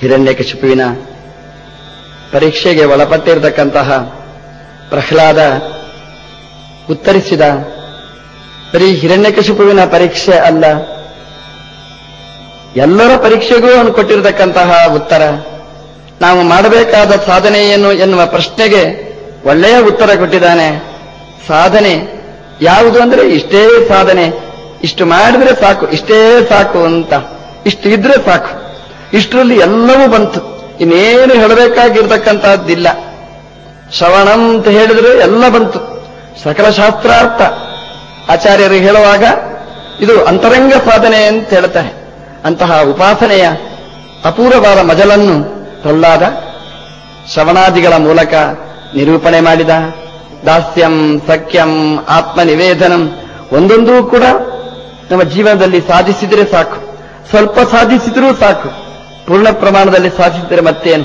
ಹಿರಣ್ಯಕಶಿಪುವಿನ ಪರೀಕ್ಷೆಗೆ ಒಳಪಟ್ಟಿರತಕ್ಕಂತಹ ಪ್ರಹ್ಲಾದ ಉತ್ತರಿಸಿದ ಬರೀ ಹಿರಣ್ಯಕಶಿಪುವಿನ ಪರೀಕ್ಷೆ ಅಲ್ಲ ಎಲ್ಲರ ಪರೀಕ್ಷೆಗೂ ಅವನು ಕೊಟ್ಟಿರತಕ್ಕಂತಹ ಉತ್ತರ ನಾವು ಮಾಡಬೇಕಾದ ಸಾಧನೆ ಏನು ಎನ್ನುವ ಪ್ರಶ್ನೆಗೆ ಒಳ್ಳೆಯ ಉತ್ತರ ಕೊಟ್ಟಿದ್ದಾನೆ ಸಾಧನೆ ಯಾವುದು ಅಂದ್ರೆ ಇಷ್ಟೇ ಸಾಧನೆ ಇಷ್ಟು ಮಾಡಿದ್ರೆ ಸಾಕು ಇಷ್ಟೇ ಸಾಕು ಅಂತ ಇಷ್ಟು ಇದ್ರೆ ಸಾಕು ಇಷ್ಟರಲ್ಲಿ ಎಲ್ಲವೂ ಬಂತು ಇನ್ನೇನು ಹೇಳಬೇಕಾಗಿರ್ತಕ್ಕಂತಹದ್ದಿಲ್ಲ ಶ್ರವಣ ಅಂತ ಹೇಳಿದ್ರೆ ಎಲ್ಲ ಬಂತು ಸಕಲ ಶಾಸ್ತ್ರಾರ್ಥ ಆಚಾರ್ಯರು ಹೇಳುವಾಗ ಇದು ಅಂತರಂಗ ಸಾಧನೆ ಅಂತ ಹೇಳ್ತಾರೆ ಅಂತಹ ಉಪಾಸನೆಯ ಅಪೂರ್ವವಾದ ಮಜಲನ್ನು ಪ್ರಹ್ಲಾದ ಶ್ರವಣಾದಿಗಳ ಮೂಲಕ ನಿರೂಪಣೆ ಮಾಡಿದ ದಾಸ್ಯಂ ಸಖ್ಯಂ ಆತ್ಮನಿವೇದನಂ ಒಂದೊಂದೂ ಕೂಡ ನಮ್ಮ ಜೀವನದಲ್ಲಿ ಸಾಧಿಸಿದರೆ ಸಾಕು ಸ್ವಲ್ಪ ಸಾಧಿಸಿದರೂ ಸಾಕು ಪೂರ್ಣ ಪ್ರಮಾಣದಲ್ಲಿ ಸಾಧಿಸಿದರೆ ಮತ್ತೇನು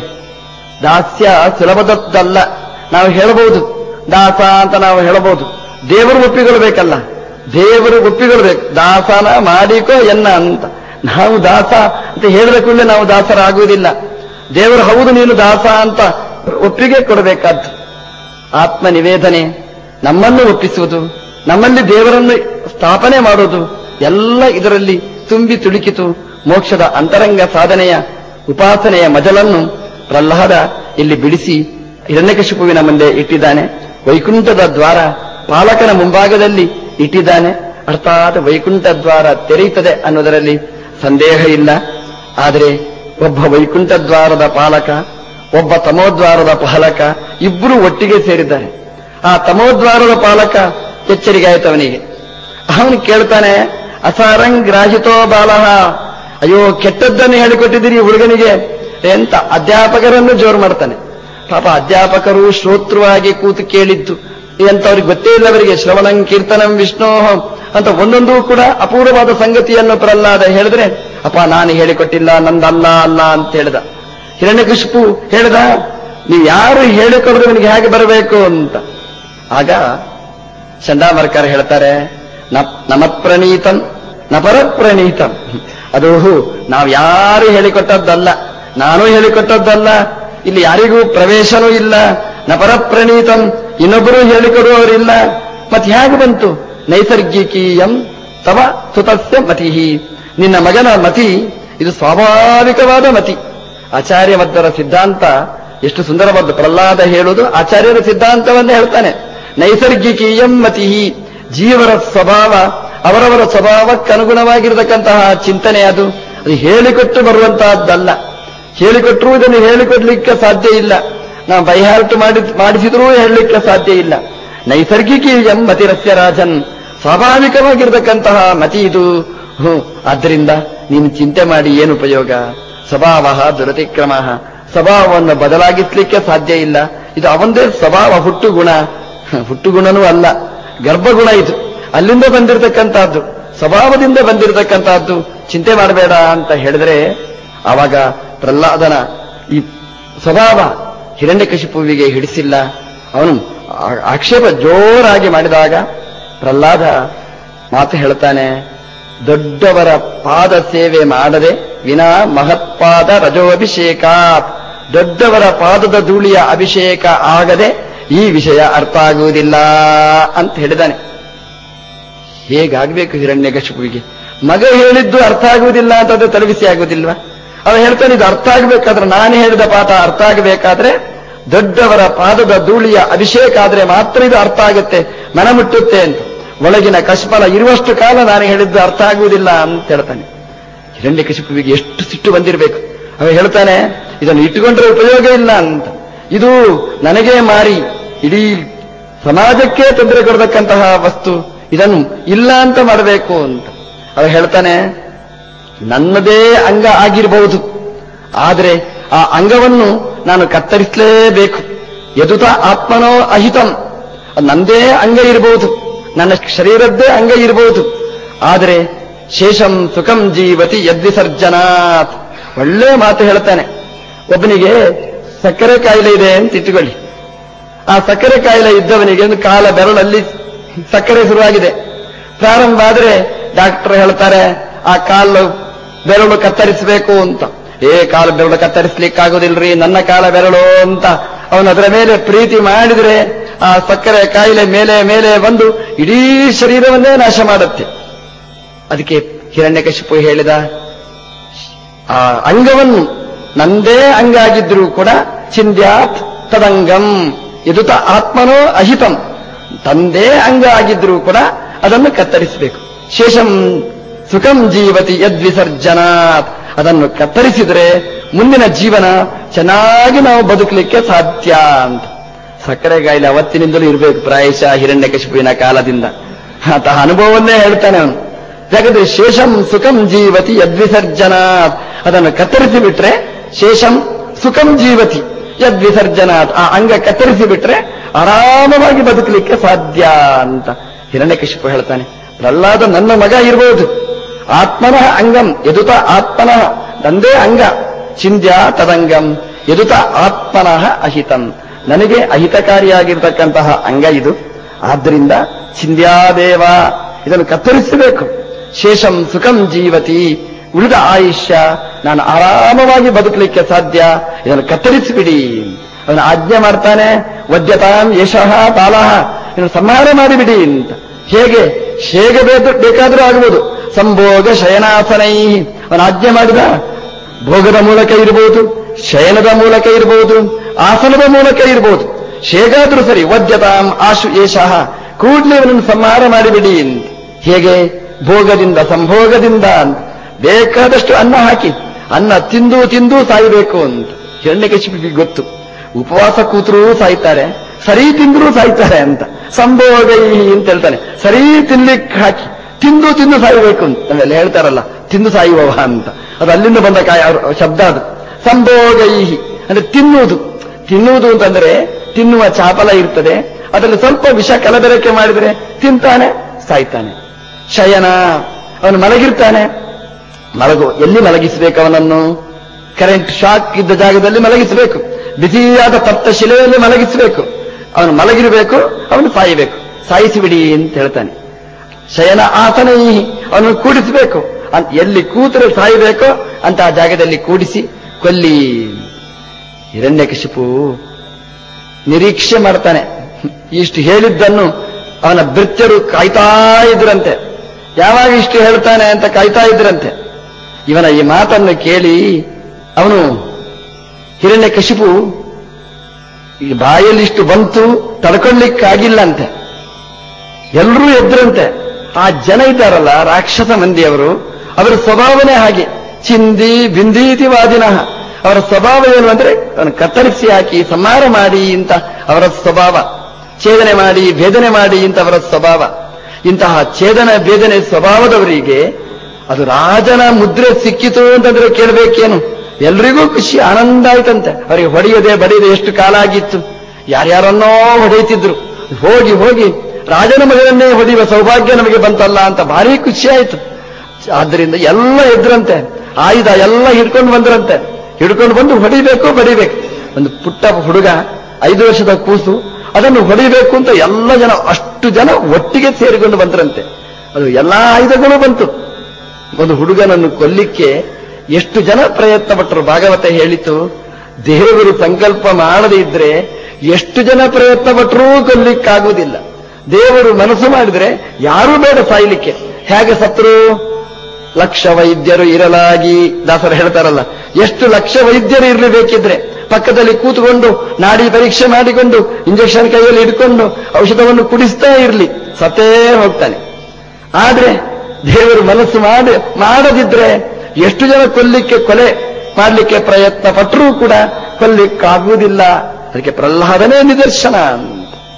ದಾಸ್ಯ ಸುಲಭದದ್ದಲ್ಲ ನಾವು ಹೇಳಬಹುದು ದಾಸ ಅಂತ ನಾವು ಹೇಳಬಹುದು ದೇವರು ಒಪ್ಪಿಕೊಳ್ಬೇಕಲ್ಲ ದೇವರು ಒಪ್ಪಿಕೊಳ್ಬೇಕು ದಾಸನ ಮಾಡಿಕೋ ಎನ್ನ ಅಂತ ನಾವು ದಾಸ ಅಂತ ಹೇಳಿದ ಕೂಡಲೇ ನಾವು ದಾಸರಾಗುವುದಿಲ್ಲ ದೇವರು ಹೌದು ನೀನು ದಾಸ ಅಂತ ಒಪ್ಪಿಗೆ ಕೊಡಬೇಕಾದ್ದು ಆತ್ಮ ನಿವೇದನೆ ನಮ್ಮನ್ನು ಒಪ್ಪಿಸುವುದು ನಮ್ಮಲ್ಲಿ ದೇವರನ್ನು ಸ್ಥಾಪನೆ ಮಾಡುವುದು ಎಲ್ಲ ಇದರಲ್ಲಿ ತುಂಬಿ ತುಳುಕಿತು ಮೋಕ್ಷದ ಅಂತರಂಗ ಸಾಧನೆಯ ಉಪಾಸನೆಯ ಮಜಲನ್ನು ಪ್ರಹ್ಲಾದ ಇಲ್ಲಿ ಬಿಡಿಸಿ ಹಿರಣ್ಯಕಶಿಪುವಿನ ಮುಂದೆ ಇಟ್ಟಿದ್ದಾನೆ ವೈಕುಂಠದ ದ್ವಾರ ಪಾಲಕನ ಮುಂಭಾಗದಲ್ಲಿ ಇಟ್ಟಿದ್ದಾನೆ ಅರ್ಥಾತ್ ವೈಕುಂಠ ದ್ವಾರ ತೆರೆಯುತ್ತದೆ ಅನ್ನೋದರಲ್ಲಿ ಸಂದೇಹ ಇಲ್ಲ ಆದರೆ ಒಬ್ಬ ವೈಕುಂಠ ದ್ವಾರದ ಪಾಲಕ ಒಬ್ಬ ತಮೋದ್ವಾರದ ಪಾಲಕ ಇಬ್ಬರು ಒಟ್ಟಿಗೆ ಸೇರಿದ್ದಾರೆ ಆ ತಮೋದ್ವಾರದ ಪಾಲಕ ಎಚ್ಚರಿಕೆ ಆಯ್ತು ಅವನಿಗೆ ಅವನು ಕೇಳ್ತಾನೆ ಅಸಾರಂಗ್ರಾಹಿತೋ ಬಾಲಹ ಅಯ್ಯೋ ಕೆಟ್ಟದ್ದನ್ನು ಹೇಳಿಕೊಟ್ಟಿದ್ದೀರಿ ಹುಡುಗನಿಗೆ ಎಂತ ಅಧ್ಯಾಪಕರನ್ನು ಜೋರು ಮಾಡ್ತಾನೆ ಪಾಪ ಅಧ್ಯಾಪಕರು ಶ್ರೋತೃವಾಗಿ ಕೂತು ಕೇಳಿದ್ದು ಎಂತವ್ರಿಗೆ ಗೊತ್ತೇ ಇಲ್ಲ ಅವರಿಗೆ ಶ್ರವಣಂ ಕೀರ್ತನಂ ವಿಷ್ಣೋಹಂ ಅಂತ ಒಂದೊಂದೂ ಕೂಡ ಅಪೂರ್ವವಾದ ಸಂಗತಿಯನ್ನು ಪ್ರಹ್ಲಾದ ಹೇಳಿದ್ರೆ ಅಪ್ಪ ನಾನು ಹೇಳಿಕೊಟ್ಟಿಲ್ಲ ನಂದಲ್ಲ ಅಲ್ಲ ಅಂತ ಹೇಳ್ದ ಹಿರಣ್ಯಕಶಿಪು ಹೇಳ್ದ ನೀವು ಯಾರು ಹೇಳಿಕೊಡ್ರೆ ಅವನಿಗೆ ಹೇಗೆ ಬರಬೇಕು ಅಂತ ಆಗ ಚಂಡಾಮರ್ಕರ್ ಹೇಳ್ತಾರೆ ನಮತ್ಪ್ರಣೀತಂ ನಪರಪ್ರಣೀತಂ ಅದು ನಾವು ಯಾರು ಹೇಳಿಕೊಟ್ಟದ್ದಲ್ಲ ನಾನು ಹೇಳಿಕೊಟ್ಟದ್ದಲ್ಲ ಇಲ್ಲಿ ಯಾರಿಗೂ ಪ್ರವೇಶನೂ ಇಲ್ಲ ನಪರಪ್ರಣೀತಂ ಇನ್ನೊಬ್ಬರು ಹೇಳಿಕೊಡುವವರಿಲ್ಲ ಮತ್ತೆ ಹೇಗೆ ಬಂತು ನೈಸರ್ಗಿಕೀಯಂ ತವ ಸುತಸ್ಯ ಮತಿಹಿ ನಿನ್ನ ಮಗನ ಮತಿ ಇದು ಸ್ವಾಭಾವಿಕವಾದ ಮತಿ ಆಚಾರ್ಯ ಮದ್ದರ ಸಿದ್ಧಾಂತ ಎಷ್ಟು ಸುಂದರವಾದ ಪ್ರಹ್ಲಾದ ಹೇಳುವುದು ಆಚಾರ್ಯರ ಸಿದ್ಧಾಂತವನ್ನೇ ಹೇಳ್ತಾನೆ ನೈಸರ್ಗಿಕೀಯಂ ಮತಿಹಿ ಜೀವರ ಸ್ವಭಾವ ಅವರವರ ಸ್ವಭಾವಕ್ಕನುಗುಣವಾಗಿರತಕ್ಕಂತಹ ಚಿಂತನೆ ಅದು ಅದು ಹೇಳಿಕೊಟ್ಟು ಬರುವಂತಹದ್ದಲ್ಲ ಹೇಳಿಕೊಟ್ಟರೂ ಇದನ್ನು ಹೇಳಿಕೊಡ್ಲಿಕ್ಕೆ ಸಾಧ್ಯ ಇಲ್ಲ ನಾವು ಬೈಹಾರ್ಟ್ ಮಾಡಿ ಮಾಡಿಸಿದ್ರೂ ಹೇಳಲಿಕ್ಕೆ ಸಾಧ್ಯ ಇಲ್ಲ ನೈಸರ್ಗಿಕೀಯಂ ಮತಿರಸ್ಯ ರಾಜನ್ ಸ್ವಾಭಾವಿಕವಾಗಿರತಕ್ಕಂತಹ ಮತಿ ಇದು ಹ್ಞೂ ಆದ್ದರಿಂದ ನೀನು ಚಿಂತೆ ಮಾಡಿ ಏನು ಉಪಯೋಗ ಸ್ವಭಾವ ದುರತಿಕ್ರಮ ಸ್ವಭಾವವನ್ನು ಬದಲಾಗಿಸ್ಲಿಕ್ಕೆ ಸಾಧ್ಯ ಇಲ್ಲ ಇದು ಅವಂದೇ ಸ್ವಭಾವ ಹುಟ್ಟು ಗುಣ ಹುಟ್ಟು ಗುಣನೂ ಅಲ್ಲ ಗರ್ಭಗುಣ ಇದು ಅಲ್ಲಿಂದ ಬಂದಿರತಕ್ಕಂತಹದ್ದು ಸ್ವಭಾವದಿಂದ ಬಂದಿರತಕ್ಕಂತಹದ್ದು ಚಿಂತೆ ಮಾಡಬೇಡ ಅಂತ ಹೇಳಿದ್ರೆ ಆವಾಗ ಪ್ರಹ್ಲಾದನ ಈ ಸ್ವಭಾವ ಹಿರಣ್ಯಕಶಿಪುವಿಗೆ ಹಿಡಿಸಿಲ್ಲ ಅವನು ಆ- ಆಕ್ಷೇಪ ಜೋರಾಗಿ ಮಾಡಿದಾಗ ಪ್ರಹ್ಲಾದ ಮಾತು ಹೇಳ್ತಾನೆ ದೊಡ್ಡವರ ಪಾದ ಸೇವೆ ಮಾಡದೆ ವಿನಾ ಮಹತ್ಪಾದ ರಜೋಭಿಷೇಕಾತ್ ದೊಡ್ಡವರ ಪಾದದ ಧೂಳಿಯ ಅಭಿಷೇಕ ಆಗದೆ ಈ ವಿಷಯ ಅರ್ಥ ಆಗುವುದಿಲ್ಲ ಅಂತ ಹೇಳಿದಾನೆ ಹೇಗಾಗಬೇಕು ಹಿರಣ್ಯಕಶಿಪುವಿಗೆ ಮಗ ಹೇಳಿದ್ದು ಅರ್ಥ ಆಗುವುದಿಲ್ಲ ಅಂತ ಅದು ತಲೆಬಿಸಿ ಆಗುವುದಿಲ್ವಾ ಅವ ಹೇಳ್ತಾನೆ ಇದು ಅರ್ಥ ಆಗಬೇಕಾದ್ರೆ ನಾನು ಹೇಳಿದ ಪಾಠ ಅರ್ಥ ಆಗಬೇಕಾದ್ರೆ ದೊಡ್ಡವರ ಪಾದದ ಧೂಳಿಯ ಅಭಿಷೇಕ ಆದ್ರೆ ಮಾತ್ರ ಇದು ಅರ್ಥ ಆಗುತ್ತೆ ಮನ ಮುಟ್ಟುತ್ತೆ ಅಂತ ಒಳಗಿನ ಕಶ್ಮಲ ಇರುವಷ್ಟು ಕಾಲ ನಾನು ಹೇಳಿದ್ದು ಅರ್ಥ ಆಗುವುದಿಲ್ಲ ಅಂತ ಹೇಳ್ತಾನೆ ಹಿರಣ್ಯಕಶಿಪುವಿಗೆ ಎಷ್ಟು ಸಿಟ್ಟು ಬಂದಿರಬೇಕು ಅವ ಹೇಳ್ತಾನೆ ಇದನ್ನು ಇಟ್ಟುಕೊಂಡ್ರೆ ಉಪಯೋಗ ಇಲ್ಲ ಅಂತ ಇದು ನನಗೆ ಮಾರಿ ಇಡೀ ಸಮಾಜಕ್ಕೆ ತೊಂದರೆ ಕೊಡತಕ್ಕಂತಹ ವಸ್ತು ಇದನ್ನು ಇಲ್ಲ ಅಂತ ಮಾಡಬೇಕು ಅಂತ ಅವ ಹೇಳ್ತಾನೆ ನನ್ನದೇ ಅಂಗ ಆಗಿರಬಹುದು ಆದರೆ ಆ ಅಂಗವನ್ನು ನಾನು ಕತ್ತರಿಸಲೇಬೇಕು ಯದುತ ಆತ್ಮನೋ ಅಹಿತಂ ಅದು ನಂದೇ ಅಂಗ ಇರಬಹುದು ನನ್ನ ಶರೀರದ್ದೇ ಅಂಗ ಇರಬಹುದು ಆದರೆ ಶೇಷಂ ಸುಖಂ ಜೀವತಿ ಯದ್ವಿಸರ್ಜನಾತ್ ಒಳ್ಳೆ ಮಾತು ಹೇಳ್ತಾನೆ ಒಬ್ಬನಿಗೆ ಸಕ್ಕರೆ ಕಾಯಿಲೆ ಇದೆ ಅಂತ ಇಟ್ಟುಕೊಳ್ಳಿ ಆ ಸಕ್ಕರೆ ಕಾಯಿಲೆ ಇದ್ದವನಿಗೆ ಒಂದು ಕಾಲ ಬೆರಳಲ್ಲಿ ಸಕ್ಕರೆ ಶುರುವಾಗಿದೆ ಪ್ರಾರಂಭ ಆದ್ರೆ ಡಾಕ್ಟರ್ ಹೇಳ್ತಾರೆ ಆ ಕಾಲು ಬೆರಳು ಕತ್ತರಿಸಬೇಕು ಅಂತ ಏ ಕಾಲ ಬೆರಳು ಕತ್ತರಿಸ್ಲಿಕ್ಕಾಗೋದಿಲ್ರಿ ನನ್ನ ಕಾಲ ಬೆರಳು ಅಂತ ಅವನು ಅದರ ಮೇಲೆ ಪ್ರೀತಿ ಮಾಡಿದ್ರೆ ಆ ಸಕ್ಕರೆ ಕಾಯಿಲೆ ಮೇಲೆ ಮೇಲೆ ಬಂದು ಇಡೀ ಶರೀರವನ್ನೇ ನಾಶ ಮಾಡುತ್ತೆ ಅದಕ್ಕೆ ಹಿರಣ್ಯಕಶಿಪು ಹೇಳಿದ ಆ ಅಂಗವನ್ನು ನಂದೇ ಅಂಗ ಆಗಿದ್ರೂ ಕೂಡ ಚಿಂದ್ಯಾತ್ ತದಂಗಂ ಎದುತ ಆತ್ಮನೋ ಅಹಿತಂ ತಂದೇ ಅಂಗ ಆಗಿದ್ರೂ ಕೂಡ ಅದನ್ನು ಕತ್ತರಿಸಬೇಕು ಶೇಷಂ ಸುಖಂ ಜೀವತಿ ಯದ್ವಿಸರ್ಜನಾತ್ ಅದನ್ನು ಕತ್ತರಿಸಿದ್ರೆ ಮುಂದಿನ ಜೀವನ ಚೆನ್ನಾಗಿ ನಾವು ಬದುಕಲಿಕ್ಕೆ ಸಾಧ್ಯ ಅಂತ ಸಕ್ಕರೆ ಕಾಯಿಲೆ ಅವತ್ತಿನಿಂದಲೂ ಇರಬೇಕು ಪ್ರಾಯಶಃ ಹಿರಣ್ಯಕಶಿಪುವಿನ ಕಾಲದಿಂದ ಅಂತಹ ಅನುಭವವನ್ನೇ ಹೇಳ್ತಾನೆ ಅವನು ಯಾಕಂದ್ರೆ ಶೇಷಂ ಸುಖಂ ಜೀವತಿ ಯದ್ವಿಸರ್ಜನಾತ್ ಅದನ್ನು ಕತ್ತರಿಸಿ ಬಿಟ್ರೆ ಶೇಷಂ ಸುಖಂ ಜೀವತಿ ಯದ್ವಿಸರ್ಜನಾತ್ ಆ ಅಂಗ ಕತ್ತರಿಸಿ ಬಿಟ್ರೆ ಆರಾಮವಾಗಿ ಬದುಕಲಿಕ್ಕೆ ಸಾಧ್ಯ ಅಂತ ಹಿರಣ್ಯಕಶಿಪು ಹೇಳ್ತಾನೆ ಪ್ರಹ್ಲಾದ ನನ್ನ ಮಗ ಇರಬಹುದು ಆತ್ಮನಃ ಅಂಗಂ ಎದುತ ಆತ್ಮನಃ ನಂದೇ ಅಂಗ ಚಿಂದ್ಯ ತದಂಗಂ ಎದುತ ಆತ್ಮನಃ ಅಹಿತಂ ನನಗೆ ಅಹಿತಕಾರಿಯಾಗಿರ್ತಕ್ಕಂತಹ ಅಂಗ ಇದು ಆದ್ದರಿಂದ ಚಿಂದ್ಯಾದೇವ ಇದನ್ನು ಕತ್ತರಿಸಬೇಕು ಶೇಷಂ ಸುಖಂ ಜೀವತಿ ಉಳಿದ ಆಯುಷ್ಯ ನಾನು ಆರಾಮವಾಗಿ ಬದುಕಲಿಕ್ಕೆ ಸಾಧ್ಯ ಇದನ್ನು ಕತ್ತರಿಸಿಬಿಡಿ ಅವನು ಆಜ್ಞೆ ಮಾಡ್ತಾನೆ ವದ್ಯತಾಂ ಯಶಃ ಬಾಲಃ ಇದನ್ನು ಸಂಹಾರ ಮಾಡಿಬಿಡಿ ಅಂತ ಹೇಗೆ ಹೇಗೆ ಬೇಕು- ಬೇಕಾದರೂ ಆಗಬಹುದು ಸಂಭೋಗ ಶಯನಾಸನೈ ಅವನು ಆಜ್ಞೆ ಮಾಡಿದ ಭೋಗದ ಮೂಲಕ ಇರಬಹುದು ಶಯನದ ಮೂಲಕ ಇರಬಹುದು ಆಸನದ ಮೂಲಕ ಇರಬಹುದು ಹೇಗಾದ್ರೂ ಸರಿ ವದ್ಯತಾಂ ಆಶು ಏಷಃ ಕೂಡಲೇ ಇವನನ್ನು ಸಂಹಾರ ಮಾಡಿಬಿಡಿ ಅಂತ ಹೇಗೆ ಭೋಗದಿಂದ ಸಂಭೋಗದಿಂದ ಅಂತ ಬೇಕಾದಷ್ಟು ಅನ್ನ ಹಾಕಿ ಅನ್ನ ತಿಂದು ತಿಂದು ಸಾಯಬೇಕು ಅಂತ ಹಿರಣ್ಯಕಶಿಪಿಗೆ ಗೊತ್ತು ಉಪವಾಸ ಕೂತರೂ ಸಾಯ್ತಾರೆ ಸರಿ ತಿಂದರೂ ಸಾಯ್ತಾರೆ ಅಂತ ಸಂಭೋಗ ಅಂತ ಹೇಳ್ತಾನೆ ಸರಿ ತಿನ್ಲಿಕ್ಕೆ ಹಾಕಿ ತಿಂದು ತಿಂದು ಸಾಯಬೇಕು ಅಂತ ನಾವೆಲ್ಲ ಹೇಳ್ತಾರಲ್ಲ ತಿಂದು ಸಾಯುವವ ಅಂತ ಅದು ಅಲ್ಲಿಂದ ಬಂದ ಕಾಯ ಅವ್ರ ಶಬ್ದ ಅದು ಸಂಭೋಗೈಹಿ ಅಂದ್ರೆ ತಿನ್ನುವುದು ತಿನ್ನುವುದು ಅಂತಂದ್ರೆ ತಿನ್ನುವ ಚಾಪಲ ಇರ್ತದೆ ಅದರಲ್ಲಿ ಸ್ವಲ್ಪ ವಿಷ ಕಲಬೆರಕೆ ಮಾಡಿದ್ರೆ ತಿಂತಾನೆ ಸಾಯ್ತಾನೆ ಶಯನ ಅವನು ಮಲಗಿರ್ತಾನೆ ಮಲಗು ಎಲ್ಲಿ ಮಲಗಿಸಬೇಕು ಅವನನ್ನು ಕರೆಂಟ್ ಶಾಕ್ ಇದ್ದ ಜಾಗದಲ್ಲಿ ಮಲಗಿಸಬೇಕು ಬಿಸಿಯಾದ ತಪ್ತ ಶಿಲೆಯಲ್ಲಿ ಮಲಗಿಸಬೇಕು ಅವನು ಮಲಗಿರಬೇಕು ಅವನು ಸಾಯಬೇಕು ಸಾಯಿಸಿಬಿಡಿ ಅಂತ ಹೇಳ್ತಾನೆ ಶಯನ ಆಸನ ಅವನನ್ನು ಕೂಡಿಸಬೇಕು ಅನ್- ಎಲ್ಲಿ ಕೂತರೆ ಸಾಯಬೇಕೋ ಅಂತ ಆ ಜಾಗದಲ್ಲಿ ಕೂಡಿಸಿ ಕೊಲ್ಲಿ ಹಿರಣ್ಯಕಶಿಪು ನಿರೀಕ್ಷೆ ಮಾಡ್ತಾನೆ ಇಷ್ಟು ಹೇಳಿದ್ದನ್ನು ಅವನ ಭೃತ್ಯರು ಕಾಯ್ತಾ ಇದ್ರಂತೆ ಯಾವಾಗ ಇಷ್ಟು ಹೇಳ್ತಾನೆ ಅಂತ ಕಾಯ್ತಾ ಇದ್ರಂತೆ ಇವನ ಈ ಮಾತನ್ನು ಕೇಳಿ ಅವನು ಹಿರಣ್ಯಕಶಿಪು ಈ ಬಾಯಲ್ಲಿ ಇಷ್ಟು ಬಂತು ತಡ್ಕೊಳ್ಳಿಕ್ಕಾಗಿಲ್ಲ ಅಂತೆ ಎಲ್ಲರೂ ಎದ್ರಂತೆ ಆ ಜನ ಇದ್ದಾರಲ್ಲ ರಾಕ್ಷಸ ಮಂದಿಯವರು ಅವರ ಸ್ವಭಾವನೇ ಹಾಗೆ ಚಿಂದಿ ಬಿಂದೀತಿ ವಾದಿನಃ ಅವರ ಸ್ವಭಾವ ಏನು ಅಂದ್ರೆ ಅವನು ಕತ್ತರಿಸಿ ಹಾಕಿ ಸಂಹಾರ ಮಾಡಿ ಅಂತ ಅವರ ಸ್ವಭಾವ ಛೇದನೆ ಮಾಡಿ ಭೇದನೆ ಮಾಡಿ ಅಂತ ಅವರ ಸ್ವಭಾವ ಇಂತಹ ಛೇದನ ಭೇದನೆ ಸ್ವಭಾವದವರಿಗೆ ಅದು ರಾಜನ ಮುದ್ರೆ ಸಿಕ್ಕಿತು ಅಂತಂದ್ರೆ ಕೇಳಬೇಕೇನು ಎಲ್ರಿಗೂ ಖುಷಿ ಆನಂದ ಆಯ್ತಂತೆ ಅವರಿಗೆ ಹೊಡೆಯದೆ ಬಡಿಯದೆ ಎಷ್ಟು ಕಾಲ ಆಗಿತ್ತು ಯಾರ್ಯಾರನ್ನೋ ಹೊಡೆಯುತ್ತಿದ್ರು ಹೋಗಿ ಹೋಗಿ ರಾಜನ ಮಗನನ್ನೇ ಹೊಡೆಯುವ ಸೌಭಾಗ್ಯ ನಮಗೆ ಬಂತಲ್ಲ ಅಂತ ಭಾರಿ ಖುಷಿ ಆಯ್ತು ಆದ್ದರಿಂದ ಎಲ್ಲ ಎದ್ರಂತೆ ಆಯುಧ ಎಲ್ಲ ಹಿಡ್ಕೊಂಡು ಬಂದ್ರಂತೆ ಹಿಡ್ಕೊಂಡು ಬಂದು ಹೊಡಿಬೇಕು ಬಡಿಬೇಕು ಒಂದು ಪುಟ್ಟ ಹುಡುಗ ಐದು ವರ್ಷದ ಕೂಸು ಅದನ್ನು ಹೊಡಿಬೇಕು ಅಂತ ಎಲ್ಲ ಜನ ಅಷ್ಟು ಜನ ಒಟ್ಟಿಗೆ ಸೇರಿಕೊಂಡು ಬಂದ್ರಂತೆ ಅದು ಎಲ್ಲಾ ಆಯುಧಗಳು ಬಂತು ಒಂದು ಹುಡುಗನನ್ನು ಕೊಲ್ಲಿಕ್ಕೆ ಎಷ್ಟು ಜನ ಪ್ರಯತ್ನ ಪಟ್ಟರು ಭಾಗವತ ಹೇಳಿತು ದೇವರು ಸಂಕಲ್ಪ ಮಾಡದೇ ಇದ್ರೆ ಎಷ್ಟು ಜನ ಪ್ರಯತ್ನ ಪಟ್ಟರೂ ಕೊಲ್ಲಿಕ್ಕಾಗುವುದಿಲ್ಲ ದೇವರು ಮನಸ್ಸು ಮಾಡಿದ್ರೆ ಯಾರೂ ಬೇಡ ಸಾಯ್ಲಿಕ್ಕೆ ಹೇಗೆ ಸತ್ರು ಲಕ್ಷ ವೈದ್ಯರು ಇರಲಾಗಿ ದಾಸರು ಹೇಳ್ತಾರಲ್ಲ ಎಷ್ಟು ಲಕ್ಷ ವೈದ್ಯರು ಇರಲಿ ಬೇಕಿದ್ರೆ ಪಕ್ಕದಲ್ಲಿ ಕೂತ್ಕೊಂಡು ನಾಡಿ ಪರೀಕ್ಷೆ ಮಾಡಿಕೊಂಡು ಇಂಜೆಕ್ಷನ್ ಕೈಯಲ್ಲಿ ಇಟ್ಕೊಂಡು ಔಷಧವನ್ನು ಕುಡಿಸ್ತಾ ಇರಲಿ ಸತ್ತೇ ಹೋಗ್ತಾನೆ ಆದ್ರೆ ದೇವರು ಮನಸ್ಸು ಮಾಡಿ ಮಾಡದಿದ್ರೆ ಎಷ್ಟು ಜನ ಕೊಲ್ಲಿಕ್ಕೆ ಕೊಲೆ ಮಾಡಲಿಕ್ಕೆ ಪ್ರಯತ್ನ ಪಟ್ಟರೂ ಕೂಡ ಕೊಲ್ಲಿಕ್ಕಾಗುವುದಿಲ್ಲ ಅದಕ್ಕೆ ಪ್ರಹ್ಲಾದನೇ ನಿದರ್ಶನ ಅಂತ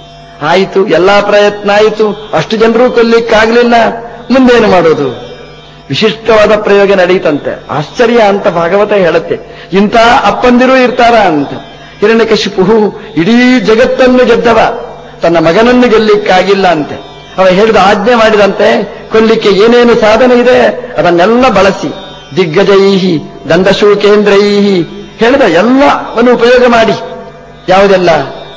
ಆಯಿತು ಎಲ್ಲಾ ಪ್ರಯತ್ನ ಆಯಿತು ಅಷ್ಟು ಜನರು ಕೊಲ್ಲಿಕ್ಕಾಗ್ಲಿಲ್ಲ ಮುಂದೇನು ಮಾಡೋದು ವಿಶಿಷ್ಟವಾದ ಪ್ರಯೋಗ ನಡೀತಂತೆ ಆಶ್ಚರ್ಯ ಅಂತ ಭಾಗವತ ಹೇಳುತ್ತೆ ಇಂಥ ಅಪ್ಪಂದಿರು ಇರ್ತಾರ ಅಂತ ಹಿರಣ್ಯಕಶಿಪು ಇಡೀ ಜಗತ್ತನ್ನು ಗೆದ್ದವ ತನ್ನ ಮಗನನ್ನು ಗೆಲ್ಲಿಕ್ಕಾಗಿಲ್ಲ ಅಂತೆ ಅವ ಹೇಳಿದ ಆಜ್ಞೆ ಮಾಡಿದಂತೆ ಕೊಲ್ಲಿಕ್ಕೆ ಏನೇನು ಸಾಧನೆ ಇದೆ ಅದನ್ನೆಲ್ಲ ಬಳಸಿ ದಿಗ್ಗಜೈಹಿ ದಂಡಶೂಕೇಂದ್ರೈಹಿ ಹೇಳಿದ ಎಲ್ಲವನ್ನು ಉಪಯೋಗ ಮಾಡಿ ಯಾವುದೆಲ್ಲ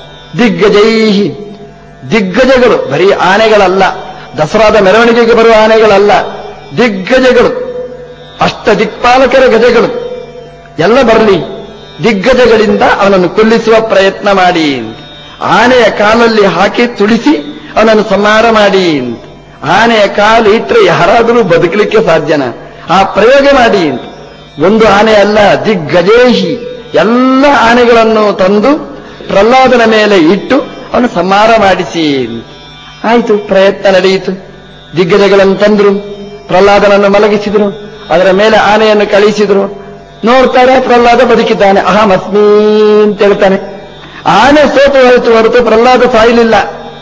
ದಿಗ್ಗಜೈಹಿ ದಿಗ್ಗಜಗಳು ಬರೀ ಆನೆಗಳಲ್ಲ ದಸರಾದ ಮೆರವಣಿಗೆಗೆ ಬರುವ ಆನೆಗಳಲ್ಲ ದಿಗ್ಗಜಗಳು ಅಷ್ಟ ದಿಕ್ಪಾಲಕರ ಗಜಗಳು ಎಲ್ಲ ಬರಲಿ ದಿಗ್ಗಜಗಳಿಂದ ಅವನನ್ನು ಕೊಲ್ಲಿಸುವ ಪ್ರಯತ್ನ ಮಾಡಿ ಅಂತ. ಆನೆಯ ಕಾಲಲ್ಲಿ ಹಾಕಿ ತುಳಿಸಿ ಅವನನ್ನು ಸಂಹಾರ ಮಾಡಿ ಅಂತ. ಆನೆಯ ಕಾಲು ಇಟ್ಟರೆ ಯಾರಾದರೂ ಬದುಕಲಿಕ್ಕೆ ಸಾಧ್ಯನ ಆ ಪ್ರಯೋಗ ಮಾಡಿ ಅಂತ. ಒಂದು ಆನೆ ಅಲ್ಲ ದಿಗ್ಗಜೇಹಿ ಎಲ್ಲ ಆನೆಗಳನ್ನು ತಂದು ಪ್ರಹ್ಲಾದನ ಮೇಲೆ ಇಟ್ಟು ಅವನು ಸಂಹಾರ ಮಾಡಿಸಿ ಅಂತ. ಆಯಿತು ಪ್ರಯತ್ನ ನಡೆಯಿತು ದಿಗ್ಗಜಗಳನ್ನು ತಂದ್ರು ಪ್ರಹ್ಲಾದನನ್ನು ಮಲಗಿಸಿದ್ರು ಅದರ ಮೇಲೆ ಆನೆಯನ್ನು ಕಳಿಸಿದ್ರು ನೋಡ್ತಾರೆ ಪ್ರಹ್ಲಾದ ಬದುಕಿದ್ದಾನೆ ಅಹಂ ಅಸ್ಮಿ ಅಂತ ಹೇಳ್ತಾನೆ ಆನೆ ಸೋತು ಹೋಯಿತು ಹೊರತು ಪ್ರಹ್ಲಾದ ಸಾಯಲಿಲ್ಲ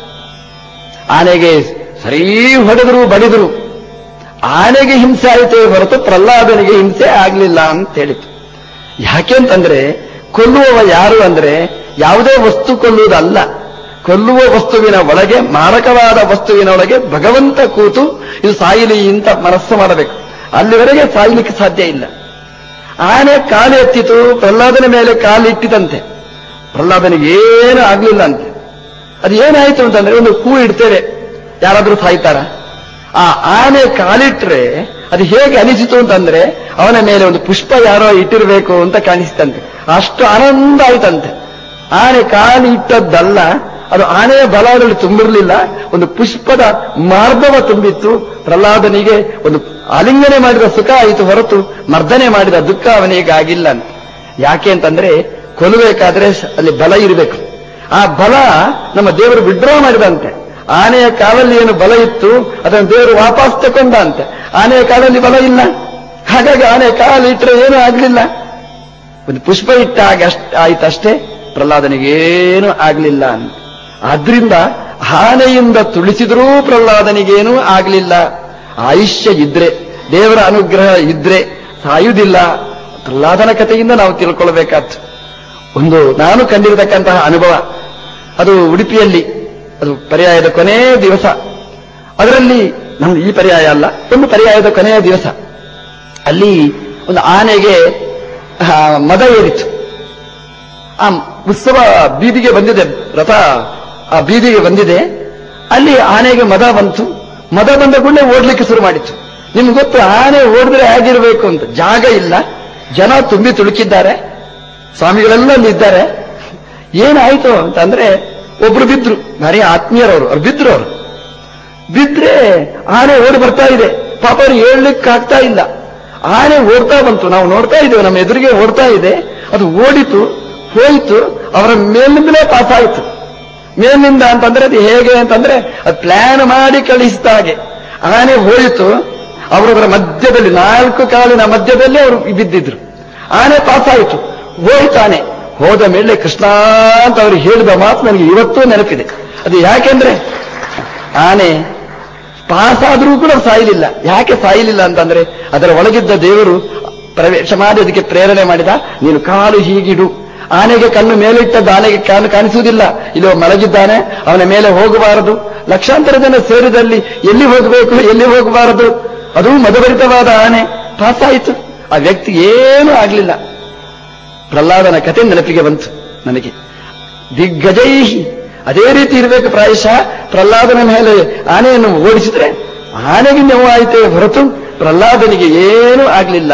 ಆನೆಗೆ ಸರಿ ಹೊಡೆದ್ರು ಬಡಿದ್ರು ಆನೆಗೆ ಹಿಂಸೆ ಆಯಿತು ಹೊರತು ಪ್ರಹ್ಲಾದನಿಗೆ ಹಿಂಸೆ ಆಗಲಿಲ್ಲ ಅಂತ ಹೇಳಿತು ಯಾಕೆಂತಂದ್ರೆ ಕೊಲ್ಲುವವ ಯಾರು ಅಂದ್ರೆ ಯಾವುದೇ ವಸ್ತು ಕೊಲ್ಲುವುದಲ್ಲ ಕೊಲ್ಲುವ ವಸ್ತುವಿನ ಒಳಗೆ ಮಾರಕವಾದ ವಸ್ತುವಿನ ಒಳಗೆ ಭಗವಂತ ಕೂತು ಇದು ಸಾಯಲಿ ಅಂತ ಮನಸ್ಸು ಮಾಡಬೇಕು ಅಲ್ಲಿವರೆಗೆ ಸಾಯಲಿಕ್ಕೆ ಸಾಧ್ಯ ಇಲ್ಲ ಆನೆ ಕಾಲು ಎತ್ತಿತು ಪ್ರಹ್ಲಾದನ ಮೇಲೆ ಕಾಲು ಇಟ್ಟಿತಂತೆ ಪ್ರಹ್ಲಾದನಿಗೆ ಏನು ಆಗ್ಲಿಲ್ಲ ಅಂತೆ ಅದು ಏನಾಯ್ತು ಅಂತಂದ್ರೆ ಒಂದು ಹೂ ಇಡ್ತೇವೆ ಯಾರಾದ್ರೂ ಸಾಯ್ತಾರ ಆ ಆನೆ ಕಾಲಿಟ್ರೆ ಅದು ಹೇಗೆ ಅನಿಸಿತು ಅಂತಂದ್ರೆ ಅವನ ಮೇಲೆ ಒಂದು ಪುಷ್ಪ ಯಾರೋ ಇಟ್ಟಿರಬೇಕು ಅಂತ ಕಾಣಿಸ್ತಂತೆ ಅಷ್ಟು ಆನಂದ ಆಯ್ತಂತೆ ಆನೆ ಕಾಲು ಇಟ್ಟದ್ದಲ್ಲ ಅದು ಆನೆಯ ಬಲ ಅದರಲ್ಲಿ ತುಂಬಿರಲಿಲ್ಲ ಒಂದು ಪುಷ್ಪದ ಮಾರ್ಗವ ತುಂಬಿತ್ತು ಪ್ರಹ್ಲಾದನಿಗೆ ಒಂದು ಆಲಿಂಗನೆ ಮಾಡಿದ ಸುಖ ಆಯಿತು ಹೊರತು ಮರ್ದನೆ ಮಾಡಿದ ದುಃಖ ಅವನಿಗೆ ಆಗಿಲ್ಲ ಅಂತ ಯಾಕೆ ಅಂತಂದ್ರೆ ಕೊಲ್ಲಬೇಕಾದ್ರೆ ಅಲ್ಲಿ ಬಲ ಇರಬೇಕು ಆ ಬಲ ನಮ್ಮ ದೇವರು ವಿಡ್ರಾ ಮಾಡಿದಂತೆ ಆನೆಯ ಕಾಲಲ್ಲಿ ಏನು ಬಲ ಇತ್ತು ಅದನ್ನು ದೇವರು ವಾಪಸ್ ತಕೊಂಡ ಅಂತೆ ಆನೆಯ ಕಾಲಲ್ಲಿ ಬಲ ಇಲ್ಲ ಹಾಗಾಗಿ ಆನೆ ಕಾಲು ಇಟ್ಟರೆ ಏನೂ ಆಗ್ಲಿಲ್ಲ ಒಂದು ಪುಷ್ಪ ಇಟ್ಟಾಗ ಅಷ್ಟ ಆಯ್ತಷ್ಟೇ ಪ್ರಹ್ಲಾದನಿಗೇನು ಆಗ್ಲಿಲ್ಲ ಅಂತ ಆದ್ರಿಂದ ಆನೆಯಿಂದ ತುಳಿಸಿದ್ರೂ ಪ್ರಹ್ಲಾದನಿಗೇನೂ ಆಗ್ಲಿಲ್ಲ ಆಯುಷ್ಯ ಇದ್ರೆ ದೇವರ ಅನುಗ್ರಹ ಇದ್ರೆ ಸಾಯುವುದಿಲ್ಲ ಪ್ರಹ್ಲಾದನ ಕಥೆಯಿಂದ ನಾವು ತಿಳ್ಕೊಳ್ಬೇಕಾದ್ದು ಒಂದು ನಾನು ಕಂಡಿರತಕ್ಕಂತಹ ಅನುಭವ ಅದು ಉಡುಪಿಯಲ್ಲಿ ಅದು ಪರ್ಯಾಯದ ಕೊನೆಯ ದಿವಸ ಅದರಲ್ಲಿ ನಮ್ದು ಈ ಪರ್ಯಾಯ ಅಲ್ಲ ಒಂದು ಪರ್ಯಾಯದ ಕೊನೆಯ ದಿವಸ ಅಲ್ಲಿ ಒಂದು ಆನೆಗೆ ಆ, ಮದ ಏರಿತು ಆ ಉತ್ಸವ ಬೀದಿಗೆ ಬಂದಿದೆ ರಥ ಆ ಬೀದಿಗೆ ಬಂದಿದೆ ಅಲ್ಲಿ ಆನೆಗೆ ಮದ ಬಂತು ಮದ ಬಂದ ಕೂಡಲೇ ಓಡ್ಲಿಕ್ಕೆ ಶುರು ಮಾಡಿತ್ತು ನಿಮ್ಗೆ ಗೊತ್ತು ಆನೆ ಓಡಿದ್ರೆ ಹೇಗಿರ್ಬೇಕು ಅಂತ ಜಾಗ ಇಲ್ಲ ಜನ ತುಂಬಿ ತುಳುಕಿದ್ದಾರೆ ಸ್ವಾಮಿಗಳೆಲ್ಲ ಅಲ್ಲಿ ಇದ್ದಾರೆ ಏನಾಯ್ತು ಅಂತಂದ್ರೆ ಒಬ್ರು ಬಿದ್ರು ಭಾರಿ ಆತ್ಮೀಯರವರು ಅವ್ರು ಬಿದ್ರು ಅವರು ಬಿದ್ರೆ ಆನೆ ಓಡಿ ಬರ್ತಾ ಇದೆ ಪಾಪ ಅವ್ರು ಹೇಳಲಿಕ್ಕೆ ಆಗ್ತಾ ಇಲ್ಲ ಆನೆ ಓಡ್ತಾ ಬಂತು ನಾವು ನೋಡ್ತಾ ಇದ್ದೇವೆ ನಮ್ಮ ಎದುರಿಗೆ ಓಡ್ತಾ ಇದೆ ಅದು ಓಡಿತು ಹೋಯಿತು ಅವರ ಮೇಲಿಂದಲೇ ಪಾಸ್ ಆಯಿತು ಮೇಲಿಂದ ಅಂತಂದ್ರೆ ಅದು ಹೇಗೆ ಅಂತಂದ್ರೆ ಅದು ಪ್ಲಾನ್ ಮಾಡಿ ಕಳಿಸಿದ ಹಾಗೆ ಆನೆ ಹೋಯಿತು ಅವರು ಅದರ ಮಧ್ಯದಲ್ಲಿ ನಾಲ್ಕು ಕಾಲಿನ ಮಧ್ಯದಲ್ಲಿ ಅವರು ಬಿದ್ದಿದ್ರು ಆನೆ ಪಾಸ್ ಆಯಿತು ಹೋಯ್ತಾನೆ ಹೋದ ಮೇಲೆ ಕೃಷ್ಣ ಅಂತ ಅವರು ಹೇಳಿದ ಮಾತು ನನಗೆ ಇವತ್ತೂ ನೆನಪಿದೆ ಅದು ಯಾಕೆಂದ್ರೆ ಆನೆ ಪಾಸ್ ಆದರೂ ಕೂಡ ಸಾಯಲಿಲ್ಲ ಯಾಕೆ ಸಾಯಲಿಲ್ಲ ಅಂತಂದ್ರೆ ಅದರ ಒಳಗಿದ್ದ ದೇವರು ಪ್ರವೇಶ ಮಾಡಿ ಅದಕ್ಕೆ ಪ್ರೇರಣೆ ಮಾಡಿದ ನೀನು ಕಾಲು ಹೀಗಿಡು ಆನೆಗೆ ಕಣ್ಣು ಮೇಲಿಟ್ಟದ್ದು ಆನೆಗೆ ಕಾಲು ಕಾಣಿಸುವುದಿಲ್ಲ ಇಲ್ಲಿ ಒಬ್ಬ ಮಲಗಿದ್ದಾನೆ ಅವನ ಮೇಲೆ ಹೋಗಬಾರದು ಲಕ್ಷಾಂತರ ಜನ ಸೇರಿದಲ್ಲಿ ಎಲ್ಲಿ ಹೋಗಬೇಕು ಎಲ್ಲಿ ಹೋಗಬಾರದು ಅದು ಮದಭರಿತವಾದ ಆನೆ ಪಾಸ್ ಆಯಿತು ಆ ವ್ಯಕ್ತಿ ಏನೂ ಆಗ್ಲಿಲ್ಲ ಪ್ರಹ್ಲಾದನ ಕತೆ ನೆನಪಿಗೆ ಬಂತು ನನಗೆ ದಿಗ್ಗಜೈಹಿ ಅದೇ ರೀತಿ ಇರಬೇಕು ಪ್ರಾಯಶಃ ಪ್ರಹ್ಲಾದನ ಮೇಲೆ ಆನೆಯನ್ನು ಓಡಿಸಿದ್ರೆ ಆನೆಗೆ ನೋವಾಯಿತೇ ಹೊರತು ಪ್ರಹ್ಲಾದನಿಗೆ ಏನೂ ಆಗ್ಲಿಲ್ಲ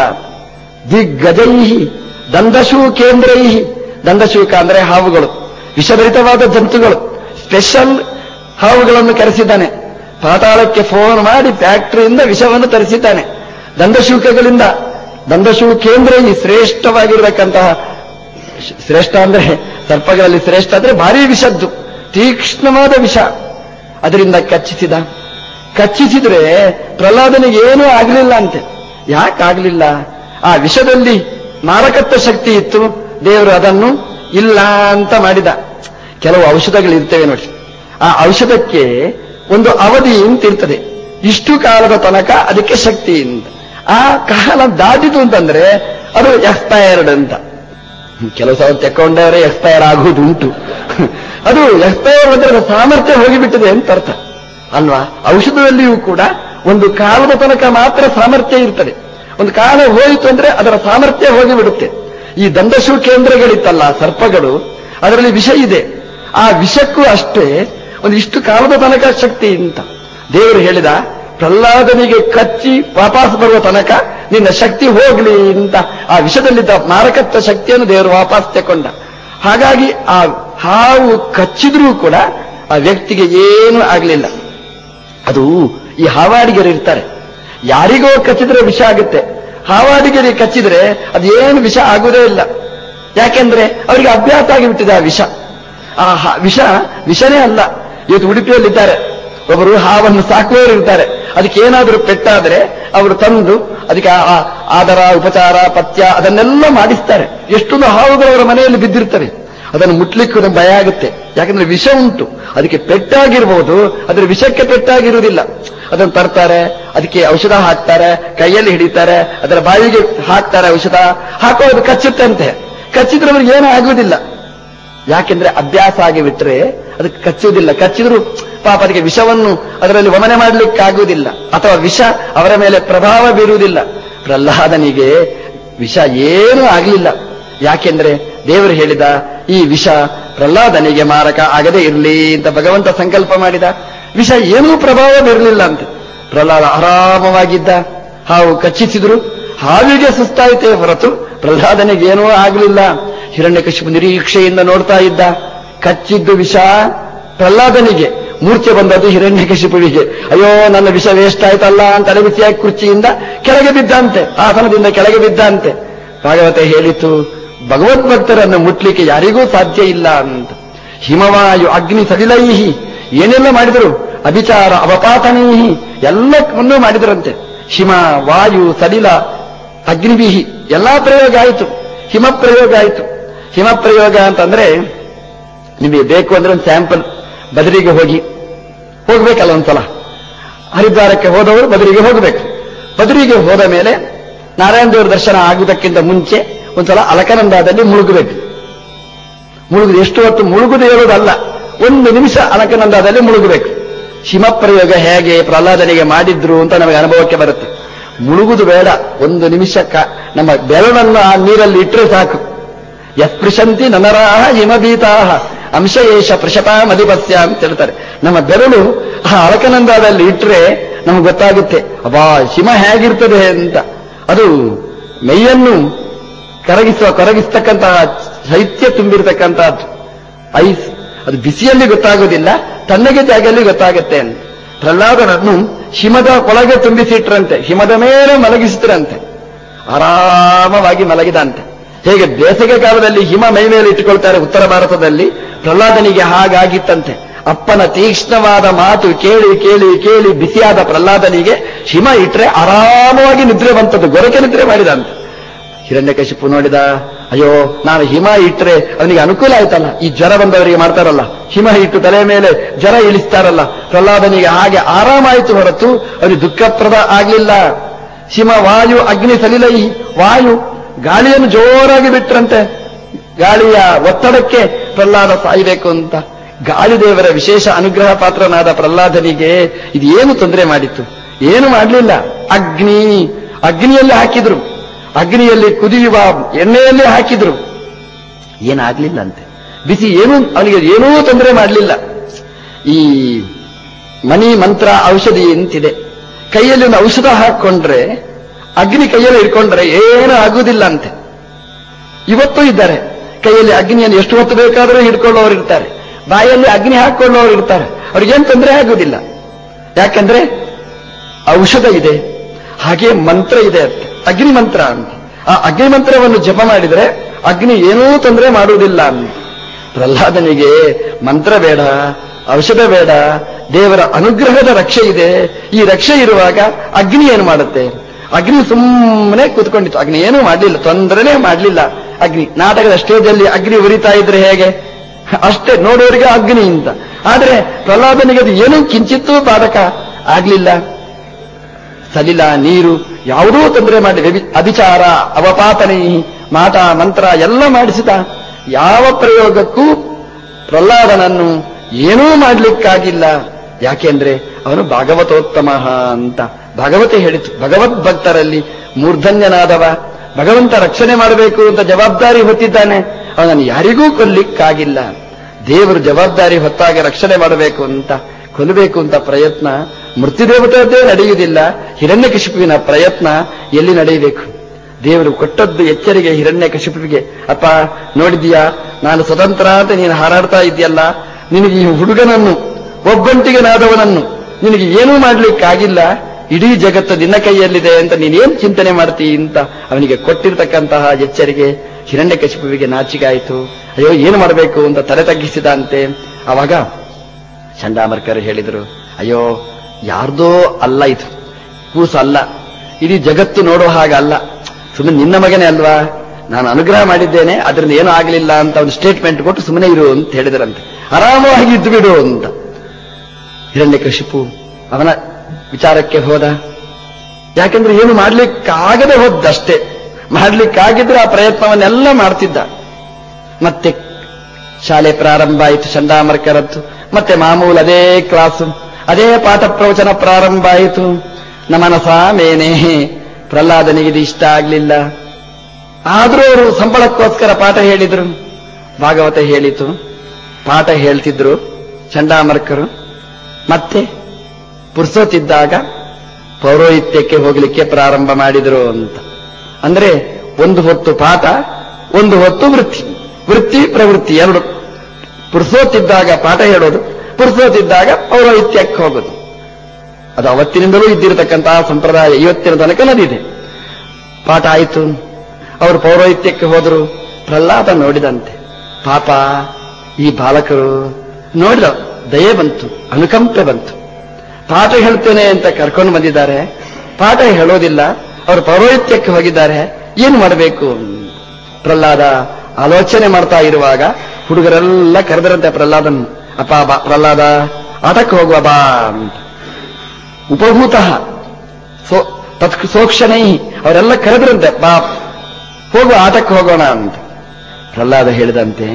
ದಿಗ್ಗಜೈಹಿ ದಂದಶೂ ಕೇಂದ್ರೈಹಿ ದಂದಶೂಕ ಅಂದ್ರೆ ಹಾವುಗಳು ವಿಷಭರಿತವಾದ ಜಂತುಗಳು ಸ್ಪೆಷಲ್ ಹಾವುಗಳನ್ನು ಕರೆಸಿದ್ದಾನೆ ಪಾತಾಳಕ್ಕೆ ಫೋನ್ ಮಾಡಿ ಫ್ಯಾಕ್ಟರಿಯಿಂದ ವಿಷವನ್ನು ತರಿಸಿದ್ದಾನೆ ದಂದಶೂಕಗಳಿಂದ ದಂದಶೂ ಕೇಂದ್ರ ಈ ಶ್ರೇಷ್ಠವಾಗಿರತಕ್ಕಂತಹ ಶ್ರೇಷ್ಠ ಅಂದ್ರೆ ಸರ್ಪಗಳಲ್ಲಿ ಶ್ರೇಷ್ಠ ಅಂದ್ರೆ ಭಾರಿ ವಿಷದ್ದು ತೀಕ್ಷ್ಣವಾದ ವಿಷ ಅದರಿಂದ ಕಚ್ಚಿಸಿದ ಕಚ್ಚಿಸಿದ್ರೆ ಪ್ರಹ್ಲಾದನಿಗೆ ಏನೂ ಆಗಲಿಲ್ಲ ಅಂತೆ ಯಾಕಾಗ್ಲಿಲ್ಲ ಆ ವಿಷದಲ್ಲಿ ಮಾರಕತ್ವ ಶಕ್ತಿ ಇತ್ತು ದೇವರು ಅದನ್ನು ಇಲ್ಲ ಅಂತ ಮಾಡಿದ ಕೆಲವು ಔಷಧಗಳಿರ್ತವೆ ನೋಡಿ ಆ ಔಷಧಕ್ಕೆ ಒಂದು ಅವಧಿ ಅಂತ ಇರ್ತದೆ ಇಷ್ಟು ಕಾಲದ ತನಕ ಅದಕ್ಕೆ ಶಕ್ತಿ ಅಂತ ಆ ಕಾಲ ದಾಟಿತು ಅಂತಂದ್ರೆ ಅದು ಎಕ್ಸ್ಪೈರ್ಡ್ ಅಂತ ಕೆಲವು ಸಲ ತೆಕ್ಕೊಂಡವರೇ ಎಕ್ಸ್ಪೈರ್ ಆಗುವುದು ಉಂಟು ಅದು ಎಕ್ಸ್ಪೈರ್ ಅಂದ್ರೆ ಅದರ ಸಾಮರ್ಥ್ಯ ಹೋಗಿಬಿಟ್ಟಿದೆ ಅಂತ ಅರ್ಥ ಅಲ್ವಾ ಔಷಧದಲ್ಲಿಯೂ ಕೂಡ ಒಂದು ಕಾಲದ ತನಕ ಮಾತ್ರ ಸಾಮರ್ಥ್ಯ ಇರ್ತದೆ ಒಂದು ಕಾಲ ಹೋಯಿತು ಅಂದ್ರೆ ಅದರ ಸಾಮರ್ಥ್ಯ ಹೋಗಿಬಿಡುತ್ತೆ ಈ ದಂಡಶು ಕೇಂದ್ರಗಳಿತ್ತಲ್ಲ ಸರ್ಪಗಳು ಅದರಲ್ಲಿ ವಿಷ ಇದೆ ಆ ವಿಷಕ್ಕೂ ಅಷ್ಟೇ ಒಂದು ಇಷ್ಟು ಕಾಲದ ತನಕ ಶಕ್ತಿ ಅಂತ ದೇವರು ಹೇಳಿದ ಪ್ರಹ್ಲಾದನಿಗೆ ಕಚ್ಚಿ ವಾಪಸ್ ಬರುವ ತನಕ ನಿನ್ನ ಶಕ್ತಿ ಹೋಗ್ಲಿ ಅಂತ ಆ ವಿಷದಲ್ಲಿದ್ದ ಮಾರಕತ್ವ ಶಕ್ತಿಯನ್ನು ದೇವರು ವಾಪಸ್ ತಕೊಂಡ ಹಾಗಾಗಿ ಆ ಹಾವು ಕಚ್ಚಿದ್ರೂ ಕೂಡ ಆ ವ್ಯಕ್ತಿಗೆ ಏನೂ ಆಗಲಿಲ್ಲ ಅದು ಈ ಹಾವಾಡಿಗರು ಇರ್ತಾರೆ ಯಾರಿಗೋ ಕಚ್ಚಿದ್ರೆ ವಿಷ ಆಗುತ್ತೆ ಹಾವಾಡಿಗರಿಗೆ ಕಚ್ಚಿದ್ರೆ ಅದೇನು ವಿಷ ಆಗುವುದೇ ಇಲ್ಲ ಯಾಕೆಂದ್ರೆ ಅವರಿಗೆ ಅಭ್ಯಾಸ ಆಗಿಬಿಟ್ಟಿದೆ ಆ ವಿಷ ಆ ಹ- ವಿಷ ವಿಷನೇ ಅಲ್ಲ ಇವತ್ತು ಉಡುಪಿಯಲ್ಲಿದ್ದಾರೆ ಒಬ್ಬರು ಹಾವನ್ನು ಸಾಕುವವರು ಇರ್ತಾರೆ ಅದಕ್ಕೆ ಏನಾದರೂ ಪೆಟ್ಟಾದ್ರೆ ಅವರು ತಂದು ಅದಕ್ಕೆ ಆ- ಆ- ಆದರ ಉಪಚಾರ ಪಥ್ಯ ಅದನ್ನೆಲ್ಲ ಮಾಡಿಸ್ತಾರೆ ಎಷ್ಟೊಂದು ಹಾವುಗಳು ಅವರ ಮನೆಯಲ್ಲಿ ಬಿದ್ದಿರ್ತವೆ ಅದನ್ನು ಮುಟ್ಲಿಕ್ಕೂ ನಮ್ಗೆ ಭಯ ಆಗುತ್ತೆ ಯಾಕಂದ್ರೆ ವಿಷ ಉಂಟು ಅದಕ್ಕೆ ಪೆಟ್ಟಾಗಿರ್ಬೋದು ಅದರ ವಿಷಕ್ಕೆ ಪೆಟ್ಟಾಗಿರುವುದಿಲ್ಲ ಅದನ್ನು ತರ್ತಾರೆ ಅದಕ್ಕೆ ಔಷಧ ಹಾಕ್ತಾರೆ ಕೈಯಲ್ಲಿ ಹಿಡಿತಾರೆ ಅದರ ಬಾಯಿಗೆ ಹಾಕ್ತಾರೆ ಔಷಧ ಹಾಕೋದು ಕಚ್ಚುತ್ತಂತೆ ಕಚ್ಚಿದ್ರೆ ಅವ್ರಿಗೆ ಏನೂ ಆಗುವುದಿಲ್ಲ ಯಾಕೆಂದ್ರೆ ಅಭ್ಯಾಸ ಆಗಿ ಬಿಟ್ರೆ ಅದಕ್ಕೆ ಕಚ್ಚುವುದಿಲ್ಲ ಕಚ್ಚಿದ್ರು ಪಾಪ ಅದಕ್ಕೆ ವಿಷವನ್ನು ಅದರಲ್ಲಿ ವಮನೆ ಮಾಡಲಿಕ್ಕಾಗುವುದಿಲ್ಲ ಅಥವಾ ವಿಷ ಅವರ ಮೇಲೆ ಪ್ರಭಾವ ಬೀರುವುದಿಲ್ಲ ಪ್ರಹ್ಲಾದನಿಗೆ ವಿಷ ಏನೂ ಆಗಲಿಲ್ಲ ಯಾಕೆಂದ್ರೆ ದೇವರು ಹೇಳಿದ ಈ ವಿಷ ಪ್ರಹ್ಲಾದನಿಗೆ ಮಾರಕ ಆಗದೇ ಇರಲಿ ಅಂತ ಭಗವಂತ ಸಂಕಲ್ಪ ಮಾಡಿದ ವಿಷ ಏನೂ ಪ್ರಭಾವ ಬೀರಲಿಲ್ಲ ಅಂತ ಪ್ರಹ್ಲಾದ ಆರಾಮವಾಗಿದ್ದ ಹಾವು ಕಚ್ಚಿಸಿದ್ರು ಹಾವಿಗೆ ಸುಸ್ತಾಯಿತೇ ಹೊರತು ಪ್ರಹ್ಲಾದನಿಗೆ ಏನೂ ಆಗಲಿಲ್ಲ ಹಿರಣ್ಯಕಶಿಪು ನಿರೀಕ್ಷೆಯಿಂದ ನೋಡ್ತಾ ಇದ್ದ ಕಚ್ಚಿದ್ದು ವಿಷ ಪ್ರಹ್ಲಾದನಿಗೆ ಮೂರ್ಛೆ ಬಂದದ್ದು ಹಿರಣ್ಯಕಶಿಪುವಿಗೆ ಅಯ್ಯೋ ನನ್ನ ವಿಷ ವೇಸ್ಟ್ ಆಯ್ತಲ್ಲ ಅಂತ ಅಲಬಿಸಿಯಾಗಿ ಕುರ್ಚಿಯಿಂದ ಕೆಳಗೆ ಬಿದ್ದಂತೆ ಆಸನದಿಂದ ಕೆಳಗೆ ಬಿದ್ದಂತೆ ಭಾಗವತ ಹೇಳಿತು ಭಗವದ್ಭಕ್ತರನ್ನು ಮುಟ್ಲಿಕ್ಕೆ ಯಾರಿಗೂ ಸಾಧ್ಯ ಇಲ್ಲ ಅಂತ ಹಿಮವಾಯು ಅಗ್ನಿ ಸಡಿಲೈಹಿ ಏನೆಲ್ಲ ಮಾಡಿದರು ಅಭಿಚಾರ ಅವಪಾತನೀಹಿ ಎಲ್ಲವನ್ನೂ ಮಾಡಿದರಂತೆ ಹಿಮ ವಾಯು ಸಡಿಲ ಅಗ್ನಿಬಿಹಿ ಎಲ್ಲಾ ಪ್ರಯೋಗ ಆಯಿತು ಹಿಮ ಪ್ರಯೋಗ ಆಯಿತು ಹಿಮ ಪ್ರಯೋಗ ಅಂತಂದ್ರೆ ನಿಮಗೆ ಬೇಕು ಅಂದ್ರೆ ಒಂದು ಸ್ಯಾಂಪಲ್ ಬದರಿಗೆ ಹೋಗಿ ಹೋಗ್ಬೇಕಲ್ಲ ಒಂದ್ಸಲ ಹರಿದ್ವಾರಕ್ಕೆ ಹೋದವರು ಬದರಿಗೆ ಹೋಗಬೇಕು ಬದರಿಗೆ ಹೋದ ಮೇಲೆ ನಾರಾಯಣ ದೇವರ ದರ್ಶನ ಆಗುವುದಕ್ಕಿಂತ ಮುಂಚೆ ಒಂದ್ಸಲ ಅಲಕನಂದಾದಲ್ಲಿ ಮುಳುಗಬೇಕು ಮುಳುಗುದು ಎಷ್ಟು ಹೊತ್ತು ಮುಳುಗುದು ಹೇಳುವುದಲ್ಲ ಒಂದು ನಿಮಿಷ ಅಲಕನಂದಾದಲ್ಲಿ ಮುಳುಗಬೇಕು ಹಿಮ ಪ್ರಯೋಗ ಹೇಗೆ ಪ್ರಹ್ಲಾದನಿಗೆ ಮಾಡಿದ್ರು ಅಂತ ನಮಗೆ ಅನುಭವಕ್ಕೆ ಬರುತ್ತೆ ಮುಳುಗುದು ಬೇಡ ಒಂದು ನಿಮಿಷ ಕ- ನಮ್ಮ ಬೆರಳನ್ನು ಆ ನೀರಲ್ಲಿ ಇಟ್ಟರೆ ಸಾಕು ಯಸ್ಪೃಶಂತಿ ನನರಾಹ ಹಿಮಬೀತಾಹ ಅಂಶಯೇಷ ಪೃಷತಾ ಮದಿಪಸ್ಯ ಅಂತ ಹೇಳ್ತಾರೆ ನಮ್ಮ ಬೆರಳು ಆ ಅಳಕನಂದದಲ್ಲಿ ಇಟ್ಟರೆ ನಮ್ಗೆ ಗೊತ್ತಾಗುತ್ತೆ ಅಬ್ಬಾ ಹಿಮ ಹೇಗಿರ್ತದೆ ಅಂತ ಅದು ಮೈಯನ್ನು ಕರಗಿಸುವ ಕರಗಿಸ್ತಕ್ಕಂತಹ ಶೈತ್ಯ ತುಂಬಿರತಕ್ಕಂತಹದ್ದು ಐಸ್ ಅದು ಬಿಸಿಯಲ್ಲಿ ಗೊತ್ತಾಗೋದಿಲ್ಲ ತಣ್ಣಗೆ ಜಾಗದಲ್ಲಿ ಗೊತ್ತಾಗುತ್ತೆ ಅಂತ ಪ್ರಹ್ಲಾದನನ್ನು ಹಿಮದ ಒಳಗೆ ತುಂಬಿಸಿಟ್ರಂತೆ ಹಿಮದ ಮೇಲೆ ಮಲಗಿಸಿದ್ರಂತೆ ಆರಾಮವಾಗಿ ಮಲಗಿದಂತೆ ಹೇಗೆ ಬೇಸಿಗೆ ಕಾಲದಲ್ಲಿ ಹಿಮ ಮೈ ಮೇಲೆ ಇಟ್ಟುಕೊಳ್ತಾರೆ ಉತ್ತರ ಭಾರತದಲ್ಲಿ ಪ್ರಹ್ಲಾದನಿಗೆ ಹಾಗಾಗಿತ್ತಂತೆ ಅಪ್ಪನ ತೀಕ್ಷ್ಣವಾದ ಮಾತು ಕೇಳಿ ಕೇಳಿ ಕೇಳಿ ಬಿಸಿಯಾದ ಪ್ರಹ್ಲಾದನಿಗೆ ಹಿಮ ಇಟ್ರೆ ಆರಾಮವಾಗಿ ನಿದ್ರೆ ಬಂತದ್ದು ಗೊರಕೆ ನಿದ್ರೆ ಮಾಡಿದಂತೆ ಹಿರಣ್ಯಕಶಿಪು ನೋಡಿದ ಅಯ್ಯೋ ನಾನು ಹಿಮ ಇಟ್ರೆ ಅವನಿಗೆ ಅನುಕೂಲ ಆಯ್ತಲ್ಲ ಈ ಜ್ವರ ಬಂದವರಿಗೆ ಮಾಡ್ತಾರಲ್ಲ ಹಿಮ ಇಟ್ಟು ತಲೆ ಮೇಲೆ ಜ್ವರ ಇಳಿಸ್ತಾರಲ್ಲ ಪ್ರಹ್ಲಾದನಿಗೆ ಹಾಗೆ ಆರಾಮಾಯಿತು ಹೊರತು ಅವನಿಗೆ ದುಃಖಪ್ರದ ಆಗ್ಲಿಲ್ಲ ಹಿಮ ವಾಯು ಅಗ್ನಿ ಸಲಿಲೈ ವಾಯು ಗಾಳಿಯನ್ನು ಜೋರಾಗಿ ಬಿಟ್ರಂತೆ ಗಾಳಿಯ ಒತ್ತಡಕ್ಕೆ ಪ್ರಹ್ಲಾದ ಸಾಯಬೇಕು ಅಂತ ಗಾಳಿ ದೇವರ ವಿಶೇಷ ಅನುಗ್ರಹ ಪಾತ್ರನಾದ ಪ್ರಹ್ಲಾದನಿಗೆ ಇದು ಏನು ತೊಂದರೆ ಮಾಡಿತ್ತು ಏನು ಮಾಡಲಿಲ್ಲ ಅಗ್ನಿ ಅಗ್ನಿಯಲ್ಲಿ ಹಾಕಿದ್ರು ಅಗ್ನಿಯಲ್ಲಿ ಕುದಿಯುವ ಎಣ್ಣೆಯಲ್ಲೇ ಹಾಕಿದ್ರು ಏನಾಗ್ಲಿಲ್ಲ ಅಂತೆ ಬಿಸಿ ಏನೂ ಅವನಿಗೆ ಏನೂ ತೊಂದರೆ ಮಾಡಲಿಲ್ಲ ಈ ಮನಿ ಮಂತ್ರ ಔಷಧಿ ಅಂತಿದೆ ಕೈಯಲ್ಲಿ ಒಂದು ಔಷಧ ಹಾಕೊಂಡ್ರೆ ಅಗ್ನಿ ಕೈಯಲ್ಲಿ ಇಟ್ಕೊಂಡ್ರೆ ಏನೂ ಆಗುವುದಿಲ್ಲ ಅಂತೆ ಇವತ್ತು ಇದ್ದಾರೆ ಕೈಯಲ್ಲಿ ಅಗ್ನಿಯನ್ನು ಎಷ್ಟು ಹೊತ್ತು ಬೇಕಾದರೂ ಹಿಡ್ಕೊಳ್ಳೋರು ಇರ್ತಾರೆ ಬಾಯಲ್ಲಿ ಅಗ್ನಿ ಹಾಕೊಳ್ಳೋರು ಇರ್ತಾರೆ ಅವ್ರಿಗೇನು ತೊಂದರೆ ಆಗುವುದಿಲ್ಲ ಯಾಕಂದ್ರೆ ಔಷಧ ಇದೆ ಹಾಗೆ ಮಂತ್ರ ಇದೆ ಅಂತ ಅಗ್ನಿ ಮಂತ್ರ ಅಂತ ಆ ಅಗ್ನಿ ಮಂತ್ರವನ್ನು ಜಪ ಮಾಡಿದರೆ ಅಗ್ನಿ ಏನೂ ತೊಂದರೆ ಮಾಡುವುದಿಲ್ಲ ಅಂತ ಪ್ರಹ್ಲಾದನಿಗೆ ಮಂತ್ರ ಬೇಡ ಔಷಧ ಬೇಡ ದೇವರ ಅನುಗ್ರಹದ ರಕ್ಷೆ ಇದೆ ಈ ರಕ್ಷೆ ಇರುವಾಗ ಅಗ್ನಿ ಏನು ಮಾಡುತ್ತೆ ಅಗ್ನಿ ಸುಮ್ಮನೆ ಕೂತ್ಕೊಂಡಿತ್ತು ಅಗ್ನಿ ಏನೂ ಮಾಡಲಿಲ್ಲ ತೊಂದರೆನೇ ಮಾಡಲಿಲ್ಲ ಅಗ್ನಿ ನಾಟಕದ ಸ್ಟೇಜಲ್ಲಿ ಅಗ್ನಿ ಉರಿತಾ ಇದ್ರೆ ಹೇಗೆ ಅಷ್ಟೇ ನೋಡೋರಿಗೆ ಅಗ್ನಿ ಅಂತ ಆದ್ರೆ ಪ್ರಹ್ಲಾದನಿಗೆ ಅದು ಏನೂ ಕಿಂಚಿತ್ತೂ ಬಾಧಕ ಆಗ್ಲಿಲ್ಲ ಸಲಿಲ ನೀರು ಯಾವುದೂ ತೊಂದರೆ ಮಾಡಿ ವ್ಯಭಿ- ಅಭಿಚಾರ ಅವಪಾತನೆ ಮಾಟ ಮಂತ್ರ ಎಲ್ಲ ಮಾಡಿಸಿದ ಯಾವ ಪ್ರಯೋಗಕ್ಕೂ ಪ್ರಹ್ಲಾದನನ್ನು ಏನೂ ಮಾಡ್ಲಿಕ್ಕಾಗಿಲ್ಲ ಯಾಕೆಂದ್ರೆ ಅವನು ಭಾಗವತೋತ್ತಮ ಅಂತ ಭಗವತಿ ಹೇಳಿತು ಭಗವದ್ ಭಕ್ತರಲ್ಲಿ ಮೂರ್ಧನ್ಯನಾದವ ಭಗವಂತ ರಕ್ಷಣೆ ಮಾಡಬೇಕು ಅಂತ ಜವಾಬ್ದಾರಿ ಹೊತ್ತಿದ್ದಾನೆ ಅವನನ್ನು ಯಾರಿಗೂ ಕೊಲ್ಲಿಕ್ಕಾಗಿಲ್ಲ ದೇವರು ಜವಾಬ್ದಾರಿ ಹೊತ್ತಾಗಿ ರಕ್ಷಣೆ ಮಾಡಬೇಕು ಅಂತ ಕೊಲ್ಲಬೇಕು ಅಂತ ಪ್ರಯತ್ನ ಮೃತ್ಯುದೇವತದ್ದೇ ನಡೆಯುವುದಿಲ್ಲ ಹಿರಣ್ಯಕಶಿಪುವಿನ ಪ್ರಯತ್ನ ಎಲ್ಲಿ ನಡೆಯಬೇಕು ದೇವರು ಕೊಟ್ಟದ್ದು ಎಚ್ಚರಿಕೆ ಹಿರಣ್ಯಕಶಿಪುವಿಗೆ ಅಪ್ಪ ನೋಡಿದೀಯಾ ನಾನು ಸ್ವತಂತ್ರ ಅಂತ ನೀನು ಹಾರಾಡ್ತಾ ಇದೆಯಲ್ಲ ನಿನಗೆ ಈ ಹುಡುಗನನ್ನು ಒಬ್ಬಂಟಿಗನಾದವನನ್ನು ನಿನಗೆ ಏನೂ ಮಾಡ್ಲಿಕ್ಕಾಗಿಲ್ಲ ಇಡೀ ಜಗತ್ತು ನಿನ್ನ ಕೈಯಲ್ಲಿದೆ ಅಂತ ನೀನೇನ್ ಚಿಂತನೆ ಮಾಡ್ತೀ ಅಂತ ಅವನಿಗೆ ಕೊಟ್ಟಿರ್ತಕ್ಕಂತಹ ಎಚ್ಚರಿಕೆ ಹಿರಣ್ಯಕಶಿಪುವಿಗೆ ನಾಚಿಕಾಯಿತು ಅಯ್ಯೋ ಏನು ಮಾಡಬೇಕು ಅಂತ ತಲೆ ತಗ್ಗಿಸಿದಂತೆ ಅವಾಗ ಚಂಡಾಮರ್ಕರ್ ಹೇಳಿದರು ಅಯ್ಯೋ ಯಾರ್ದೋ ಅಲ್ಲ ಇದು ಕೂಸು ಅಲ್ಲ ಇಡೀ ಜಗತ್ತು ನೋಡೋ ಹಾಗಲ್ಲ ಸುಮ್ಮನೆ ನಿನ್ನ ಮಗನೇ ಅಲ್ವಾ ನಾನು ಅನುಗ್ರಹ ಮಾಡಿದ್ದೇನೆ ಅದರಿಂದ ಏನೂ ಆಗಲಿಲ್ಲ ಅಂತ ಒಂದು ಸ್ಟೇಟ್ಮೆಂಟ್ ಕೊಟ್ಟು ಸುಮ್ಮನೆ ಇರು ಅಂತ ಹೇಳಿದರಂತೆ ಆರಾಮವಾಗಿ ಇದ್ದು ಬಿಡು ಅಂತ ಹಿರಣ್ಯಕಶಿಪು ಅವನ ವಿಚಾರಕ್ಕೆ ಹೋದ ಯಾಕಂದ್ರೆ ಏನು ಮಾಡ್ಲಿಕ್ಕಾಗದೆ ಹೋದ್ದಷ್ಟೇ ಮಾಡ್ಲಿಕ್ಕಾಗಿದ್ರೆ ಆ ಪ್ರಯತ್ನವನ್ನೆಲ್ಲ ಮಾಡ್ತಿದ್ದ ಮತ್ತೆ ಶಾಲೆ ಪ್ರಾರಂಭ ಆಯಿತು ಚಂಡಾಮರ್ಕರದ್ದು ಮತ್ತೆ ಮಾಮೂಲು ಅದೇ ಕ್ಲಾಸು ಅದೇ ಪಾಠ ಪ್ರವಚನ ಪ್ರಾರಂಭ ಆಯಿತು ನಮನಸ ಮೇನೆ ಪ್ರಹ್ಲಾದನಿಗೆ ಇದು ಇಷ್ಟ ಆಗ್ಲಿಲ್ಲ ಆದ್ರೂ ಅವರು ಸಂಬಳಕ್ಕೋಸ್ಕರ ಪಾಠ ಹೇಳಿದ್ರು ಭಾಗವತ ಹೇಳಿತು ಪಾಠ ಹೇಳ್ತಿದ್ರು ಚಂಡಾಮರ್ಕರು ಮತ್ತೆ ಪುರ್ಸೋತಿದ್ದಾಗ ಪೌರೋಹಿತ್ಯಕ್ಕೆ ಹೋಗಲಿಕ್ಕೆ ಪ್ರಾರಂಭ ಮಾಡಿದ್ರು ಅಂತ ಅಂದ್ರೆ ಒಂದು ಹೊತ್ತು ಪಾಠ ಒಂದು ಹೊತ್ತು ವೃತ್ತಿ ವೃತ್ತಿ ಪ್ರವೃತ್ತಿ ಎರಡು ಪುರ್ಸೋತಿದ್ದಾಗ ಪಾಠ ಹೇಳೋದು ಪುರ್ಸೋತಿದ್ದಾಗ ಪೌರೋಹಿತ್ಯಕ್ಕೆ ಹೋಗೋದು ಅದು ಅವತ್ತಿನಿಂದಲೂ ಇದ್ದಿರತಕ್ಕಂತಹ ಸಂಪ್ರದಾಯ ಇವತ್ತಿನ ತನಕ ನದಿದೆ ಪಾಠ ಆಯಿತು ಅವರು ಪೌರೋಹಿತ್ಯಕ್ಕೆ ಹೋದರು ಪ್ರಹ್ಲಾದ ನೋಡಿದಂತೆ ಪಾಪ ಈ ಬಾಲಕರು ನೋಡಿದ ದಯೆ ಬಂತು ಅನುಕಂಪೆ ಬಂತು ಪಾಠ ಹೇಳ್ತೇನೆ ಅಂತ ಕರ್ಕೊಂಡು ಬಂದಿದ್ದಾರೆ ಪಾಠ ಹೇಳೋದಿಲ್ಲ ಅವರು ಪೌರೋಹಿತ್ಯಕ್ಕೆ ಹೋಗಿದ್ದಾರೆ ಏನು ಮಾಡಬೇಕು ಪ್ರಹ್ಲಾದ ಆಲೋಚನೆ ಮಾಡ್ತಾ ಇರುವಾಗ ಹುಡುಗರೆಲ್ಲ ಕರೆದರಂತೆ ಪ್ರಹ್ಲಾದನ್ ಅಪ್ಪ ಬಾ ಪ್ರಹ್ಲಾದ ಆಟಕ್ಕೆ ಹೋಗುವ ಬಾ ಅಂತ ಉಪಭೂತ ಸೋ ತತ್ ಸೋಕ್ಷಣೈ ಅವರೆಲ್ಲ ಕರೆದ್ರಂತೆ ಬಾ ಹೋಗುವ ಆಟಕ್ಕೆ ಹೋಗೋಣ ಅಂತ ಪ್ರಹ್ಲಾದ ಹೇಳಿದಂತೆ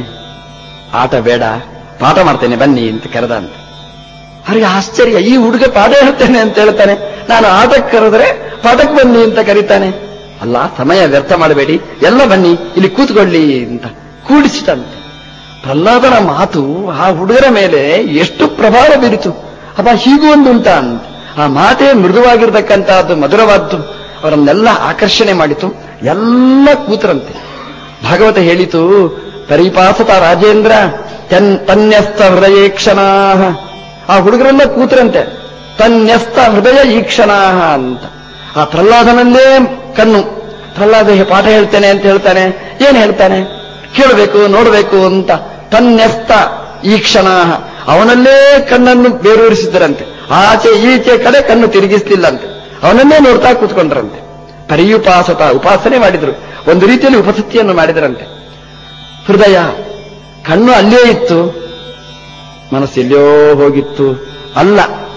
ಆಟ ಬೇಡ ಪಾಠ ಮಾಡ್ತೇನೆ ಬನ್ನಿ ಅಂತ ಕರೆದ ಅಂತ ಅವರಿಗೆ ಆಶ್ಚರ್ಯ ಈ ಹುಡುಗ ಪಾಠ ಹೇಳ್ತೇನೆ ಅಂತ ಹೇಳ್ತಾನೆ ನಾನು ಆಟಕ್ಕೆ ಕರೆದ್ರೆ ಪಾಠಕ್ಕೆ ಬನ್ನಿ ಅಂತ ಕರೀತಾನೆ ಅಲ್ಲ ಸಮಯ ವ್ಯರ್ಥ ಮಾಡಬೇಡಿ ಎಲ್ಲ ಬನ್ನಿ ಇಲ್ಲಿ ಕೂತ್ಕೊಳ್ಳಿ ಅಂತ ಕೂಡಿಸಿದಂತೆ ಪ್ರಹ್ಲಾದನ ಮಾತು ಆ ಹುಡುಗರ ಮೇಲೆ ಎಷ್ಟು ಪ್ರಭಾವ ಬೀರಿತು ಅಪ್ಪ ಹೀಗೂ ಒಂದು ಉಂಟಾ ಅಂತ ಆ ಮಾತೇ ಮೃದುವಾಗಿರ್ತಕ್ಕಂತಹದ್ದು ಮಧುರವಾದ್ದು ಅವರನ್ನೆಲ್ಲ ಆಕರ್ಷಣೆ ಮಾಡಿತು ಎಲ್ಲ ಕೂತರಂತೆ ಭಾಗವತ ಹೇಳಿತು ಪರಿಪಾಸತ ರಾಜೇಂದ್ರ ತನ್ ತನ್ಯಸ್ತ ಹೃದಯ ಕ್ಷಣಾ ಆ ಹುಡುಗರೆಲ್ಲ ಕೂತರಂತೆ ತನ್ಯಸ್ತ ಹೃದಯ ಈಕ್ಷಣಾ ಅಂತ ಆ ಪ್ರಹ್ಲಾದನಲ್ಲೇ ಕಣ್ಣು ಪ್ರಹ್ಲಾದ ಪಾಠ ಹೇಳ್ತೇನೆ ಅಂತ ಹೇಳ್ತಾನೆ ಏನ್ ಹೇಳ್ತಾನೆ ಕೇಳಬೇಕು ನೋಡಬೇಕು ಅಂತ ತನ್ಯಸ್ತ ಈಕ್ಷಣ ಅವನಲ್ಲೇ ಕಣ್ಣನ್ನು ಬೇರೂರಿಸಿದ್ದರಂತೆ ಆಚೆ ಈಚೆ ಕಡೆ ಕಣ್ಣು ತಿರುಗಿಸ್ಲಿಲ್ಲಂತೆ ಅವನನ್ನೇ ನೋಡ್ತಾ ಕೂತ್ಕೊಂಡ್ರಂತೆ ಪರಿಯುಪಾಸತ ಉಪಾಸನೆ ಮಾಡಿದ್ರು ಒಂದು ರೀತಿಯಲ್ಲಿ ಉಪಸತಿಯನ್ನು ಮಾಡಿದರಂತೆ ಹೃದಯ ಕಣ್ಣು ಅಲ್ಲೇ ಇತ್ತು ಮನಸ್ಸು ಎಲ್ಲೋ ಹೋಗಿತ್ತು ಅಲ್ಲ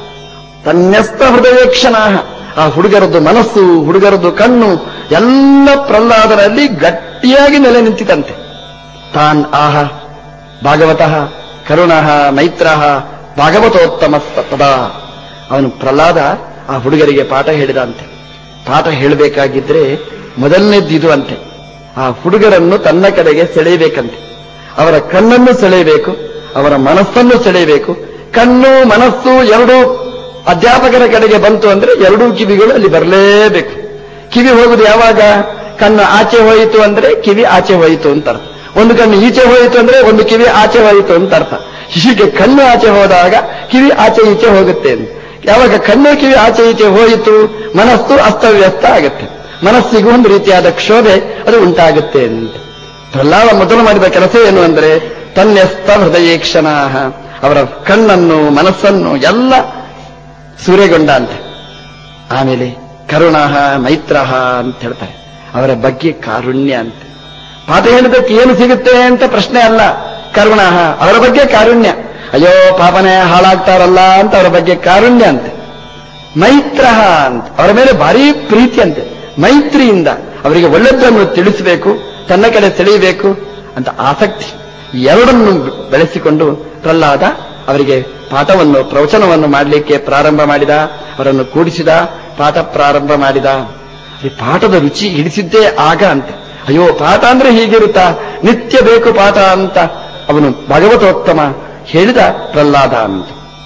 ತನ್ಯಸ್ತ ಹೃದಯಕ್ಷಣ ಆ ಹುಡುಗರದ್ದು ಮನಸ್ಸು ಹುಡುಗರದ್ದು ಕಣ್ಣು ಎಲ್ಲ ಪ್ರಹ್ಲಾದರಲ್ಲಿ ಗಟ್ಟಿಯಾಗಿ ನೆಲೆ ನಿಂತಿತಂತೆ ತಾನ್ ಆಹ ಭಾಗವತಃ ಕರುಣಃ ಮೈತ್ರಃ ಭಾಗವತೋತ್ತಮ ತದಾ ಅವನು ಪ್ರಹ್ಲಾದ ಆ ಹುಡುಗರಿಗೆ ಪಾಠ ಹೇಳಿದಂತೆ ಪಾಠ ಹೇಳಬೇಕಾಗಿದ್ರೆ ಮೊದಲನೇದ್ದು ಇದು ಅಂತೆ ಆ ಹುಡುಗರನ್ನು ತನ್ನ ಕಡೆಗೆ ಸೆಳೆಯಬೇಕಂತೆ ಅವರ ಕಣ್ಣನ್ನು ಸೆಳೆಯಬೇಕು ಅವರ ಮನಸ್ಸನ್ನು ಸೆಳೆಯಬೇಕು ಕಣ್ಣು ಮನಸ್ಸು ಎರಡೂ ಅಧ್ಯಾಪಕರ ಕಡೆಗೆ ಬಂತು ಅಂದ್ರೆ ಎರಡೂ ಕಿವಿಗಳು ಅಲ್ಲಿ ಬರಲೇಬೇಕು ಕಿವಿ ಹೋಗುದು ಯಾವಾಗ ಕಣ್ಣು ಆಚೆ ಹೋಯಿತು ಅಂದ್ರೆ ಕಿವಿ ಆಚೆ ಹೋಯಿತು ಅಂತ ಅರ್ಥ ಒಂದು ಕಣ್ಣು ಈಚೆ ಹೋಯಿತು ಅಂದ್ರೆ ಒಂದು ಕಿವಿ ಆಚೆ ಹೋಯಿತು ಅಂತ ಅರ್ಥ ಹೀಗೆ ಕಣ್ಣು ಆಚೆ ಹೋದಾಗ ಕಿವಿ ಆಚೆ ಈಚೆ ಹೋಗುತ್ತೆ ಅಂತ ಯಾವಾಗ ಕಣ್ಣು ಕಿವಿ ಆಚೆ ಈಚೆ ಹೋಯಿತು ಮನಸ್ಸು ಅಸ್ತವ್ಯಸ್ತ ಆಗುತ್ತೆ ಮನಸ್ಸಿಗೂ ಒಂದು ರೀತಿಯಾದ ಕ್ಷೋಭೆ ಅದು ಉಂಟಾಗುತ್ತೆ ಅಂತ ಪ್ರಹ್ಲಾದ ಮೊದಲು ಮಾಡಿದ ಕೆಲಸ ಏನು ಅಂದ್ರೆ ತನ್ಯಸ್ತ ಹೃದಯೇಕ್ಷಣ ಅವರ ಕಣ್ಣನ್ನು ಮನಸ್ಸನ್ನು ಎಲ್ಲ ಸೂರೆಗೊಂಡ ಅಂತ ಆಮೇಲೆ ಕರುಣಃ ಮೈತ್ರಃ ಅಂತ ಹೇಳ್ತಾರೆ ಅವರ ಬಗ್ಗೆ ಕಾರುಣ್ಯ ಅಂತ ಪಾಠ ಹೇಳಿದಕ್ಕೆ ಏನು ಸಿಗುತ್ತೆ ಅಂತ ಪ್ರಶ್ನೆ ಅಲ್ಲ ಕರುಣಃ ಅವರ ಬಗ್ಗೆ ಕಾರುಣ್ಯ ಅಯ್ಯೋ ಪಾಪನೆ ಹಾಳಾಗ್ತಾರಲ್ಲ ಅಂತ ಅವರ ಬಗ್ಗೆ ಕಾರುಣ್ಯ ಅಂತೆ ಮೈತ್ರ ಅಂತ ಅವರ ಮೇಲೆ ಭಾರಿ ಪ್ರೀತಿ ಅಂತೆ ಮೈತ್ರಿಯಿಂದ ಅವರಿಗೆ ಒಳ್ಳೆದ್ದನ್ನು ತಿಳಿಸಬೇಕು ತನ್ನ ಕಡೆ ಸೆಳೆಯಬೇಕು ಅಂತ ಆಸಕ್ತಿ ಈ ಎರಡನ್ನು ಬೆಳೆಸಿಕೊಂಡು ಪ್ರಹ್ಲಾದ ಅವರಿಗೆ ಪಾಠವನ್ನು ಪ್ರವಚನವನ್ನು ಮಾಡಲಿಕ್ಕೆ ಪ್ರಾರಂಭ ಮಾಡಿದ ಅವರನ್ನು ಕೂಡಿಸಿದ ಪಾಠ ಪ್ರಾರಂಭ ಮಾಡಿದ ಈ ಪಾಠದ ರುಚಿ ಹಿಡಿಸಿದ್ದೇ ಆಗ ಅಂತೆ ಅಯ್ಯೋ ಪಾಠ ಅಂದ್ರೆ ಹೀಗಿರುತ್ತಾ ನಿತ್ಯ ಬೇಕು ಪಾಠ ಅಂತ ಅವನು ಭಗವತೋತ್ತಮ ಹೇಳಿದ ಪ್ರಹ್ಲಾದ ಅಂತ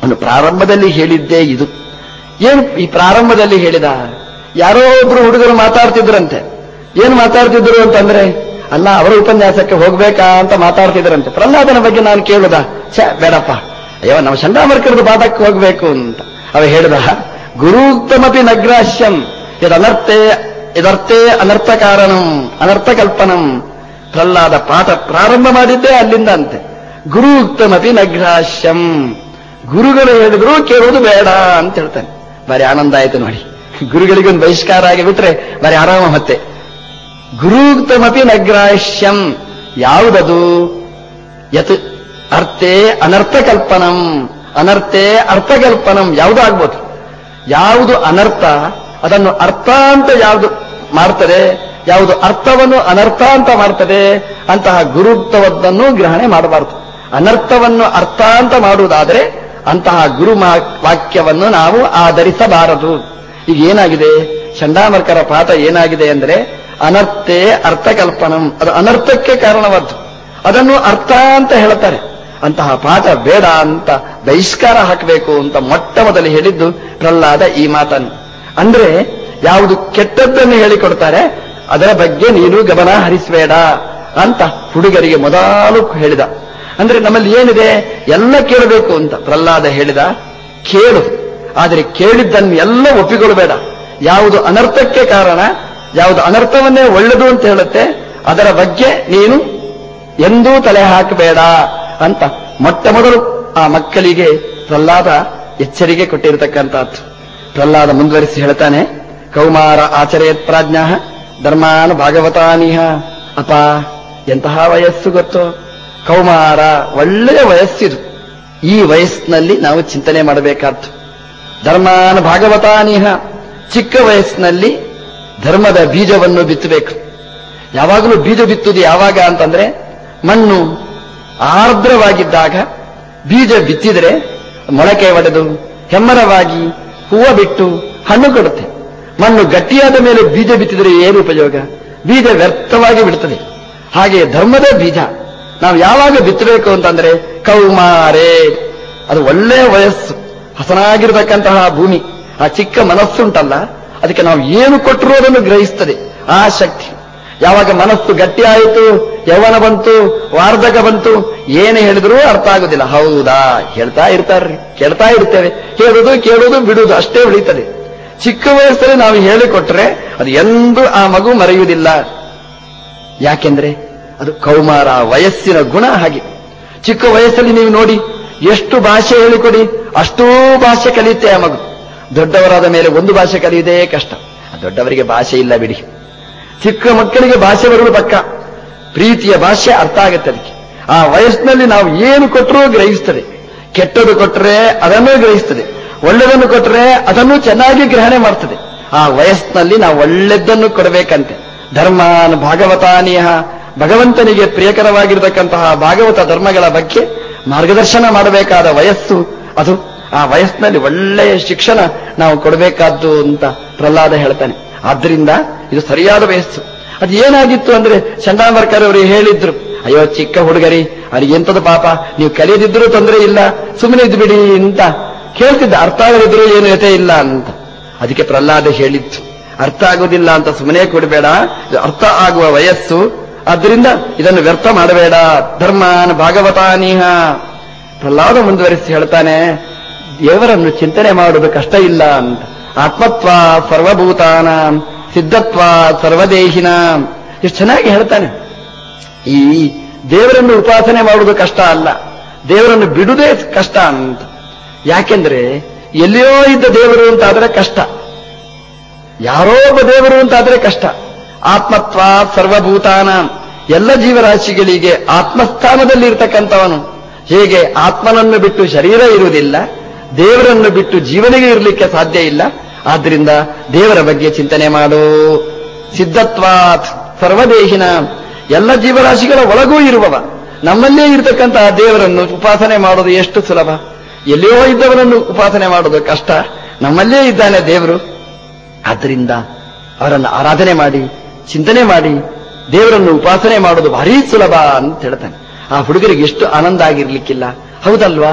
ಅವನು ಪ್ರಾರಂಭದಲ್ಲಿ ಹೇಳಿದ್ದೇ ಇದು ಏನು ಈ ಪ್ರಾರಂಭದಲ್ಲಿ ಹೇಳಿದ ಯಾರೋ ಒಬ್ರು ಹುಡುಗರು ಮಾತಾಡ್ತಿದ್ರಂತೆ ಏನು ಮಾತಾಡ್ತಿದ್ರು ಅಂತಂದ್ರೆ ಅಲ್ಲ ಅವರ ಉಪನ್ಯಾಸಕ್ಕೆ ಹೋಗ್ಬೇಕಾ ಅಂತ ಮಾತಾಡ್ತಿದ್ರಂತೆ ಪ್ರಹ್ಲಾದನ ಬಗ್ಗೆ ನಾನು ಕೇಳುದ ಛ ಬೇಡಪ್ಪ ಅಯ್ಯೋ ನಾವು ಚಂಡಾಮರ್ಕರದ ಪಾಠಕ್ಕೆ ಹೋಗ್ಬೇಕು ಅಂತ ಅವ ಹೇಳಿದ ಗುರುಕ್ತಮಪಿ ನಗ್ರಾಶ್ಯಂ ಇದನರ್ಥೇ ಇದರ್ಥೇ ಅನರ್ಥ ಕಾರಣಂ ಅನರ್ಥ ಕಲ್ಪನಂ ಪ್ರಹ್ಲಾದ ಪಾಠ ಪ್ರಾರಂಭ ಮಾಡಿದ್ದೇ ಅಲ್ಲಿಂದ ಅಂತೆ ಗುರು ಉಕ್ತಮಪಿ ನಗ್ರಾಶ್ಯಂ ಗುರುಗಳು ಹೇಳಿದ್ರು ಕೇಳುವುದು ಬೇಡ ಅಂತ ಹೇಳ್ತಾನೆ ಬಾರಿ ಆನಂದ ಆಯ್ತು ನೋಡಿ ಗುರುಗಳಿಗೊಂದು ಬಹಿಷ್ಕಾರ ಆಗಿಬಿಟ್ರೆ ಬಾರಿ ಆರಾಮ ಮತ್ತೆ ಗುರುಕ್ತಮಪಿ ನಗ್ರಾಶ್ಯಂ ಯಾವುದದು ಯತ್ ಅರ್ಥೇ ಅನರ್ಥ ಕಲ್ಪನಂ ಅನರ್ಥೇ ಅರ್ಥಕಲ್ಪನಂ ಯಾವುದು ಆಗ್ಬೋದು ಯಾವುದು ಅನರ್ಥ ಅದನ್ನು ಅರ್ಥ ಅಂತ ಯಾವುದು ಮಾಡ್ತದೆ ಯಾವುದು ಅರ್ಥವನ್ನು ಅನರ್ಥ ಅಂತ ಮಾಡ್ತದೆ ಅಂತಹ ಗುರುತ್ವವನ್ನು ಗ್ರಹಣೆ ಮಾಡಬಾರದು ಅನರ್ಥವನ್ನು ಅರ್ಥ ಅಂತ ಮಾಡುವುದಾದರೆ ಅಂತಹ ಗುರು ಮಾ- ವಾಕ್ಯವನ್ನು ನಾವು ಆಧರಿಸಬಾರದು ಈಗ ಏನಾಗಿದೆ ಚಂಡಾಮರ್ಕರ ಪಾಠ ಏನಾಗಿದೆ ಅಂದರೆ ಅನರ್ಥೇ ಅರ್ಥಕಲ್ಪನಂ ಅದು ಅನರ್ಥಕ್ಕೆ ಕಾರಣವಾದ್ದು ಅದನ್ನು ಅರ್ಥ ಅಂತ ಹೇಳ್ತಾರೆ ಅಂತಹ ಪಾಠ ಬೇಡ ಅಂತ ಬಹಿಷ್ಕಾರ ಹಾಕಬೇಕು ಅಂತ ಮೊಟ್ಟ ಮೊದಲು ಹೇಳಿದ್ದು ಪ್ರಹ್ಲಾದ ಈ ಮಾತನ್ನು ಅಂದ್ರೆ ಯಾವುದು ಕೆಟ್ಟದ್ದನ್ನು ಹೇಳಿಕೊಡ್ತಾರೆ ಅದರ ಬಗ್ಗೆ ನೀನು ಗಮನ ಹರಿಸಬೇಡ ಅಂತ ಹುಡುಗರಿಗೆ ಮೊದಲು ಹೇಳಿದ ಅಂದ್ರೆ ನಮ್ಮಲ್ಲಿ ಏನಿದೆ ಎಲ್ಲ ಕೇಳಬೇಕು ಅಂತ ಪ್ರಹ್ಲಾದ ಹೇಳಿದ ಕೇಳು ಆದರೆ ಕೇಳಿದ್ದನ್ನು ಎಲ್ಲ ಒಪ್ಪಿಕೊಳ್ಳಬೇಡ ಯಾವುದು ಅನರ್ಥಕ್ಕೆ ಕಾರಣ ಯಾವುದು ಅನರ್ಥವನ್ನೇ ಒಳ್ಳೆದು ಅಂತ ಹೇಳುತ್ತೆ ಅದರ ಬಗ್ಗೆ ನೀನು ಎಂದೂ ತಲೆ ಹಾಕಬೇಡ ಅಂತ ಮೊಟ್ಟ ಮೊದಲು ಆ ಮಕ್ಕಳಿಗೆ ಪ್ರಹ್ಲಾದ ಎಚ್ಚರಿಕೆ ಕೊಟ್ಟಿರತಕ್ಕಂಥದ್ದು ಪ್ರಹ್ಲಾದ ಮುಂದುವರಿಸಿ ಹೇಳ್ತಾನೆ ಕೌಮಾರ ಆಚರೇತ್ ಪ್ರಾಜ್ಞ ಧರ್ಮಾನ್ ಭಾಗವತಾನಿಹ ಅಪ ಎಂತಹ ವಯಸ್ಸು ಗೊತ್ತು ಕೌಮಾರ ಒಳ್ಳೆಯ ವಯಸ್ಸಿದು ಈ ವಯಸ್ಸಿನಲ್ಲಿ ನಾವು ಚಿಂತನೆ ಮಾಡಬೇಕಾದ್ದು ಧರ್ಮಾನ್ ಭಾಗವತಾನಿಹ ಚಿಕ್ಕ ವಯಸ್ಸಿನಲ್ಲಿ ಧರ್ಮದ ಬೀಜವನ್ನು ಬಿತ್ತಬೇಕು ಯಾವಾಗಲೂ ಬೀಜ ಬಿತ್ತುವುದು ಯಾವಾಗ ಅಂತಂದ್ರೆ ಮಣ್ಣು ಆರ್ದ್ರವಾಗಿದ್ದಾಗ ಬೀಜ ಬಿತ್ತಿದರೆ ಮೊಳಕೆ ಒಡೆದು ಹೆಮ್ಮರವಾಗಿ ಹೂವು ಬಿಟ್ಟು ಹಣ್ಣು ಕೊಡುತ್ತೆ ಮಣ್ಣು ಗಟ್ಟಿಯಾದ ಮೇಲೆ ಬೀಜ ಬಿತ್ತಿದರೆ ಏನು ಉಪಯೋಗ ಬೀಜ ವ್ಯರ್ಥವಾಗಿ ಬಿಡುತ್ತದೆ ಹಾಗೆ ಧರ್ಮದ ಬೀಜ ನಾವು ಯಾವಾಗ ಬಿತ್ತಬೇಕು ಅಂತಂದ್ರೆ ಕೌಮಾರೆ ಅದು ಒಳ್ಳೆಯ ವಯಸ್ಸು ಹಸನಾಗಿರತಕ್ಕಂತಹ ಭೂಮಿ ಆ ಚಿಕ್ಕ ಮನಸ್ಸುಂಟಲ್ಲ ಅದಕ್ಕೆ ನಾವು ಏನು ಕೊಟ್ಟರೂ ಅದನ್ನು ಗ್ರಹಿಸ್ತದೆ ಆ ಶಕ್ತಿ ಯಾವಾಗ ಮನಸ್ಸು ಗಟ್ಟಿಯಾಯಿತು ಯೌವನ ಬಂತು ವಾರ್ಧಕ ಬಂತು ಏನು ಹೇಳಿದ್ರೂ ಅರ್ಥ ಆಗುದಿಲ್ಲ ಹೌದಾ ಹೇಳ್ತಾ ಇರ್ತಾರ್ರಿ ಕೇಳ್ತಾ ಇರ್ತೇವೆ ಹೇಳುದು ಕೇಳುವುದು ಬಿಡುವುದು ಅಷ್ಟೇ ಉಳಿತದೆ ಚಿಕ್ಕ ವಯಸ್ಸಲ್ಲಿ ನಾವು ಹೇಳಿಕೊಟ್ರೆ ಅದು ಎಂದೂ ಆ ಮಗು ಮರೆಯುವುದಿಲ್ಲ ಯಾಕೆಂದ್ರೆ ಅದು ಕೌಮಾರ ವಯಸ್ಸಿನ ಗುಣ ಹಾಗೆ ಚಿಕ್ಕ ವಯಸ್ಸಲ್ಲಿ ನೀವು ನೋಡಿ ಎಷ್ಟು ಭಾಷೆ ಹೇಳಿಕೊಡಿ ಅಷ್ಟೂ ಭಾಷೆ ಕಲಿಯುತ್ತೆ ಆ ಮಗು ದೊಡ್ಡವರಾದ ಮೇಲೆ ಒಂದು ಭಾಷೆ ಕಲಿಯುವುದೇ ಕಷ್ಟ ಆ ದೊಡ್ಡವರಿಗೆ ಭಾಷೆ ಇಲ್ಲ ಬಿಡಿ ಚಿಕ್ಕ ಮಕ್ಕಳಿಗೆ ಭಾಷೆ ಬರುವುದು ಪಕ್ಕ ಪ್ರೀತಿಯ ಭಾಷೆ ಅರ್ಥ ಆಗುತ್ತೆ ಅದಕ್ಕೆ ಆ ವಯಸ್ಸಿನಲ್ಲಿ ನಾವು ಏನು ಕೊಟ್ಟರೂ ಗ್ರಹಿಸ್ತದೆ ಕೆಟ್ಟದ್ದು ಕೊಟ್ಟರೆ ಅದನ್ನೂ ಗ್ರಹಿಸ್ತದೆ ಒಳ್ಳೆದನ್ನು ಕೊಟ್ಟರೆ ಅದನ್ನು ಚೆನ್ನಾಗಿ ಗ್ರಹಣೆ ಮಾಡ್ತದೆ ಆ ವಯಸ್ಸಿನಲ್ಲಿ ನಾವು ಒಳ್ಳೆದ್ದನ್ನು ಕೊಡಬೇಕಂತೆ ಧರ್ಮಾನ್ ಭಾಗವತಾನಿಯ ಭಗವಂತನಿಗೆ ಪ್ರಿಯಕರವಾಗಿರತಕ್ಕಂತಹ ಭಾಗವತ ಧರ್ಮಗಳ ಬಗ್ಗೆ ಮಾರ್ಗದರ್ಶನ ಮಾಡಬೇಕಾದ ವಯಸ್ಸು ಅದು ಆ ವಯಸ್ಸಿನಲ್ಲಿ ಒಳ್ಳೆಯ ಶಿಕ್ಷಣ ನಾವು ಕೊಡಬೇಕಾದ್ದು ಅಂತ ಪ್ರಹ್ಲಾದ ಹೇಳ್ತಾನೆ ಆದ್ರಿಂದ ಇದು ಸರಿಯಾದ ವಯಸ್ಸು ಅದು ಏನಾಗಿತ್ತು ಅಂದ್ರೆ ಚಂಡಾಂಬರ್ಕರ್ ಅವರು ಹೇಳಿದ್ರು ಅಯ್ಯೋ ಚಿಕ್ಕ ಹುಡುಗರಿ ಅವ್ರಿಗೆ ಎಂತದ ಪಾಪ ನೀವು ಕಲಿಯದಿದ್ರೂ ತೊಂದರೆ ಇಲ್ಲ ಸುಮ್ಮನೆ ಇದ್ದು ಬಿಡಿ ಅಂತ ಕೇಳ್ತಿದ್ದ ಅರ್ಥ ಆಗದಿದ್ರು ಏನು ಯತೆ ಇಲ್ಲ ಅಂತ ಅದಕ್ಕೆ ಪ್ರಹ್ಲಾದ ಹೇಳಿತ್ತು ಅರ್ಥ ಆಗುವುದಿಲ್ಲ ಅಂತ ಸುಮ್ಮನೆ ಕೊಡಬೇಡ ಇದು ಅರ್ಥ ಆಗುವ ವಯಸ್ಸು ಆದ್ದರಿಂದ ಇದನ್ನು ವ್ಯರ್ಥ ಮಾಡಬೇಡ ಧರ್ಮಾನ್ ಭಾಗವತಾನೀಹ ಪ್ರಹ್ಲಾದ ಮುಂದುವರಿಸಿ ಹೇಳ್ತಾನೆ ದೇವರನ್ನು ಚಿಂತನೆ ಮಾಡುವುದು ಕಷ್ಟ ಇಲ್ಲ ಅಂತ ಆತ್ಮತ್ವ ಸರ್ವಭೂತಾನ ಸಿದ್ಧತ್ವ ಸರ್ವದೇಹಿನ ಎಷ್ಟು ಚೆನ್ನಾಗಿ ಹೇಳ್ತಾನೆ ಈ ದೇವರನ್ನು ಉಪಾಸನೆ ಮಾಡುವುದು ಕಷ್ಟ ಅಲ್ಲ ದೇವರನ್ನು ಬಿಡುವುದೇ ಕಷ್ಟ ಅಂತ ಯಾಕೆಂದ್ರೆ ಎಲ್ಲಿಯೋ ಇದ್ದ ದೇವರು ಅಂತಾದ್ರೆ ಕಷ್ಟ ಯಾರೋ ಒಬ್ಬ ದೇವರು ಅಂತಾದ್ರೆ ಕಷ್ಟ ಆತ್ಮತ್ವ ಸರ್ವಭೂತಾನ ಎಲ್ಲ ಜೀವರಾಶಿಗಳಿಗೆ ಆತ್ಮಸ್ಥಾನದಲ್ಲಿ ಇರ್ತಕ್ಕಂಥವನು ಹೇಗೆ ಆತ್ಮನನ್ನು ಬಿಟ್ಟು ಶರೀರ ಇರುವುದಿಲ್ಲ ದೇವರನ್ನು ಬಿಟ್ಟು ಜೀವನಿಗೆ ಇರಲಿಕ್ಕೆ ಸಾಧ್ಯ ಇಲ್ಲ ಆದ್ರಿಂದ ದೇವರ ಬಗ್ಗೆ ಚಿಂತನೆ ಮಾಡು ಸಿದ್ಧತ್ವಾತ್ ಸರ್ವದೇಹಿನ ಎಲ್ಲ ಜೀವರಾಶಿಗಳ ಒಳಗೂ ಇರುವವ ನಮ್ಮಲ್ಲೇ ಇರತಕ್ಕಂತಹ ದೇವರನ್ನು ಉಪಾಸನೆ ಮಾಡೋದು ಎಷ್ಟು ಸುಲಭ ಎಲ್ಲಿಯೋ ಇದ್ದವರನ್ನು ಉಪಾಸನೆ ಮಾಡೋದು ಕಷ್ಟ ನಮ್ಮಲ್ಲೇ ಇದ್ದಾನೆ ದೇವರು ಆದ್ದರಿಂದ ಅವರನ್ನು ಆರಾಧನೆ ಮಾಡಿ ಚಿಂತನೆ ಮಾಡಿ ದೇವರನ್ನು ಉಪಾಸನೆ ಮಾಡೋದು ಭಾರಿ ಸುಲಭ ಅಂತ ಹೇಳ್ತಾನೆ ಆ ಹುಡುಗರಿಗೆ ಎಷ್ಟು ಆನಂದ ಆಗಿರ್ಲಿಕ್ಕಿಲ್ಲ ಹೌದಲ್ವಾ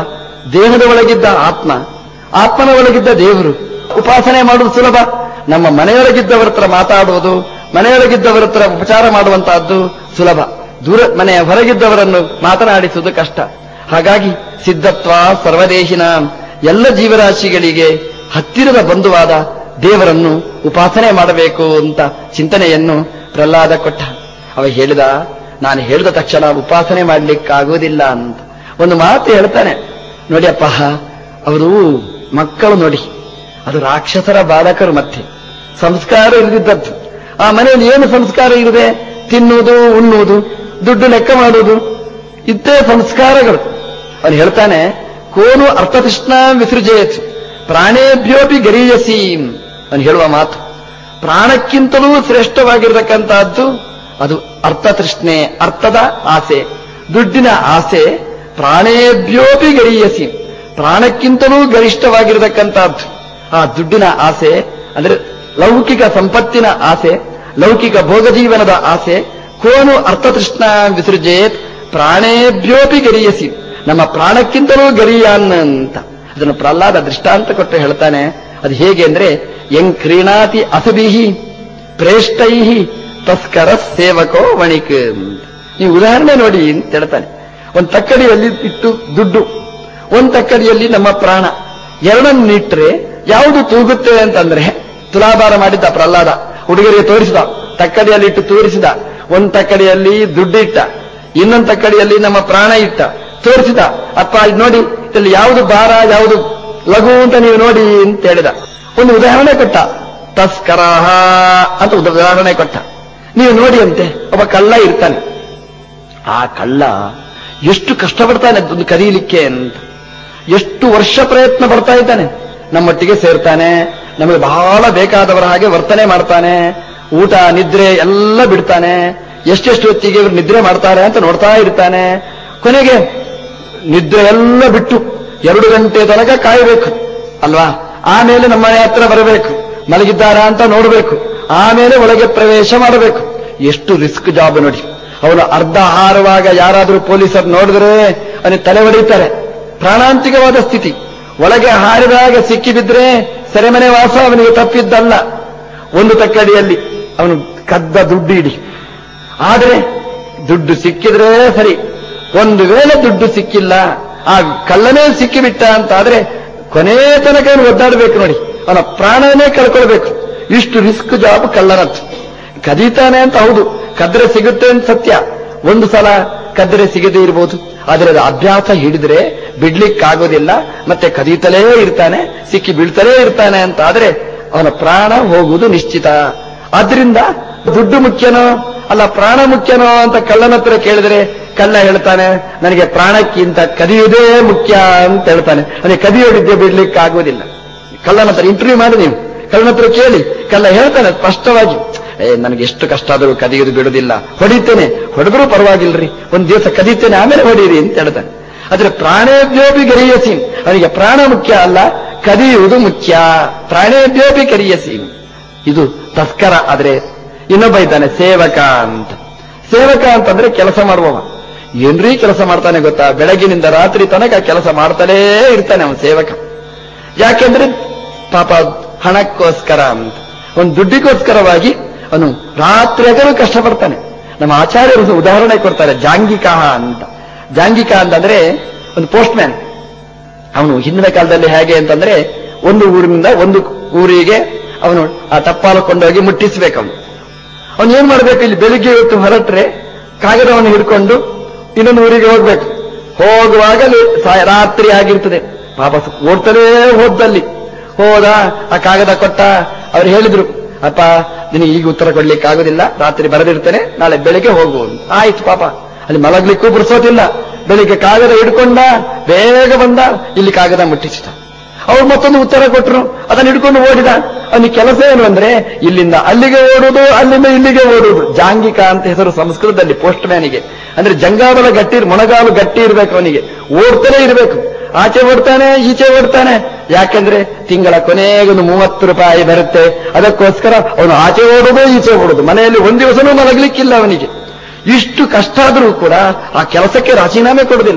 ದೇಹದ ಒಳಗಿದ್ದ ಆತ್ಮ ಆತ್ಮನ ಒಳಗಿದ್ದ ದೇವರು ಉಪಾಸನೆ ಮಾಡುವುದು ಸುಲಭ ನಮ್ಮ ಮನೆಯೊಳಗಿದ್ದವರ ಹತ್ರ ಮಾತಾಡುವುದು ಮನೆಯೊಳಗಿದ್ದವರ ಹತ್ರ ಉಪಚಾರ ಮಾಡುವಂತಹದ್ದು ಸುಲಭ ದೂರ ಮನೆಯ ಹೊರಗಿದ್ದವರನ್ನು ಮಾತನಾಡಿಸುವುದು ಕಷ್ಟ ಹಾಗಾಗಿ ಸಿದ್ಧತ್ವ ಸರ್ವದೇಶಿನ ಎಲ್ಲ ಜೀವರಾಶಿಗಳಿಗೆ ಹತ್ತಿರದ ಬಂಧುವಾದ ದೇವರನ್ನು ಉಪಾಸನೆ ಮಾಡಬೇಕು ಅಂತ ಚಿಂತನೆಯನ್ನು ಪ್ರಹ್ಲಾದ ಕೊಟ್ಟ ಅವ ಹೇಳಿದ ನಾನು ಹೇಳಿದ ತಕ್ಷಣ ಉಪಾಸನೆ ಮಾಡ್ಲಿಕ್ಕಾಗೋದಿಲ್ಲ ಅಂತ ಒಂದು ಮಾತು ಹೇಳ್ತಾನೆ ನೋಡಿಯಪ್ಪ ಅವರು ಮಕ್ಕಳು ನೋಡಿ ಅದು ರಾಕ್ಷಸರ ಬಾಲಕರು ಮತ್ತೆ ಸಂಸ್ಕಾರ ಇರದಿದ್ದದ್ದು ಆ ಮನೆಯಲ್ಲಿ ಏನು ಸಂಸ್ಕಾರ ಇರದೆ ತಿನ್ನುವುದು ಉಣ್ಣುವುದು ದುಡ್ಡು ಲೆಕ್ಕ ಮಾಡುವುದು ಇದ್ದೇ ಸಂಸ್ಕಾರಗಳು ಅವನು ಹೇಳ್ತಾನೆ ಕೋನು ಅರ್ಥತೃಷ್ಣ ವಿಸೃಜಯತ್ ಪ್ರಾಣೇಭ್ಯೋಪಿ ಗರೀಯಸಿ ಅವನು ಹೇಳುವ ಮಾತು ಪ್ರಾಣಕ್ಕಿಂತಲೂ ಶ್ರೇಷ್ಠವಾಗಿರತಕ್ಕಂತಹದ್ದು ಅದು ಅರ್ಥತೃಷ್ಣೆ ಅರ್ಥದ ಆಸೆ ದುಡ್ಡಿನ ಆಸೆ ಪ್ರಾಣೇಭ್ಯೋಪಿ ಗರೀಯಸಿ ಪ್ರಾಣಕ್ಕಿಂತಲೂ ಗರಿಷ್ಠವಾಗಿರತಕ್ಕಂತಹದ್ದು ಆ ದುಡ್ಡಿನ ಆಸೆ ಅಂದ್ರೆ ಲೌಕಿಕ ಸಂಪತ್ತಿನ ಆಸೆ ಲೌಕಿಕ ಭೋಗಜೀವನದ ಆಸೆ ಕೋನು ಅರ್ಥತೃಷ್ಣ ವಿಸೃಜೇತ್ ಪ್ರಾಣೇಭ್ಯೋಪಿ ಗರಿಯಸಿ ನಮ್ಮ ಪ್ರಾಣಕ್ಕಿಂತಲೂ ಗರಿಯಾನ್ ಅಂತ ಅದನ್ನು ಪ್ರಹ್ಲಾದ ದೃಷ್ಟಾಂತ ಕೊಟ್ಟು ಹೇಳ್ತಾನೆ ಅದು ಹೇಗೆ ಅಂದ್ರೆ ಯಂಗ್ ಕ್ರೀಣಾತಿ ಅಸಬಿಹಿ ಪ್ರೇಷ್ಟೈಹಿ ತಸ್ಕರ ಸೇವಕೋ ವಣಿಕ್ ಅಂತ. ನೀವು ಉದಾಹರಣೆ ನೋಡಿ ಅಂತ ಹೇಳ್ತಾನೆ ಒಂದು ತಕ್ಕಡಿಯಲ್ಲಿ ಇಟ್ಟು ದುಡ್ಡು ಒಂದು ತಕ್ಕಡಿಯಲ್ಲಿ ನಮ್ಮ ಪ್ರಾಣ ಎರಡನ್ನು ಇಟ್ರೆ ಯಾವುದು ತೂಗುತ್ತೆ ಅಂತಂದ್ರೆ ತುಲಾಭಾರ ಮಾಡಿದ್ದ ಪ್ರಹ್ಲಾದ ಹುಡುಗರಿಗೆ ತೋರಿಸಿದ ತಕ್ಕಡಿಯಲ್ಲಿ ಇಟ್ಟು ತೋರಿಸಿದ ಒಂದ್ ತಕ್ಕಡಿಯಲ್ಲಿ ದುಡ್ಡು ಇಟ್ಟ ಇನ್ನೊಂದು ತಕ್ಕಡಿಯಲ್ಲಿ ನಮ್ಮ ಪ್ರಾಣ ಇಟ್ಟ ತೋರಿಸಿದ ಅಪ್ಪ ಇದು ನೋಡಿ ಇದರಲ್ಲಿ ಯಾವುದು ಭಾರ ಯಾವುದು ಲಘು ಅಂತ ನೀವು ನೋಡಿ ಅಂತ ಹೇಳಿದ ಒಂದು ಉದಾಹರಣೆ ಕೊಟ್ಟ ತಸ್ಕರಾಹ ಅಂತ ಒಂದು ಉದಾಹರಣೆ ಕೊಟ್ಟ ನೀವು ನೋಡಿ ಅಂತೆ ಒಬ್ಬ ಕಳ್ಳ ಇರ್ತಾನೆ ಆ ಕಳ್ಳ ಎಷ್ಟು ಕಷ್ಟಪಡ್ತಾನೆ ಒಂದು ಕದೀಲಿಕ್ಕೆ ಅಂತ ಎಷ್ಟು ವರ್ಷ ಪ್ರಯತ್ನ ಪಡ್ತಾ ಇದ್ದಾನೆ ನಮ್ಮೊಟ್ಟಿಗೆ ಸೇರ್ತಾನೆ ನಮಗೆ ಬಹಳ ಬೇಕಾದವರ ಹಾಗೆ ವರ್ತನೆ ಮಾಡ್ತಾನೆ ಊಟ ನಿದ್ರೆ ಎಲ್ಲ ಬಿಡ್ತಾನೆ ಎಷ್ಟೆಷ್ಟು ಹೊತ್ತಿಗೆ ಇವರು ನಿದ್ರೆ ಮಾಡ್ತಾರೆ ಅಂತ ನೋಡ್ತಾ ಇರ್ತಾನೆ ಕೊನೆಗೆ ನಿದ್ರೆ ಎಲ್ಲ ಬಿಟ್ಟು ಎರಡು ಗಂಟೆ ತನಕ ಕಾಯಬೇಕು ಅಲ್ವಾ ಆಮೇಲೆ ನಮ್ಮ ಮನೆ ಹತ್ರ ಬರಬೇಕು ಮಲಗಿದ್ದಾರಾ ಅಂತ ನೋಡಬೇಕು ಆಮೇಲೆ ಒಳಗೆ ಪ್ರವೇಶ ಮಾಡಬೇಕು ಎಷ್ಟು ರಿಸ್ಕ್ ಜಾಬ್ ನೋಡಿ ಅವನು ಅರ್ಧ ಹಾರುವಾಗ ಯಾರಾದರೂ ಪೊಲೀಸರು ನೋಡಿದ್ರೆ ಅವನಿಗೆ ತಲೆ ಹೊಡೀತಾರೆ ಪ್ರಾಣಾಂತಿಕವಾದ ಸ್ಥಿತಿ ಒಳಗೆ ಹಾರಿದಾಗ ಸಿಕ್ಕಿಬಿದ್ರೆ ಸೆರೆಮನೆ ವಾಸ ಅವನಿಗೆ ತಪ್ಪಿದ್ದಲ್ಲ ಒಂದು ತಕ್ಕಡಿಯಲ್ಲಿ ಅವನು ಕದ್ದ ದುಡ್ಡು ಇಡಿ ಆದರೆ ದುಡ್ಡು ಸಿಕ್ಕಿದ್ರೆ ಸರಿ ಒಂದು ವೇಳೆ ದುಡ್ಡು ಸಿಕ್ಕಿಲ್ಲ ಆ ಕಳ್ಳನೇ ಸಿಕ್ಕಿಬಿಟ್ಟ ಅಂತ ಆದ್ರೆ ಕೊನೆ ತನಕ ಅವನು ಒದ್ದಾಡಬೇಕು ನೋಡಿ ಅವನ ಪ್ರಾಣವನ್ನೇ ಕಳ್ಕೊಳ್ಬೇಕು ಇಷ್ಟು ರಿಸ್ಕ್ ಜಾಬ್ ಕಳ್ಳನದ್ದು ಕದೀತಾನೆ ಅಂತ ಹೌದು ಕದ್ರೆ ಸಿಗುತ್ತೆ ಅಂತ ಸತ್ಯ ಒಂದು ಸಲ ಕದ್ರೆ ಸಿಗದೇ ಇರಬಹುದು ಆದರೆ ಅದು ಅಭ್ಯಾಸ ಹಿಡಿದ್ರೆ ಬಿಡ್ಲಿಕ್ಕಾಗೋದಿಲ್ಲ ಮತ್ತೆ ಕದೀತಲೇ ಇರ್ತಾನೆ ಸಿಕ್ಕಿ ಬೀಳ್ತಲೇ ಇರ್ತಾನೆ ಅಂತ ಆದ್ರೆ ಅವನ ಪ್ರಾಣ ಹೋಗುವುದು ನಿಶ್ಚಿತ ಆದ್ರಿಂದ ದುಡ್ಡು ಮುಖ್ಯನೋ ಅಲ್ಲ ಪ್ರಾಣ ಮುಖ್ಯನೋ ಅಂತ ಕಳ್ಳನ ಹತ್ರ ಕೇಳಿದ್ರೆ ಕಳ್ಳ ಹೇಳ್ತಾನೆ ನನಗೆ ಪ್ರಾಣಕ್ಕಿಂತ ಕದಿಯುವುದೇ ಮುಖ್ಯ ಅಂತ ಹೇಳ್ತಾನೆ ನನಗೆ ಕದಿಯೋಡಿದ್ದೆ ಬಿಡ್ಲಿಕ್ಕಾಗೋದಿಲ್ಲ ಕಳ್ಳನ ಹತ್ರ ಇಂಟರ್ವ್ಯೂ ಮಾಡಿ ನೀವು ಕಳ್ಳನ ಹತ್ರ ಕೇಳಿ ಕಳ್ಳ ಹೇಳ್ತಾನೆ ಸ್ಪಷ್ಟವಾಗಿ ಏ ನನಗೆ ಎಷ್ಟು ಕಷ್ಟ ಆದರೂ ಕದಿಯೋದು ಬಿಡುವುದಿಲ್ಲ ಹೊಡಿತೇನೆ ಹೊಡೆದ್ರೂ ಪರವಾಗಿಲ್ರಿ ಒಂದ್ ದಿವಸ ಕದೀತೇನೆ ಆಮೇಲೆ ಹೊಡೀರಿ ಅಂತ ಹೇಳ್ತಾನೆ ಆದ್ರೆ ಪ್ರಾಣೇಭ್ಯೋಪಿ ಗರಿಯಸಿ ಅವನಿಗೆ ಪ್ರಾಣ ಮುಖ್ಯ ಅಲ್ಲ ಕದಿಯುವುದು ಮುಖ್ಯ ಪ್ರಾಣೇಭ್ಯೋಪಿ ಕರಿಯಸಿ ಇದು ತಸ್ಕರ ಆದ್ರೆ ಇನ್ನೊಬ್ಬ ಇದ್ದಾನೆ ಸೇವಕ ಅಂತ ಸೇವಕ ಅಂತಂದ್ರೆ ಕೆಲಸ ಮಾಡುವವ ಏನ್ರೀ ಕೆಲಸ ಮಾಡ್ತಾನೆ ಗೊತ್ತಾ ಬೆಳಗಿನಿಂದ ರಾತ್ರಿ ತನಕ ಕೆಲಸ ಮಾಡ್ತಾನೇ ಇರ್ತಾನೆ ಅವನು ಸೇವಕ ಯಾಕೆಂದ್ರೆ ಪಾಪ ಹಣಕ್ಕೋಸ್ಕರ ಅಂತ ಒಂದು ದುಡ್ಡಿಗೋಸ್ಕರವಾಗಿ ಅವನು ರಾತ್ರಿ ಹಗಲು ಕಷ್ಟಪಡ್ತಾನೆ ನಮ್ಮ ಆಚಾರ್ಯರು ಒಂದು ಉದಾಹರಣೆ ಕೊಡ್ತಾರೆ ಜಾಂಗಿಕಾ ಅಂತ ಜಾಂಗಿಕಾ ಅಂತಂದ್ರೆ ಒಂದು ಪೋಸ್ಟ್ ಮ್ಯಾನ್ ಅವನು ಹಿಂದಿನ ಕಾಲದಲ್ಲಿ ಹೇಗೆ ಅಂತಂದ್ರೆ ಒಂದು ಊರಿನಿಂದ ಒಂದು ಊರಿಗೆ ಅವನು ಆ ಟಪ್ಪಾಲು ಕೊಂಡೋಗಿ ಮುಟ್ಟಿಸ್ಬೇಕು ಅವನು ಅವನು ಏನ್ ಮಾಡ್ಬೇಕು ಇಲ್ಲಿ ಬೆಳಿಗ್ಗೆ ಇವತ್ತು ಹೊರಟ್ರೆ ಕಾಗದವನ್ನು ಹಿಡ್ಕೊಂಡು ಇನ್ನೊಂದು ಊರಿಗೆ ಹೋಗ್ಬೇಕು ಹೋಗುವಾಗ ಅಲ್ಲಿ ಸಾ- ರಾತ್ರಿ ಆಗಿರ್ತದೆ ಪಾಪ ಸ- ಓಡ್ತಲೇ ಹೋದಲ್ಲಿ ಹೋದ ಆ ಕಾಗದ ಕೊಟ್ಟ ಅವ್ರು ಹೇಳಿದ್ರು ಅಪ್ಪ ನಿನಗೆ ಈಗ ಉತ್ತರ ಕೊಡ್ಲಿಕ್ಕೆ ಆಗೋದಿಲ್ಲ ರಾತ್ರಿ ಬರೆದಿರ್ತೇನೆ ನಾಳೆ ಬೆಳಿಗ್ಗೆ ಹೋಗು ಅಂತ. ಆಯ್ತು ಪಾಪ ಅಲ್ಲಿ ಮಲಗ್ಲಿಕ್ಕೂ ಬಿಡಿಸೋದಿಲ್ಲ ಬೆಳಿಗ್ಗೆ ಕಾಗದ ಹಿಡ್ಕೊಂಡ ಬೇಗ ಬಂದ ಇಲ್ಲಿ ಕಾಗದ ಮುಟ್ಟಿಸಿದ ಅವ್ರು ಮತ್ತೊಂದು ಉತ್ತರ ಕೊಟ್ಟರು ಅದನ್ನು ಹಿಡ್ಕೊಂಡು ಓಡಿದ ಅವನಿಗೆ ಕೆಲಸ ಏನು ಅಂದ್ರೆ ಇಲ್ಲಿಂದ ಅಲ್ಲಿಗೆ ಓಡುದು ಅಲ್ಲಿಂದ ಇಲ್ಲಿಗೆ ಓಡುದು ಜಾಂಗಿಕ ಅಂತ ಹೆಸರು ಸಂಸ್ಕೃತದಲ್ಲಿ ಪೋಸ್ಟ್ ಮ್ಯಾನಿಗೆ ಅಂದ್ರೆ ಜಂಗಾಬಲ ಗಟ್ಟಿ ಮೊಣಗಾಲು ಗಟ್ಟಿ ಇರ್ಬೇಕು ಅವನಿಗೆ ಓಡ್ತಾನೆ ಇರಬೇಕು ಆಚೆ ಓಡ್ತಾನೆ ಈಚೆ ಓಡ್ತಾನೆ ಯಾಕೆಂದ್ರೆ ತಿಂಗಳ ಕೊನೆಗೊಂದು ಮೂವತ್ತು ರೂಪಾಯಿ ಬರುತ್ತೆ ಅದಕ್ಕೋಸ್ಕರ ಅವನು ಆಚೆ ಓಡೋದು ಈಚೆ ಓಡೋದು ಮನೆಯಲ್ಲಿ ಒಂದ್ ದಿವಸನೂ ಮಲಗಲಿಕ್ಕಿಲ್ಲ ಅವನಿಗೆ ಇಷ್ಟು ಕಷ್ಟ ಆದರೂ ಕೂಡ ಆ ಕೆಲಸಕ್ಕೆ ರಾಜೀನಾಮೆ ಕೊಡುವುದಿಲ್ಲ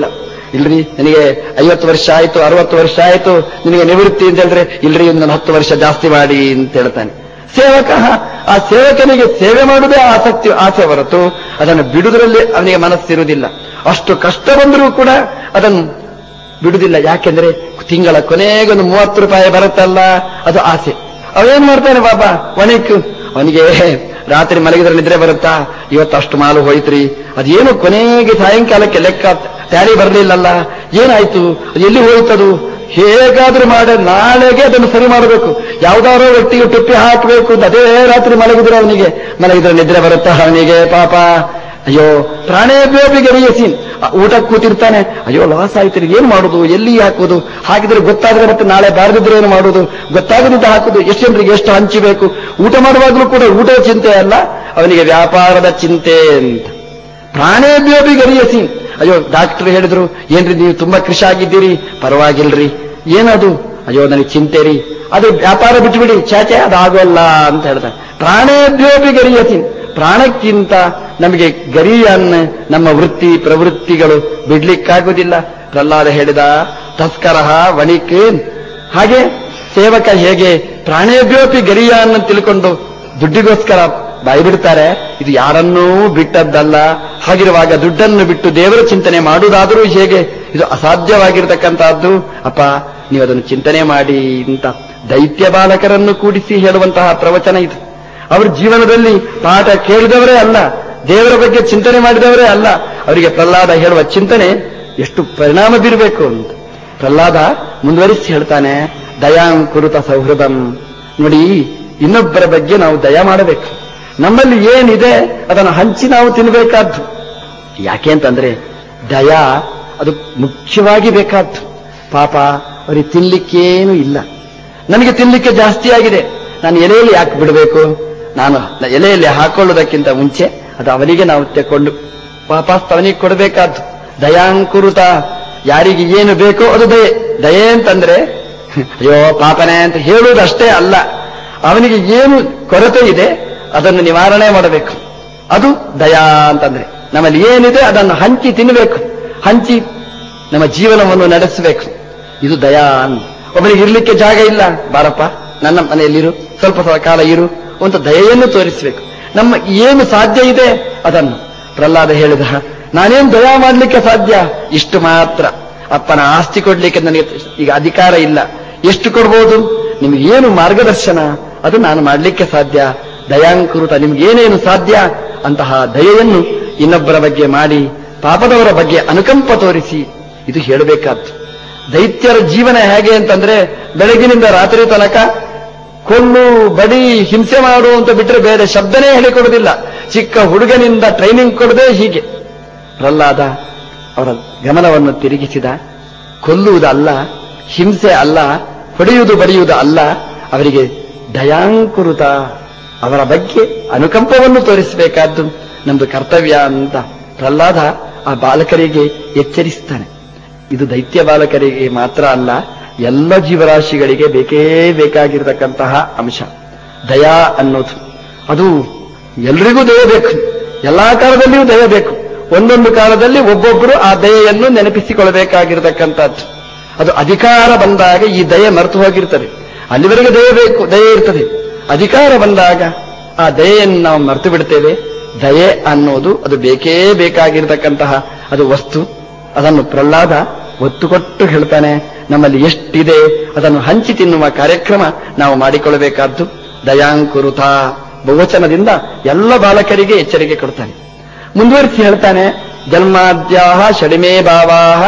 ಇಲ್ರಿ ನನಗೆ ಐವತ್ತು ವರ್ಷ ಆಯ್ತು ಅರವತ್ತು ವರ್ಷ ಆಯ್ತು ನಿನಗೆ ನಿವೃತ್ತಿ ಅಂತ ಹೇಳಿದ್ರೆ ಇಲ್ರಿ ಒಂದು ಹತ್ತು ವರ್ಷ ಜಾಸ್ತಿ ಮಾಡಿ ಅಂತ ಹೇಳ್ತಾನೆ ಸೇವಕ ಆ ಸೇವಕನಿಗೆ ಸೇವೆ ಮಾಡುವುದೇ ಆಸಕ್ತಿ ಆಸೆ ಹೊರತು ಅದನ್ನು ಬಿಡುವುದರಲ್ಲಿ ಅವನಿಗೆ ಮನಸ್ಸಿರುವುದಿಲ್ಲ ಅಷ್ಟು ಕಷ್ಟ ಬಂದರೂ ಕೂಡ ಅದನ್ನು ಬಿಡುವುದಿಲ್ಲ ಯಾಕೆಂದ್ರೆ ತಿಂಗಳ ಕೊನೆಗೊಂದು ಮೂವತ್ತು ರೂಪಾಯಿ ಬರುತ್ತಲ್ಲ ಅದು ಆಸೆ ಅವೇನ್ ಮಾಡ್ತಾನೆ ಬಾಬಾ ಒಣಕ್ಕು ಅವನಿಗೆ ರಾತ್ರಿ ಮಲಗಿದ್ರೆ ನಿದ್ರೆ ಬರುತ್ತಾ ಇವತ್ತು ಅಷ್ಟು ಮಾಲು ಹೋಯ್ತ್ರಿ ಅದೇನು ಕೊನೆಗೆ ಸಾಯಂಕಾಲಕ್ಕೆ ಲೆಕ್ಕ ಟ್ಯಾಲಿ ಬರಲಿಲ್ಲಲ್ಲ ಏನಾಯ್ತು ಅದು ಎಲ್ಲಿ ಹೋಯ್ತದು ಹೇಗಾದ್ರೂ ಮಾಡ ನಾಳೆಗೆ ಅದನ್ನು ಸರಿ ಮಾಡಬೇಕು ಯಾವ್ದಾರೋ ವ್ಯಕ್ತಿಗೆ ಟುಪ್ಪಿ ಹಾಕಬೇಕು ಅಂತ ಅದೇ ರಾತ್ರಿ ಮಲಗಿದ್ರೆ ಅವನಿಗೆ ಮಲಗಿದ್ರೆ ನಿದ್ರೆ ಬರುತ್ತಾ ಅವನಿಗೆ ಪಾಪ ಅಯ್ಯೋ ಪ್ರಾಣೇಭ್ಯೋಪಿ ಗರಿಯಸಿ ಊಟ ಕೂತಿರ್ತಾನೆ ಅಯ್ಯೋ ಲಾಸ್ ಆಯ್ತು ಏನ್ ಮಾಡುದು ಎಲ್ಲಿ ಹಾಕುದು ಹಾಕಿದ್ರೆ ಗೊತ್ತಾದ್ರೆ ಮತ್ತೆ ನಾಳೆ ಬಾರದಿದ್ರೆ ಏನು ಮಾಡುದು ಗೊತ್ತಾಗದಿದ್ದ ಹಾಕುದು ಎಷ್ಟು ಜನರಿಗೆ ಎಷ್ಟು ಹಂಚಬೇಕು ಊಟ ಮಾಡುವಾಗಲೂ ಕೂಡ ಊಟದ ಚಿಂತೆ ಅಲ್ಲ ಅವನಿಗೆ ವ್ಯಾಪಾರದ ಚಿಂತೆ ಅಂತ ಪ್ರಾಣೇಭ್ಯೋಪಿ ಗರಿಯಸಿ ಅಯ್ಯೋ ಡಾಕ್ಟರ್ ಹೇಳಿದ್ರು ಏನ್ರಿ ನೀವು ತುಂಬಾ ಕೃಷಿ ಆಗಿದ್ದೀರಿ ಪರವಾಗಿಲ್ರಿ ಏನದು ಅಯ್ಯೋ ನನಗೆ ಚಿಂತೆ ರೀ ಅದು ವ್ಯಾಪಾರ ಬಿಟ್ಟುಬಿಡಿ ಚಾಚೆ ಅದಾಗೋಲ್ಲ ಅಂತ ಹೇಳ್ತಾರೆ ಪ್ರಾಣೇಭ್ಯೋಪಿ ಗರಿಯಸಿ ಪ್ರಾಣಕ್ಕಿಂತ ನಮಗೆ ಗರಿಯನ್ನ ನಮ್ಮ ವೃತ್ತಿ ಪ್ರವೃತ್ತಿಗಳು ಬಿಡ್ಲಿಕ್ಕಾಗುವುದಿಲ್ಲ ಪ್ರಹ್ಲಾದ ಹೇಳಿದ ತಸ್ಕರ ವಣಿಕ್ ಹಾಗೆ ಸೇವಕ ಹೇಗೆ ಪ್ರಾಣೇಭ್ಯೋಪಿ ಗರಿಯನ್ನ ತಿಳ್ಕೊಂಡು ದುಡ್ಡಿಗೋಸ್ಕರ ಬಾಯಿ ಬಿಡ್ತಾರೆ ಇದು ಯಾರನ್ನೂ ಬಿಟ್ಟದ್ದಲ್ಲ ಹಾಗಿರುವಾಗ ದುಡ್ಡನ್ನು ಬಿಟ್ಟು ದೇವರ ಚಿಂತನೆ ಮಾಡುವುದಾದರೂ ಹೇಗೆ ಇದು ಅಸಾಧ್ಯವಾಗಿರತಕ್ಕಂತಹದ್ದು ಅಪ್ಪ ನೀವು ಅದನ್ನು ಚಿಂತನೆ ಮಾಡಿ ಅಂತ ದೈತ್ಯ ಬಾಲಕರನ್ನು ಕೂಡಿಸಿ ಹೇಳುವಂತಹ ಪ್ರವಚನ ಇದು ಅವ್ರ ಜೀವನದಲ್ಲಿ ಪಾಠ ಕೇಳಿದವರೇ ಅಲ್ಲ ದೇವರ ಬಗ್ಗೆ ಚಿಂತನೆ ಮಾಡಿದವರೇ ಅಲ್ಲ ಅವರಿಗೆ ಪ್ರಹ್ಲಾದ ಹೇಳುವ ಚಿಂತನೆ ಎಷ್ಟು ಪರಿಣಾಮ ಬೀರಬೇಕು ಅಂತ ಪ್ರಹ್ಲಾದ ಮುಂದುವರಿಸಿ ಹೇಳ್ತಾನೆ ದಯಾಂಕುರುತ ಸೌಹೃದಂ ನೋಡಿ ಇನ್ನೊಬ್ಬರ ಬಗ್ಗೆ ನಾವು ದಯ ಮಾಡಬೇಕು ನಮ್ಮಲ್ಲಿ ಏನಿದೆ ಅದನ್ನು ಹಂಚಿ ನಾವು ತಿನ್ನಬೇಕಾದ್ದು ಯಾಕೆ ಅಂತಂದ್ರೆ ದಯ ಅದು ಮುಖ್ಯವಾಗಿ ಬೇಕಾದ್ದು ಪಾಪ ಅವರಿಗೆ ತಿನ್ಲಿಕ್ಕೇನು ಇಲ್ಲ ನನಗೆ ತಿನ್ಲಿಕ್ಕೆ ಜಾಸ್ತಿ ಆಗಿದೆ ನಾನು ಎಲೆಯಲ್ಲಿ ಯಾಕೆ ಬಿಡಬೇಕು ನಾನು ಎಲೆಯಲ್ಲಿ ಹಾಕೊಳ್ಳೋದಕ್ಕಿಂತ ಮುಂಚೆ ಅದು ಅವನಿಗೆ ನಾವು ತೆಕ್ಕೊಂಡು ವಾಪಸ್ ಅವನಿಗೆ ಕೊಡಬೇಕಾದ್ದು ದಯಾಂಕುರುತ ಯಾರಿಗೆ ಏನು ಬೇಕೋ ಅದು ದಯೆ ದಯೆ ಅಂತಂದ್ರೆ ಅಯ್ಯೋ ಪಾಪನೆ ಅಂತ ಹೇಳುವುದಷ್ಟೇ ಅಲ್ಲ ಅವನಿಗೆ ಏನು ಕೊರತೆ ಇದೆ ಅದನ್ನು ನಿವಾರಣೆ ಮಾಡಬೇಕು ಅದು ದಯಾ ಅಂತಂದ್ರೆ ನಮ್ಮಲ್ಲಿ ಏನಿದೆ ಅದನ್ನು ಹಂಚಿ ತಿನ್ನಬೇಕು ಹಂಚಿ ನಮ್ಮ ಜೀವನವನ್ನು ನಡೆಸಬೇಕು ಇದು ದಯಾ ಅಂತ ಒಬ್ಬನಿಗೆ ಇರ್ಲಿಕ್ಕೆ ಜಾಗ ಇಲ್ಲ ಬಾರಪ್ಪ ನನ್ನ ಮನೆಯಲ್ಲಿರು ಸ್ವಲ್ಪ ಸ್ವಲ್ಪ ಕಾಲ ಇರು ಅಂತ ದಯೆಯನ್ನು ತೋರಿಸಬೇಕು ನಮ್ಮ ಏನು ಸಾಧ್ಯ ಇದೆ ಅದನ್ನು ಪ್ರಹ್ಲಾದ ಹೇಳಿದ ನಾನೇನು ದಯಾ ಮಾಡಲಿಕ್ಕೆ ಸಾಧ್ಯ ಇಷ್ಟು ಮಾತ್ರ ಅಪ್ಪನ ಆಸ್ತಿ ಕೊಡ್ಲಿಕ್ಕೆ ನನಗೆ ಈಗ ಅಧಿಕಾರ ಇಲ್ಲ ಎಷ್ಟು ಕೊಡ್ಬೋದು ನಿಮ್ಗೆ ಏನು ಮಾರ್ಗದರ್ಶನ ಅದು ನಾನು ಮಾಡಲಿಕ್ಕೆ ಸಾಧ್ಯ ದಯಾಂಕೃತ ನಿಮ್ಗೇನೇನು ಸಾಧ್ಯ ಅಂತಹ ದಯೆಯನ್ನು ಇನ್ನೊಬ್ಬರ ಬಗ್ಗೆ ಮಾಡಿ ಪಾಪದವರ ಬಗ್ಗೆ ಅನುಕಂಪ ತೋರಿಸಿ ಇದು ಹೇಳಬೇಕಾದ್ದು ದೈತ್ಯರ ಜೀವನ ಹೇಗೆ ಅಂತಂದ್ರೆ ಬೆಳಗಿನಿಂದ ರಾತ್ರಿ ತನಕ ಕೊಳ್ಳು ಬಡಿ ಹಿಂಸೆ ಮಾಡು ಅಂತ ಬಿಟ್ಟರೆ ಬೇರೆ ಶಬ್ದನೇ ಹೇಳಿಕೊಡುವುದಿಲ್ಲ ಚಿಕ್ಕ ಹುಡುಗನಿಂದ ಟ್ರೈನಿಂಗ್ ಕೊಡದೆ ಹೀಗೆ ಪ್ರಹ್ಲಾದ ಅವರ ಗಮನವನ್ನು ತಿರುಗಿಸಿದ ಕೊಲ್ಲುವುದಲ್ಲ ಹಿಂಸೆ ಅಲ್ಲ ಹೊಡೆಯುವುದು ಬಡಿಯುವುದು ಅಲ್ಲ ಅವರಿಗೆ ದಯಾಂಕುರುತ ಅವರ ಬಗ್ಗೆ ಅನುಕಂಪವನ್ನು ತೋರಿಸಬೇಕಾದ್ದು ನಮ್ದು ಕರ್ತವ್ಯ ಅಂತ ಪ್ರಹ್ಲಾದ ಆ ಬಾಲಕರಿಗೆ ಎಚ್ಚರಿಸ್ತಾನೆ ಇದು ದೈತ್ಯ ಬಾಲಕರಿಗೆ ಮಾತ್ರ ಅಲ್ಲ ಎಲ್ಲ ಜೀವರಾಶಿಗಳಿಗೆ ಬೇಕೇ ಬೇಕಾಗಿರತಕ್ಕಂತಹ ಅಂಶ ದಯಾ ಅನ್ನೋದು ಅದು ಎಲ್ರಿಗೂ ದಯ ಬೇಕು ಎಲ್ಲಾ ಕಾಲದಲ್ಲಿಯೂ ದಯ ಬೇಕು ಒಂದೊಂದು ಕಾಲದಲ್ಲಿ ಒಬ್ಬೊಬ್ಬರು ಆ ದಯೆಯನ್ನು ನೆನಪಿಸಿಕೊಳ್ಳಬೇಕಾಗಿರತಕ್ಕಂಥದ್ದು ಅದು ಅಧಿಕಾರ ಬಂದಾಗ ಈ ದಯೆ ಮರೆತು ಹೋಗಿರ್ತದೆ ಅಲ್ಲಿವರೆಗೆ ದಯೆ ಬೇಕು ದಯೆ ಇರ್ತದೆ ಅಧಿಕಾರ ಬಂದಾಗ ಆ ದಯೆಯನ್ನು ನಾವು ಮರೆತು ಬಿಡ್ತೇವೆ ದಯೆ ಅನ್ನೋದು ಅದು ಬೇಕೇ ಬೇಕಾಗಿರತಕ್ಕಂತಹ ಅದು ವಸ್ತು ಅದನ್ನು ಪ್ರಹ್ಲಾದ ಒತ್ತು ಕೊಟ್ಟು ಹೇಳ್ತಾನೆ ನಮ್ಮಲ್ಲಿ ಎಷ್ಟಿದೆ ಅದನ್ನು ಹಂಚಿ ತಿನ್ನುವ ಕಾರ್ಯಕ್ರಮ ನಾವು ಮಾಡಿಕೊಳ್ಳಬೇಕಾದ್ದು ದಯಾಂಕುರುತ ಬಹುವಚನದಿಂದ ಎಲ್ಲ ಬಾಲಕರಿಗೆ ಎಚ್ಚರಿಕೆ ಕೊಡ್ತಾನೆ ಮುಂದುವರಿಸಿ ಹೇಳ್ತಾನೆ ಜನ್ಮಾದ್ಯಾಹ ಷಡಿಮೇ ಭಾವಾಹ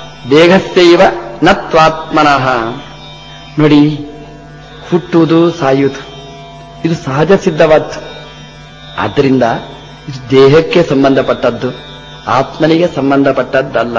ದೇಹಸ್ಯೈವ ನತ್ವಾತ್ಮನಃ ನೋಡಿ ಹುಟ್ಟುವುದು ಸಾಯುವುದು ಇದು ಸಹಜ ಸಿದ್ಧವಾದ್ದು ಆದ್ದರಿಂದ ಇದು ದೇಹಕ್ಕೆ ಸಂಬಂಧಪಟ್ಟದ್ದು ಆತ್ಮನಿಗೆ ಸಂಬಂಧಪಟ್ಟದ್ದಲ್ಲ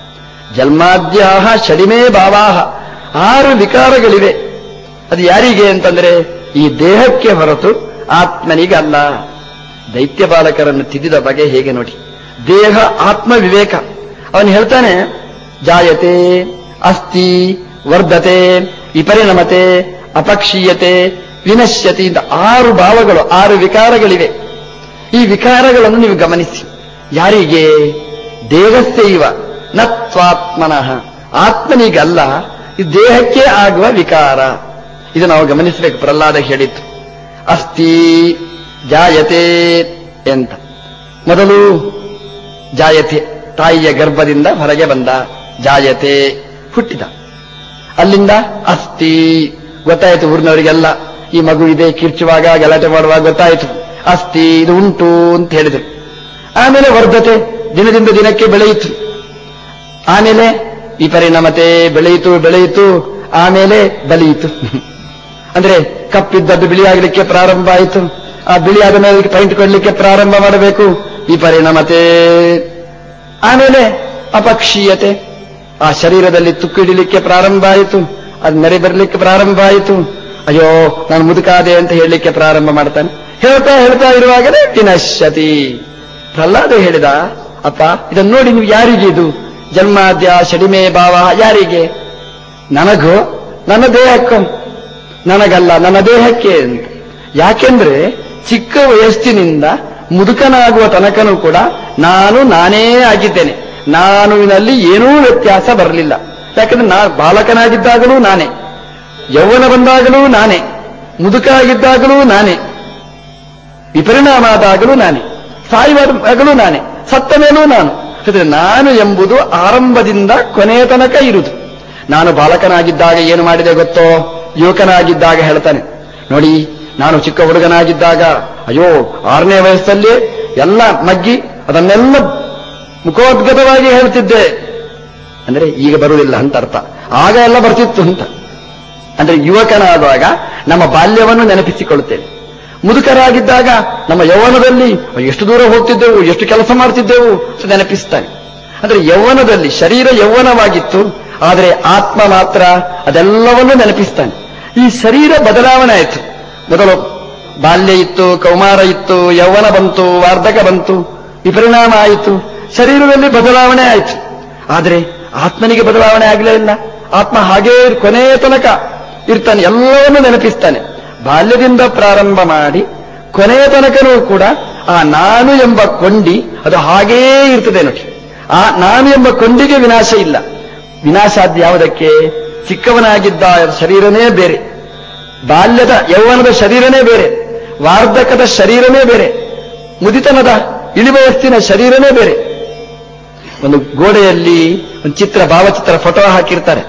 ಜನ್ಮಾದ್ಯಾಹ ಷಡಿಮೇ ಭಾವಾಹ ಆರು ವಿಕಾರಗಳಿವೆ ಅದು ಯಾರಿಗೆ ಅಂತಂದ್ರೆ ಈ ದೇಹಕ್ಕೆ ಹೊರತು ಆತ್ಮನಿಗಲ್ಲ ದೈತ್ಯ ಬಾಲಕರನ್ನು ತಿದ್ದಿದ ಬಗೆ ಹೇಗೆ ನೋಡಿ ದೇಹ ಆತ್ಮ ವಿವೇಕ ಅವನು ಹೇಳ್ತಾನೆ ಜಾಯತೆ ಅಸ್ತಿ ವರ್ಧತೆ ವಿಪರಿಣಮತೆ ಅಪಕ್ಷೀಯತೆ ವಿನಶ್ಯತಿ ಇಂದ ಆರು ಭಾವಗಳು ಆರು ವಿಕಾರಗಳಿವೆ ಈ ವಿಕಾರಗಳನ್ನು ನೀವು ಗಮನಿಸಿ ಯಾರಿಗೆ ದೇಹಸ್ಯೈವ ನತ್ವಾತ್ಮನಃ ಆತ್ಮನಿಗಲ್ಲ ಇದು ದೇಹಕ್ಕೆ ಆಗುವ ವಿಕಾರ ಇದು ನಾವು ಗಮನಿಸಬೇಕು ಪ್ರಹ್ಲಾದ ಹೇಳಿತ್ತು ಅಸ್ತಿ ಜಾಯತೆ ಅಂತ ಮೊದಲು ಜಾಯತೆ ತಾಯಿಯ ಗರ್ಭದಿಂದ ಹೊರಗೆ ಬಂದ ಜಾಯತೆ ಹುಟ್ಟಿದ ಅಲ್ಲಿಂದ ಅಸ್ತಿ ಗೊತ್ತಾಯಿತು ಊರಿನವರಿಗೆಲ್ಲ ಈ ಮಗು ಇದೆ ಕಿರ್ಚುವಾಗ ಗಲಾಟೆ ಮಾಡುವಾಗ ಗೊತ್ತಾಯಿತು ಅಸ್ತಿ ಇದು ಉಂಟು ಅಂತ ಹೇಳಿದರು ಆಮೇಲೆ ವರ್ಧತೆ ದಿನದಿಂದ ದಿನಕ್ಕೆ ಬೆಳೆಯಿತು ಆಮೇಲೆ ಈ ಪರಿಣಾಮತೆ ಬೆಳೆಯಿತು ಬೆಳೆಯಿತು ಆಮೇಲೆ ಬಲಿಯಿತು ಅಂದ್ರೆ ಕಪ್ಪಿದ್ದದ್ದು ಬಿಳಿಯಾಗಲಿಕ್ಕೆ ಪ್ರಾರಂಭ ಆಯಿತು ಆ ಬಿಳಿಯಾದ ಮೇಲೆ ಪೈಂಟ್ ಕೊಡ್ಲಿಕ್ಕೆ ಪ್ರಾರಂಭ ಮಾಡಬೇಕು ಈ ಪರಿಣಾಮತೆ ಆಮೇಲೆ ಅಪಕ್ಷೀಯತೆ ಆ ಶರೀರದಲ್ಲಿ ತುಕ್ಕಿಡಿಲಿಕ್ಕೆ ಪ್ರಾರಂಭ ಆಯಿತು ಅದು ನೆರೆ ಬರಲಿಕ್ಕೆ ಪ್ರಾರಂಭ ಆಯಿತು ಅಯ್ಯೋ ನಾನು ಮುದುಕಾದೆ ಅಂತ ಹೇಳಲಿಕ್ಕೆ ಪ್ರಾರಂಭ ಮಾಡ್ತಾನೆ ಹೇಳ್ತಾ ಹೇಳ್ತಾ ಇರುವಾಗಲೇ ವಿನಶ್ಯತಿ ಪ್ರಹ್ಲಾದ ಹೇಳಿದ ಅಪ್ಪ ಇದನ್ನು ನೋಡಿ ನೀವು ಯಾರಿಗೆ ಇದು ಜನ್ಮಾದ್ಯ ಶಡಿಮೆ ಭಾವ ಯಾರಿಗೆ ನನಗೂ ನನ್ನ ದೇಹಕ್ಕೂ ನನಗಲ್ಲ ನನ್ನ ದೇಹಕ್ಕೆ ಅಂತ ಯಾಕೆಂದ್ರೆ ಚಿಕ್ಕ ವಯಸ್ಸಿನಿಂದ ಮುದುಕನಾಗುವ ತನಕನೂ ಕೂಡ ನಾನು ನಾನೇ ಆಗಿದ್ದೇನೆ ನಾನು ಇದರಲ್ಲಿ ಏನೂ ವ್ಯತ್ಯಾಸ ಬರಲಿಲ್ಲ ಯಾಕಂದ್ರೆ ನಾ ಬಾಲಕನಾಗಿದ್ದಾಗಲೂ ನಾನೇ ಯೌವನ ಬಂದಾಗಲೂ ನಾನೇ ಮುದುಕ ಆಗಿದ್ದಾಗಲೂ ನಾನೇ ವಿಪರಿಣಾಮ ಆದಾಗಲೂ ನಾನೇ ಸಾಯುವಾಗಲೂ ನಾನೇ ಸತ್ತ ಮೇಲೂ ನಾನು ಯಾಕಂದ್ರೆ ನಾನು ಎಂಬುದು ಆರಂಭದಿಂದ ಕೊನೆಯ ತನಕ ಇರುವುದು ನಾನು ಬಾಲಕನಾಗಿದ್ದಾಗ ಏನು ಮಾಡಿದೆ ಗೊತ್ತೋ ಯುವಕನಾಗಿದ್ದಾಗ ಹೇಳ್ತಾನೆ ನೋಡಿ ನಾನು ಚಿಕ್ಕ ಹುಡುಗನಾಗಿದ್ದಾಗ ಅಯ್ಯೋ ಆರನೇ ವಯಸ್ಸಲ್ಲಿ ಎಲ್ಲ ಮಗ್ಗಿ ಅದನ್ನೆಲ್ಲ ಮುಖೋದ್ಗತವಾಗಿ ಹೇಳ್ತಿದ್ದೆ ಅಂದ್ರೆ ಈಗ ಬರುವುದಿಲ್ಲ ಅಂತ ಅರ್ಥ ಆಗ ಎಲ್ಲ ಬರ್ತಿತ್ತು ಅಂತ ಅಂದ್ರೆ ಯುವಕನಾದಾಗ ನಮ್ಮ ಬಾಲ್ಯವನ್ನು ನೆನಪಿಸಿಕೊಳ್ಳುತ್ತೇವೆ ಮುದುಕರಾಗಿದ್ದಾಗ ನಮ್ಮ ಯೌವನದಲ್ಲಿ ಎಷ್ಟು ದೂರ ಹೋಗ್ತಿದ್ದೆವು ಎಷ್ಟು ಕೆಲಸ ಮಾಡ್ತಿದ್ದೆವು ಅಂತ ನೆನಪಿಸ್ತಾನೆ ಅಂದ್ರೆ ಯೌವನದಲ್ಲಿ ಶರೀರ ಯೌವನವಾಗಿತ್ತು ಆದರೆ ಆತ್ಮ ಮಾತ್ರ ಅದೆಲ್ಲವನ್ನೂ ನೆನಪಿಸ್ತಾನೆ ಈ ಶರೀರ ಬದಲಾವಣೆ ಆಯಿತು ಮೊದಲು ಬಾಲ್ಯ ಇತ್ತು ಕೌಮಾರ ಇತ್ತು ಯೌವನ ಬಂತು ವಾರ್ಧಕ ಬಂತು ವಿಪರಿಣಾಮ ಆಯಿತು ಶರೀರದಲ್ಲಿ ಬದಲಾವಣೆ ಆಯಿತು ಆದರೆ ಆತ್ಮನಿಗೆ ಬದಲಾವಣೆ ಆಗಲೇ ಇಲ್ಲ ಆತ್ಮ ಹಾಗೇ ಕೊನೆಯ ತನಕ ಇರ್ತಾನೆ ಎಲ್ಲವನ್ನೂ ನೆನಪಿಸ್ತಾನೆ ಬಾಲ್ಯದಿಂದ ಪ್ರಾರಂಭ ಮಾಡಿ ಕೊನೆಯ ತನಕನೂ ಕೂಡ ಆ ನಾನು ಎಂಬ ಕೊಂಡಿ ಅದು ಹಾಗೇ ಇರ್ತದೆ ನೋಡಿ ಆ ನಾನು ಎಂಬ ಕೊಂಡಿಗೆ ವಿನಾಶ ಇಲ್ಲ ವಿನಾಶಾದ್ಯ ಯಾವುದಕ್ಕೆ ಚಿಕ್ಕವನಾಗಿದ್ದ ಶರೀರನೇ ಬೇರೆ ಬಾಲ್ಯದ ಯೌವನದ ಶರೀರನೇ ಬೇರೆ ವಾರ್ಧಕದ ಶರೀರನೇ ಬೇರೆ ಮುದಿತನದ ಇಳಿವಯಸ್ಸಿನ ಶರೀರನೇ ಬೇರೆ ಒಂದು ಗೋಡೆಯಲ್ಲಿ ಒಂದು ಚಿತ್ರ ಭಾವಚಿತ್ರ ಫೋಟೋ ಹಾಕಿರ್ತಾರೆ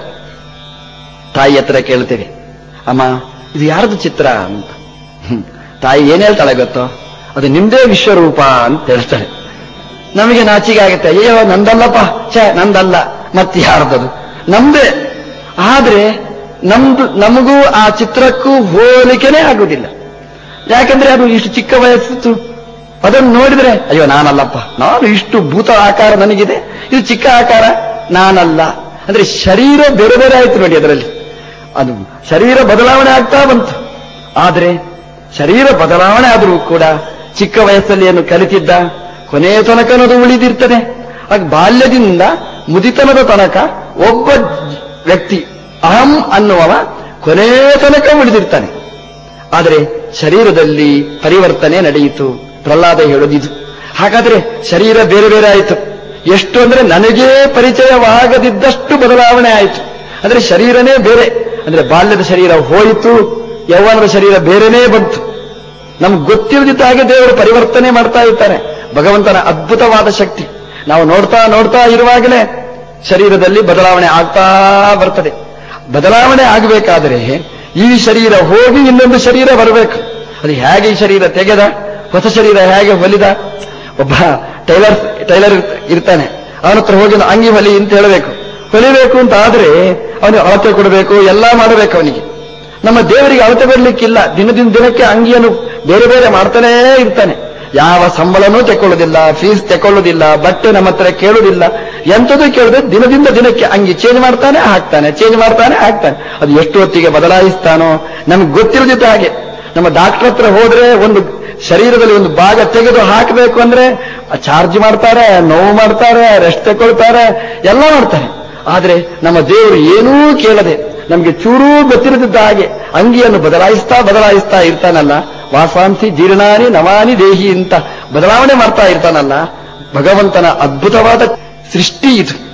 ತಾಯಿ ಹತ್ರ ಕೇಳ್ತೇವೆ ಅಮ್ಮ ಇದು ಯಾರದು ಚಿತ್ರ ಅಂತ ಹ್ಮ್. ತಾಯಿ ಏನ್ ಹೇಳ್ತಾಳೆ ಗೊತ್ತೋ ಅದು ನಿಮ್ದೇ ವಿಶ್ವರೂಪ ಅಂತ ಹೇಳ್ತಾಳೆ ನಮಗೆ ನಾಚಿಕೆ ಆಗುತ್ತೆ ಅಯ್ಯೋ ನಂದಲ್ಲಪ್ಪ ಛೇ ನಂದಲ್ಲ ಮತ್ತೆ ಯಾರ್ದದು ನಮ್ದೇ ಆದ್ರೆ ನಮ್ದು ನಮಗೂ ಆ ಚಿತ್ರಕ್ಕೂ ಹೋಲಿಕೆನೇ ಆಗುವುದಿಲ್ಲ ಯಾಕಂದ್ರೆ ಅದು ಇಷ್ಟು ಚಿಕ್ಕ ವಯಸ್ಸಿತ್ತು ಅದನ್ನು ನೋಡಿದ್ರೆ ಅಯ್ಯೋ ನಾನಲ್ಲಪ್ಪ ನಾನು ಇಷ್ಟು ಭೂತ ಆಕಾರ ನನಗಿದೆ ಇದು ಚಿಕ್ಕ ಆಕಾರ ನಾನಲ್ಲ ಅಂದ್ರೆ ಶರೀರ ಬೇರೆ ಬೇರೆ ಆಯ್ತು ನೋಡಿ ಅದರಲ್ಲಿ ಅದು ಶರೀರ ಬದಲಾವಣೆ ಆಗ್ತಾ ಬಂತು ಆದ್ರೆ ಶರೀರ ಬದಲಾವಣೆ ಆದರೂ ಕೂಡ ಚಿಕ್ಕ ವಯಸ್ಸಲ್ಲಿ ಏನು ಕಲಿತಿದ್ದ ಕೊನೆಯ ತನಕ ಅನ್ನೋದು ಉಳಿದಿರ್ತದೆ ಆಗ ಬಾಲ್ಯದಿಂದ ಮುದಿತನದ ತನಕ ಒಬ್ಬ ವ್ಯಕ್ತಿ ಅಹಂ ಅನ್ನುವವ ಕೊನೆಯ ತನಕ ಉಳಿದಿರ್ತಾನೆ ಆದರೆ ಶರೀರದಲ್ಲಿ ಪರಿವರ್ತನೆ ನಡೆಯಿತು ಪ್ರಹ್ಲಾದ ಹೇಳೋದಿದು ಹಾಗಾದ್ರೆ ಶರೀರ ಬೇರೆ ಬೇರೆ ಆಯಿತು ಎಷ್ಟು ಅಂದ್ರೆ ನನಗೇ ಪರಿಚಯವಾಗದಿದ್ದಷ್ಟು ಬದಲಾವಣೆ ಆಯಿತು ಅಂದ್ರೆ ಶರೀರನೇ ಬೇರೆ ಅಂದ್ರೆ ಬಾಲ್ಯದ ಶರೀರ ಹೋಯಿತು ಯೌವನದ ಶರೀರ ಬೇರೆನೇ ಬಂತು ನಮ್ಗೆ ಗೊತ್ತಿಲ್ಲದಿದ್ದ ಹಾಗೆ ದೇವರು ಪರಿವರ್ತನೆ ಮಾಡ್ತಾ ಇರ್ತಾನೆ ಭಗವಂತನ ಅದ್ಭುತವಾದ ಶಕ್ತಿ ನಾವು ನೋಡ್ತಾ ನೋಡ್ತಾ ಇರುವಾಗಲೇ ಶರೀರದಲ್ಲಿ ಬದಲಾವಣೆ ಆಗ್ತಾ ಬರ್ತದೆ ಬದಲಾವಣೆ ಆಗಬೇಕಾದರೆ ಈ ಶರೀರ ಹೋಗಿ ಇನ್ನೊಂದು ಶರೀರ ಬರಬೇಕು ಅದು ಹೇಗೆ ಈ ಶರೀರ ತೆಗೆದ ಹೊಸ ಶರೀರ ಹೇಗೆ ಹೊಲಿದ ಒಬ್ಬ ಟೈಲರ್ ಟೈಲರ್ ಇರ್ತಾನೆ ಅವನ ಹತ್ರ ಹೋಗಿ ಒಂದು ಅಂಗಿ ಹೊಲಿ ಅಂತ ಹೇಳಬೇಕು ಹೊಲಿಬೇಕು ಅಂತ ಆದ್ರೆ ಅವನು ಅಳತೆ ಕೊಡಬೇಕು ಎಲ್ಲ ಮಾಡಬೇಕು ಅವನಿಗೆ ನಮ್ಮ ದೇವರಿಗೆ ಅಳತೆ ಕೊಡ್ಲಿಕ್ಕಿಲ್ಲ ದಿನದಿಂದ ದಿನಕ್ಕೆ ಅಂಗಿಯನ್ನು ಬೇರೆ ಬೇರೆ ಮಾಡ್ತಾನೇ ಇರ್ತಾನೆ ಯಾವ ಸಂಬಳನೂ ತೆಕೊಳ್ಳೋದಿಲ್ಲ ಫೀಸ್ ತೆಕೊಳ್ಳೋದಿಲ್ಲ ಬಟ್ಟೆ ನಮ್ಮ ಹತ್ರ ಕೇಳುವುದಿಲ್ಲ ಎಂಥದ್ದು ಕೇಳಿದ್ರೆ ದಿನದಿಂದ ದಿನಕ್ಕೆ ಅಂಗಿ ಚೇಂಜ್ ಮಾಡ್ತಾನೆ ಹಾಕ್ತಾನೆ ಚೇಂಜ್ ಮಾಡ್ತಾನೆ ಹಾಕ್ತಾನೆ ಅದು ಎಷ್ಟು ಹೊತ್ತಿಗೆ ಬದಲಾಯಿಸ್ತಾನೋ ನಮ್ಗೆ ಗೊತ್ತಿರೋದಿತ್ತು ಹಾಗೆ ನಮ್ಮ ಡಾಕ್ಟರ್ ಹತ್ರ ಹೋದ್ರೆ ಒಂದು ಶರೀರದಲ್ಲಿ ಒಂದು ಭಾಗ ತೆಗೆದು ಹಾಕಬೇಕು ಅಂದ್ರೆ ಚಾರ್ಜ್ ಮಾಡ್ತಾರೆ ನೋವು ಮಾಡ್ತಾರೆ ರೆಸ್ಟ್ ತಗೊಳ್ತಾರೆ ಎಲ್ಲ ಮಾಡ್ತಾರೆ ಆದ್ರೆ ನಮ್ಮ ದೇವರು ಏನೂ ಕೇಳದೆ ನಮಗೆ ಚೂರೂ ಗೊತ್ತಿರದಿದ್ದ ಹಾಗೆ ಅಂಗಿಯನ್ನು ಬದಲಾಯಿಸ್ತಾ ಬದಲಾಯಿಸ್ತಾ ಇರ್ತಾನಲ್ಲ ವಾಸಾಂಸಿ ಜೀರ್ಣಾನಿ ನವಾನಿ ದೇಹಿ ಅಂತ ಬದಲಾವಣೆ ಮಾಡ್ತಾ ಇರ್ತಾನಲ್ಲ ಭಗವಂತನ ಅದ್ಭುತವಾದ ಸೃಷ್ಟಿ ಇದು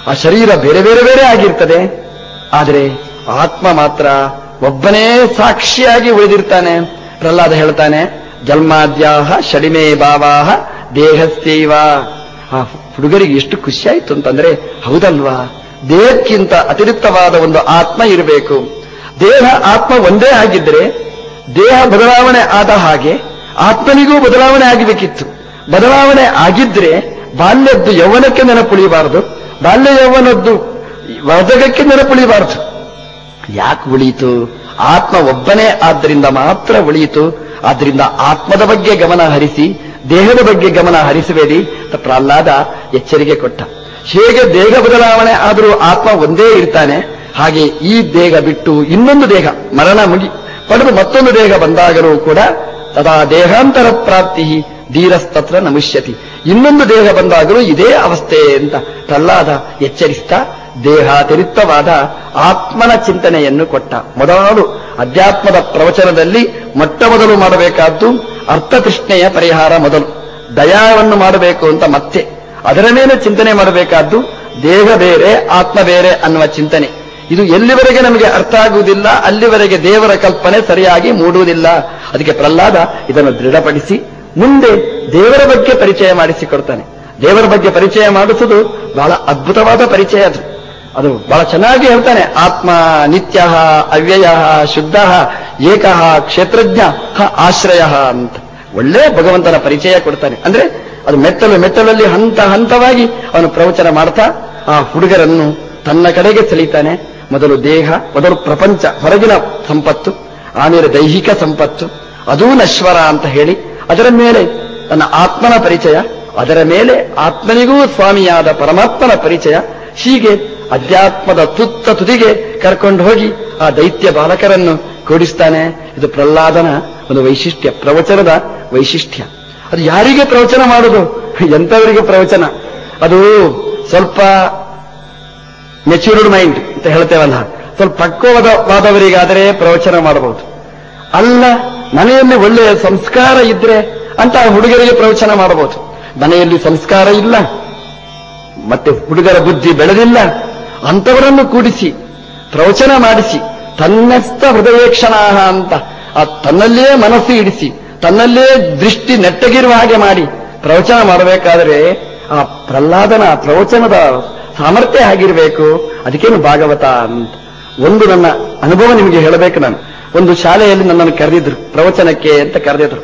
ಆ ಶರೀರ ಬೇರೆ ಬೇರೆ ಬೇರೆ ಆಗಿರ್ತದೆ ಆದರೆ ಆತ್ಮ ಮಾತ್ರ ಒಬ್ಬನೇ ಸಾಕ್ಷಿಯಾಗಿ ಉಳಿದಿರ್ತಾನೆ ಪ್ರಹ್ಲಾದ ಹೇಳ್ತಾನೆ ಜನ್ಮಾದ್ಯಾಹ ಷಡಿಮೇ ಭಾವಾಹ ದೇಹಸ್ಥೈವ ಆ ಹುಡುಗರಿಗೆ ಎಷ್ಟು ಖುಷಿ ಆಯ್ತು ಅಂತಂದ್ರೆ ಹೌದಲ್ವಾ ದೇಹಕ್ಕಿಂತ ಅತಿರಿಕ್ತವಾದ ಒಂದು ಆತ್ಮ ಇರಬೇಕು ದೇಹ ಆತ್ಮ ಒಂದೇ ಆಗಿದ್ರೆ ದೇಹ ಬದಲಾವಣೆ ಆದ ಹಾಗೆ ಆತ್ಮನಿಗೂ ಬದಲಾವಣೆ ಆಗಬೇಕಿತ್ತು ಬದಲಾವಣೆ ಆಗಿದ್ರೆ ಬಾಲ್ಯದ್ದು ಯೌವನಕ್ಕೆ ನೆನಪುಳಿಬಾರದು ಬಾಲ್ಯ ಯೌವನದ್ದು ವರ್ಧಕಕ್ಕೆ ನೆನಪುಳಿಬಾರದು ಯಾಕೆ ಉಳಿಯಿತು ಆತ್ಮ ಒಬ್ಬನೇ ಆದ್ದರಿಂದ ಮಾತ್ರ ಉಳಿಯಿತು ಆದ್ದರಿಂದ ಆತ್ಮದ ಬಗ್ಗೆ ಗಮನ ಹರಿಸಿ ದೇಹದ ಬಗ್ಗೆ ಗಮನ ಹರಿಸಬೇಡಿ ಅಂತ ಪ್ರಹ್ಲಾದ ಎಚ್ಚರಿಕೆ ಕೊಟ್ಟ ಹೇಗೆ ದೇಹ ಬದಲಾವಣೆ ಆದರೂ ಆತ್ಮ ಒಂದೇ ಇರ್ತಾನೆ ಹಾಗೆ ಈ ದೇಹ ಬಿಟ್ಟು ಇನ್ನೊಂದು ದೇಹ ಮರಣ ಮುಗಿ ಪಡೆದು ಮತ್ತೊಂದು ದೇಹ ಬಂದಾಗಲೂ ಕೂಡ ತದಾ ದೇಹಾಂತರ ಪ್ರಾಪ್ತಿ ಧೀರಸ್ತತ್ರ ನಮುಷ್ಯತಿ ಇನ್ನೊಂದು ದೇಹ ಬಂದಾಗಲೂ ಇದೇ ಅವಸ್ಥೆ ಅಂತ ಪ್ರಹ್ಲಾದ ಎಚ್ಚರಿಸ್ತಾ ದೇಹಾತಿರಿಕ್ತವಾದ ಆತ್ಮನ ಚಿಂತನೆಯನ್ನು ಕೊಟ್ಟ ಮೊದಲು ಅಧ್ಯಾತ್ಮದ ಪ್ರವಚನದಲ್ಲಿ ಮೊಟ್ಟ ಮೊದಲು ಮಾಡಬೇಕಾದ್ದು ಅರ್ಥತೃಷ್ಣೆಯ ಪರಿಹಾರ ಮೊದಲು ದಯಾವನ್ನು ಮಾಡಬೇಕು ಅಂತ ಮತ್ತೆ ಅದರ ಮೇಲೆ ಚಿಂತನೆ ಮಾಡಬೇಕಾದ್ದು ದೇಹ ಬೇರೆ ಆತ್ಮ ಬೇರೆ ಅನ್ನುವ ಚಿಂತನೆ ಇದು ಎಲ್ಲಿವರೆಗೆ ನಮಗೆ ಅರ್ಥ ಆಗುವುದಿಲ್ಲ ಅಲ್ಲಿವರೆಗೆ ದೇವರ ಕಲ್ಪನೆ ಸರಿಯಾಗಿ ಮೂಡುವುದಿಲ್ಲ ಅದಕ್ಕೆ ಪ್ರಹ್ಲಾದ ಇದನ್ನು ದೃಢಪಡಿಸಿ ಮುಂದೆ ದೇವರ ಬಗ್ಗೆ ಪರಿಚಯ ಮಾಡಿಸಿಕೊಡ್ತಾನೆ ದೇವರ ಬಗ್ಗೆ ಪರಿಚಯ ಮಾಡಿಸುವುದು ಬಹಳ ಅದ್ಭುತವಾದ ಪರಿಚಯ ಅದು ಅದು ಬಹಳ ಚೆನ್ನಾಗಿ ಹೇಳ್ತಾನೆ ಆತ್ಮ ನಿತ್ಯ ಅವ್ಯಯ ಶುದ್ಧ ಏಕ ಕ್ಷೇತ್ರಜ್ಞ ಹ ಆಶ್ರಯ ಅಂತ ಒಳ್ಳೆ ಭಗವಂತನ ಪರಿಚಯ ಕೊಡ್ತಾನೆ ಅಂದ್ರೆ ಅದು ಮೆಟ್ಟಲು ಮೆಟ್ಟಲಲ್ಲಿ ಹಂತ ಹಂತವಾಗಿ ಅವನು ಪ್ರವಚನ ಮಾಡ್ತಾ ಆ ಹುಡುಗರನ್ನು ತನ್ನ ಕಡೆಗೆ ಸೆಳೀತಾನೆ ಮೊದಲು ದೇಹ ಮೊದಲು ಪ್ರಪಂಚ ಹೊರಗಿನ ಸಂಪತ್ತು ಆಮೇಲೆ ದೈಹಿಕ ಸಂಪತ್ತು ಅದೂ ನಶ್ವರ ಅಂತ ಹೇಳಿ ಅದರ ಮೇಲೆ ತನ್ನ ಆತ್ಮನ ಪರಿಚಯ ಅದರ ಮೇಲೆ ಆತ್ಮನಿಗೂ ಸ್ವಾಮಿಯಾದ ಪರಮಾತ್ಮನ ಪರಿಚಯ ಹೀಗೆ ಅಧ್ಯಾತ್ಮದ ತುತ್ತ ತುದಿಗೆ ಕರ್ಕೊಂಡು ಹೋಗಿ ಆ ದೈತ್ಯ ಬಾಲಕರನ್ನು ಕೂಡಿಸ್ತಾನೆ ಇದು ಪ್ರಹ್ಲಾದನ ಒಂದು ವೈಶಿಷ್ಟ್ಯ ಪ್ರವಚನದ ವೈಶಿಷ್ಟ್ಯ ಅದು ಯಾರಿಗೆ ಪ್ರವಚನ ಮಾಡುದು ಎಂಥವರಿಗೆ ಪ್ರವಚನ ಅದು ಸ್ವಲ್ಪ ಮೆಚ್ಯೂರ್ಡ್ ಮೈಂಡ್ ಅಂತ ಹೇಳ್ತೇವಲ್ಲ ಸ್ವಲ್ಪ ಪಕ್ವವಾದವರಿಗಾದರೆ ಪ್ರವಚನ ಮಾಡಬಹುದು ಅಲ್ಲ ಮನೆಯಲ್ಲಿ ಒಳ್ಳೆಯ ಸಂಸ್ಕಾರ ಇದ್ರೆ ಅಂತ ಹುಡುಗರಿಗೆ ಪ್ರವಚನ ಮಾಡಬಹುದು ಮನೆಯಲ್ಲಿ ಸಂಸ್ಕಾರ ಇಲ್ಲ ಮತ್ತೆ ಹುಡುಗರ ಬುದ್ಧಿ ಬೆಳೆದಿಲ್ಲ ಅಂಥವರನ್ನು ಕೂಡಿಸಿ ಪ್ರವಚನ ಮಾಡಿಸಿ ತನ್ನಸ್ಥ ಹೃದಯೇಕ್ಷಣ ಅಂತ ಆ ತನ್ನಲ್ಲೇ ಮನಸ್ಸು ಇಡಿಸಿ ತನ್ನಲ್ಲೇ ದೃಷ್ಟಿ ನೆಟ್ಟಗಿರುವ ಹಾಗೆ ಮಾಡಿ ಪ್ರವಚನ ಮಾಡಬೇಕಾದರೆ ಆ ಪ್ರಹ್ಲಾದನ ಪ್ರವಚನದ ಸಾಮರ್ಥ್ಯ ಆಗಿರಬೇಕು ಅದಕ್ಕೇನು ಭಾಗವತ ಅಂತ ಒಂದು ನನ್ನ ಅನುಭವ ನಿಮಗೆ ಹೇಳಬೇಕು ನಾನು ಒಂದು ಶಾಲೆಯಲ್ಲಿ ನನ್ನನ್ನು ಕರೆದಿದ್ರು ಪ್ರವಚನಕ್ಕೆ ಅಂತ ಕರೆದಿದ್ರು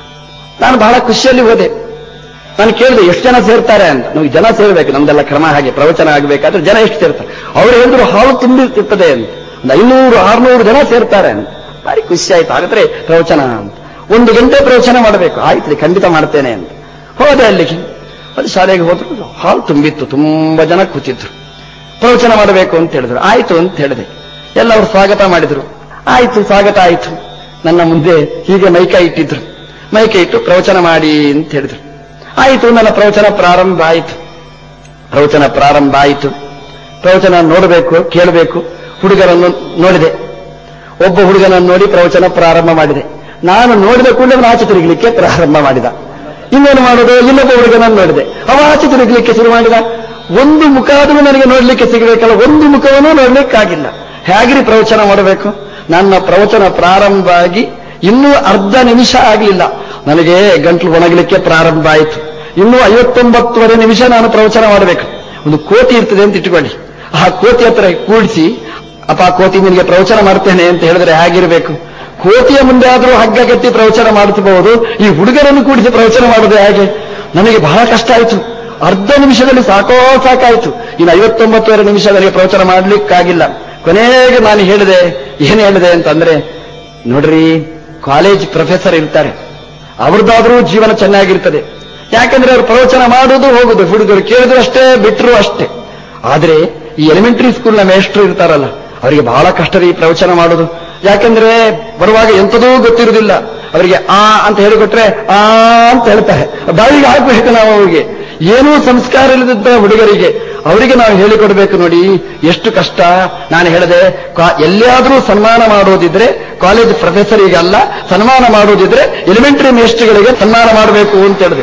ನಾನು ಬಹಳ ಖುಷಿಯಲ್ಲಿ ಹೋದೆ ನಾನು ಕೇಳಿದೆ ಎಷ್ಟು ಜನ ಸೇರ್ತಾರೆ ಅಂತ ನಾವು ಜನ ಸೇರ್ಬೇಕು ನಮ್ದೆಲ್ಲ ಕ್ರಮ ಹಾಗೆ ಪ್ರವಚನ ಆಗಬೇಕಾದ್ರೆ ಜನ ಎಷ್ಟು ಸೇರ್ತಾರೆ ಅವ್ರು ಹೇಳಿದ್ರು ಹಾಲು ತುಂಬಿರ್ತದೆ ಅಂತ ಒಂದು ಐನೂರು ಆರ್ನೂರು ಜನ ಸೇರ್ತಾರೆ ಅಂತ ಭಾರಿ ಖುಷಿ ಆಯ್ತು ಹಾಗಾದ್ರೆ ಪ್ರವಚನ ಅಂತ ಒಂದು ಗಂಟೆ ಪ್ರವಚನ ಮಾಡಬೇಕು ಆಯ್ತು ಖಂಡಿತ ಮಾಡ್ತೇನೆ ಅಂತ ಹೋದೆ ಅಲ್ಲಿಗೆ ಅದು ಶಾಲೆಗೆ ಹೋದ್ರು ಹಾಲ್ ತುಂಬಿತ್ತು ತುಂಬಾ ಜನ ಕೂತಿದ್ರು ಪ್ರವಚನ ಮಾಡಬೇಕು ಅಂತ ಹೇಳಿದ್ರು ಆಯ್ತು ಅಂತ ಹೇಳಿದೆ ಎಲ್ಲ ಅವರು ಸ್ವಾಗತ ಮಾಡಿದ್ರು ಆಯ್ತು ಸ್ವಾಗತ ಆಯ್ತು ನನ್ನ ಮುಂದೆ ಹೀಗೆ ಮೈಕ ಇಟ್ಟಿದ್ರು ಮೈಕ ಇಟ್ಟು ಪ್ರವಚನ ಮಾಡಿ ಅಂತ ಹೇಳಿದ್ರು ಆಯಿತು ನನ್ನ ಪ್ರವಚನ ಪ್ರಾರಂಭ ಆಯಿತು ಪ್ರವಚನ ಪ್ರಾರಂಭ ಆಯಿತು ಪ್ರವಚನ ನೋಡಬೇಕು ಕೇಳಬೇಕು ಹುಡುಗರನ್ನು ನೋಡಿದೆ ಒಬ್ಬ ಹುಡುಗನನ್ನು ನೋಡಿ ಪ್ರವಚನ ಪ್ರಾರಂಭ ಮಾಡಿದೆ ನಾನು ನೋಡಿದ ಕೂಡಲೇ ಅವನು ಆಚೆ ತಿರುಗಲಿಕ್ಕೆ ಪ್ರಾರಂಭ ಮಾಡಿದ ಇನ್ನೇನು ಮಾಡೋದು ಇನ್ನೊಬ್ಬ ಹುಡುಗನನ್ನು ನೋಡಿದೆ ಅವ ಆಚೆ ತಿರುಗಲಿಕ್ಕೆ ಶುರು ಮಾಡಿದ ಒಂದು ಮುಖ ಆದರೂ ನನಗೆ ನೋಡ್ಲಿಕ್ಕೆ ಸಿಗಬೇಕಲ್ಲ ಒಂದು ಮುಖವನ್ನು ನೋಡ್ಲಿಕ್ಕಾಗಿಲ್ಲ ಹೇಗ್ರಿ ಪ್ರವಚನ ಮಾಡಬೇಕು ನನ್ನ ಪ್ರವಚನ ಪ್ರಾರಂಭ ಆಗಿ ಇನ್ನೂ ಅರ್ಧ ನಿಮಿಷ ಆಗಲಿಲ್ಲ ನನಗೆ ಗಂಟ್ಲು ಒಣಗಲಿಕ್ಕೆ ಪ್ರಾರಂಭ ಆಯಿತು ಇನ್ನೂ ಐವತ್ತೊಂಬತ್ತುವರೆ ನಿಮಿಷ ನಾನು ಪ್ರವಚನ ಮಾಡಬೇಕು ಒಂದು ಕೋತಿ ಇರ್ತದೆ ಅಂತ ಇಟ್ಟುಕೊಳ್ಳಿ ಆ ಕೋತಿ ಹತ್ರ ಕೂಡಿಸಿ ಅಪ್ಪ ಕೋತಿ ನಿನಗೆ ಪ್ರವಚನ ಮಾಡ್ತೇನೆ ಅಂತ ಹೇಳಿದ್ರೆ ಹೇಗಿರಬೇಕು ಕೋತಿಯ ಮುಂದೆ ಆದರೂ ಹಗ್ಗ ಕಟ್ಟಿ ಪ್ರವಚನ ಮಾಡಿಸಬಹುದು ಈ ಹುಡುಗರನ್ನು ಕೂಡಿಸಿ ಪ್ರವಚನ ಮಾಡೋದು ಹೇಗೆ ನನಗೆ ಬಹಳ ಕಷ್ಟ ಆಯಿತು ಅರ್ಧ ನಿಮಿಷದಲ್ಲಿ ಸಾಕೋ ಸಾಕಾಯಿತು ಇನ್ನು ಐವತ್ತೊಂಬತ್ತುವರೆ ನಿಮಿಷ ನನಗೆ ಪ್ರವಚನ ಮಾಡಲಿಕ್ಕಾಗಿಲ್ಲ ಕೊನೆಗೆ ನಾನು ಹೇಳಿದೆ ಏನು ಹೇಳಿದೆ ಅಂತಂದ್ರೆ ನೋಡ್ರಿ ಕಾಲೇಜ್ ಪ್ರೊಫೆಸರ್ ಇರ್ತಾರೆ ಅವ್ರದ್ದಾದ್ರೂ ಜೀವನ ಚೆನ್ನಾಗಿರ್ತದೆ ಯಾಕಂದ್ರೆ ಅವರು ಪ್ರವಚನ ಮಾಡೋದು ಹೋಗುದು ಹುಡುಗರು ಕೇಳಿದ್ರು ಅಷ್ಟೇ ಬಿಟ್ಟರು ಅಷ್ಟೇ ಆದ್ರೆ ಈ ಎಲಿಮೆಂಟರಿ ಸ್ಕೂಲ್ನ ಮೇಷ್ಟ್ರು ಇರ್ತಾರಲ್ಲ ಅವರಿಗೆ ಬಹಳ ಕಷ್ಟ ರೀ ಪ್ರವಚನ ಮಾಡೋದು ಯಾಕಂದ್ರೆ ಬರುವಾಗ ಎಂಥದೂ ಗೊತ್ತಿರುವುದಿಲ್ಲ ಅವರಿಗೆ ಆ ಅಂತ ಹೇಳಿಕೊಟ್ರೆ ಆ ಅಂತ ಹೇಳ್ತಾರೆ ಬಾಯಿಗೆ ಹಾಕಬೇಕು ನಾವು ಅವರಿಗೆ ಏನೂ ಸಂಸ್ಕಾರ ಇಲ್ಲದಂತ ಹುಡುಗರಿಗೆ ಅವರಿಗೆ ನಾವು ಹೇಳಿಕೊಡ್ಬೇಕು ನೋಡಿ ಎಷ್ಟು ಕಷ್ಟ ನಾನು ಹೇಳಿದೆ ಎಲ್ಲಿಯಾದರೂ ಸನ್ಮಾನ ಮಾಡೋದಿದ್ರೆ ಕಾಲೇಜ್ ಪ್ರೊಫೆಸರಿಗೆ ಅಲ್ಲ ಸನ್ಮಾನ ಮಾಡೋದಿದ್ರೆ ಎಲಿಮೆಂಟರಿ ಮೇಸ್ಟ್ರಿಗೆ ಸನ್ಮಾನ ಮಾಡಬೇಕು ಅಂತ ಹೇಳಿದೆ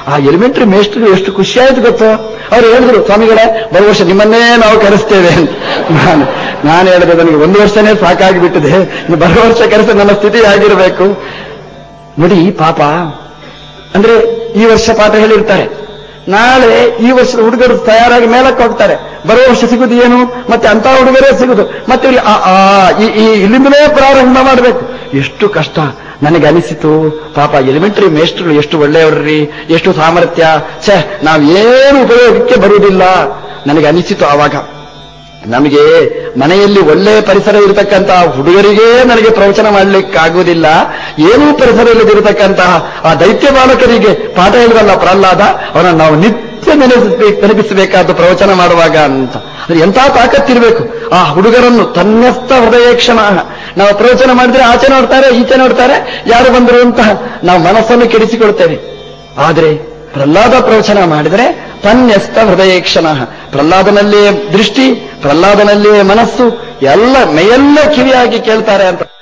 ಆ ಎಲಿಮೆಂಟರಿ ಮೇಸ್ಟ್ರಿಗೆ ಎಷ್ಟು ಖುಷಿ ಆಯ್ತು ಗೊತ್ತೋ ಅವ್ರು ಹೇಳಿದ್ರು ಸ್ವಾಮಿಗಳೇ ಬರುವ ವರ್ಷ ನಿಮ್ಮನ್ನೇ ನಾವು ಕರೆಸ್ತೇವೆ ಅಂತ ನಾನು ನಾನು ಹೇಳಿದೆ ನನಗೆ ಒಂದು ವರ್ಷನೇ ಸಾಕಾಗಿಬಿಟ್ಟಿದೆ ಇನ್ನು ಬರುವ ವರ್ಷ ಕರೆಸ ನನ್ನ ಸ್ಥಿತಿ ಆಗಿರಬೇಕು ನೋಡಿ ಪಾಪ ಅಂದ್ರೆ ಈ ವರ್ಷ ಪಾಠ ಹೇಳಿರ್ತಾರೆ ನಾಳೆ ಈ ವರ್ಷದ ಹುಡುಗರು ತಯಾರಾಗಿ ಮೇಲಕ್ಕೆ ಹೋಗ್ತಾರೆ ಬರುವ ವರ್ಷ ಸಿಗುದು ಏನು ಮತ್ತೆ ಅಂತ ಹುಡುಗರೇ ಸಿಗುದು ಮತ್ತೆ ಇಲ್ಲಿ ಆ- ಆ, ಈ ಈ ಇಲ್ಲಿಂದಲೇ ಪ್ರಾರಂಭ ಮಾಡಬೇಕು ಎಷ್ಟು ಕಷ್ಟ ನನಗೆ ಅನಿಸಿತು ಪಾಪ ಎಲಿಮೆಂಟರಿ ಮೇಸ್ಟ್ರುಗಳು ಎಷ್ಟು ಒಳ್ಳೆಯವ್ರಿ ಎಷ್ಟು ಸಾಮರ್ಥ್ಯ ಛೇ ನಾವು ಏನು ಉಪಯೋಗಕ್ಕೆ ಬರುವುದಿಲ್ಲ ನನಗೆ ಅನಿಸಿತು ಆವಾಗ ನಮಗೆ ಮನೆಯಲ್ಲಿ ಒಳ್ಳೆಯ ಪರಿಸರ ಇರತಕ್ಕಂತಹ ಹುಡುಗರಿಗೇ ನನಗೆ ಪ್ರವಚನ ಮಾಡಲಿಕ್ಕಾಗುವುದಿಲ್ಲ ಏನೂ ಪರಿಸರ ಇಲ್ಲದಿರತಕ್ಕಂತಹ ಆ ದೈತ್ಯ ಬಾಲಕರಿಗೆ ಪಾಠ ಹೇಳಿದಲ್ಲ ಪ್ರಹ್ಲಾದ ಅವನನ್ನು ನಾವು ನಿತ್ಯ ನೆನಪಿಸಬೇಕು ನೆನಪಿಸಬೇಕಾದ ಪ್ರವಚನ ಮಾಡುವಾಗ ಅಂತ ಅದು ಎಂಥ ತಾಕತ್ತಿರಬೇಕು ಆ ಹುಡುಗರನ್ನು ತನ್ನಸ್ಥ ಹೃದಯ ಕ್ಷಣ ನಾವು ಪ್ರವಚನ ಮಾಡಿದ್ರೆ ಆಚೆ ನೋಡ್ತಾರೆ ಈಚೆ ನೋಡ್ತಾರೆ ಯಾರು ಬಂದರು ಅಂತ ನಾವು ಮನಸ್ಸನ್ನು ಕೆಡಿಸಿಕೊಳ್ತೇವೆ ಆದರೆ ಪ್ರಹ್ಲಾದ ಪ್ರವಚನ ಮಾಡಿದರೆ ತನ್ಯಸ್ತ ಹೃದಯ ಕ್ಷಣ ಪ್ರಹ್ಲಾದನಲ್ಲಿಯೇ ದೃಷ್ಟಿ ಪ್ರಹ್ಲಾದನಲ್ಲಿಯೇ ಮನಸ್ಸು ಎಲ್ಲ ಮೈಯೆಲ್ಲ ಕಿವಿಯಾಗಿ ಕೇಳ್ತಾರೆ ಅಂತ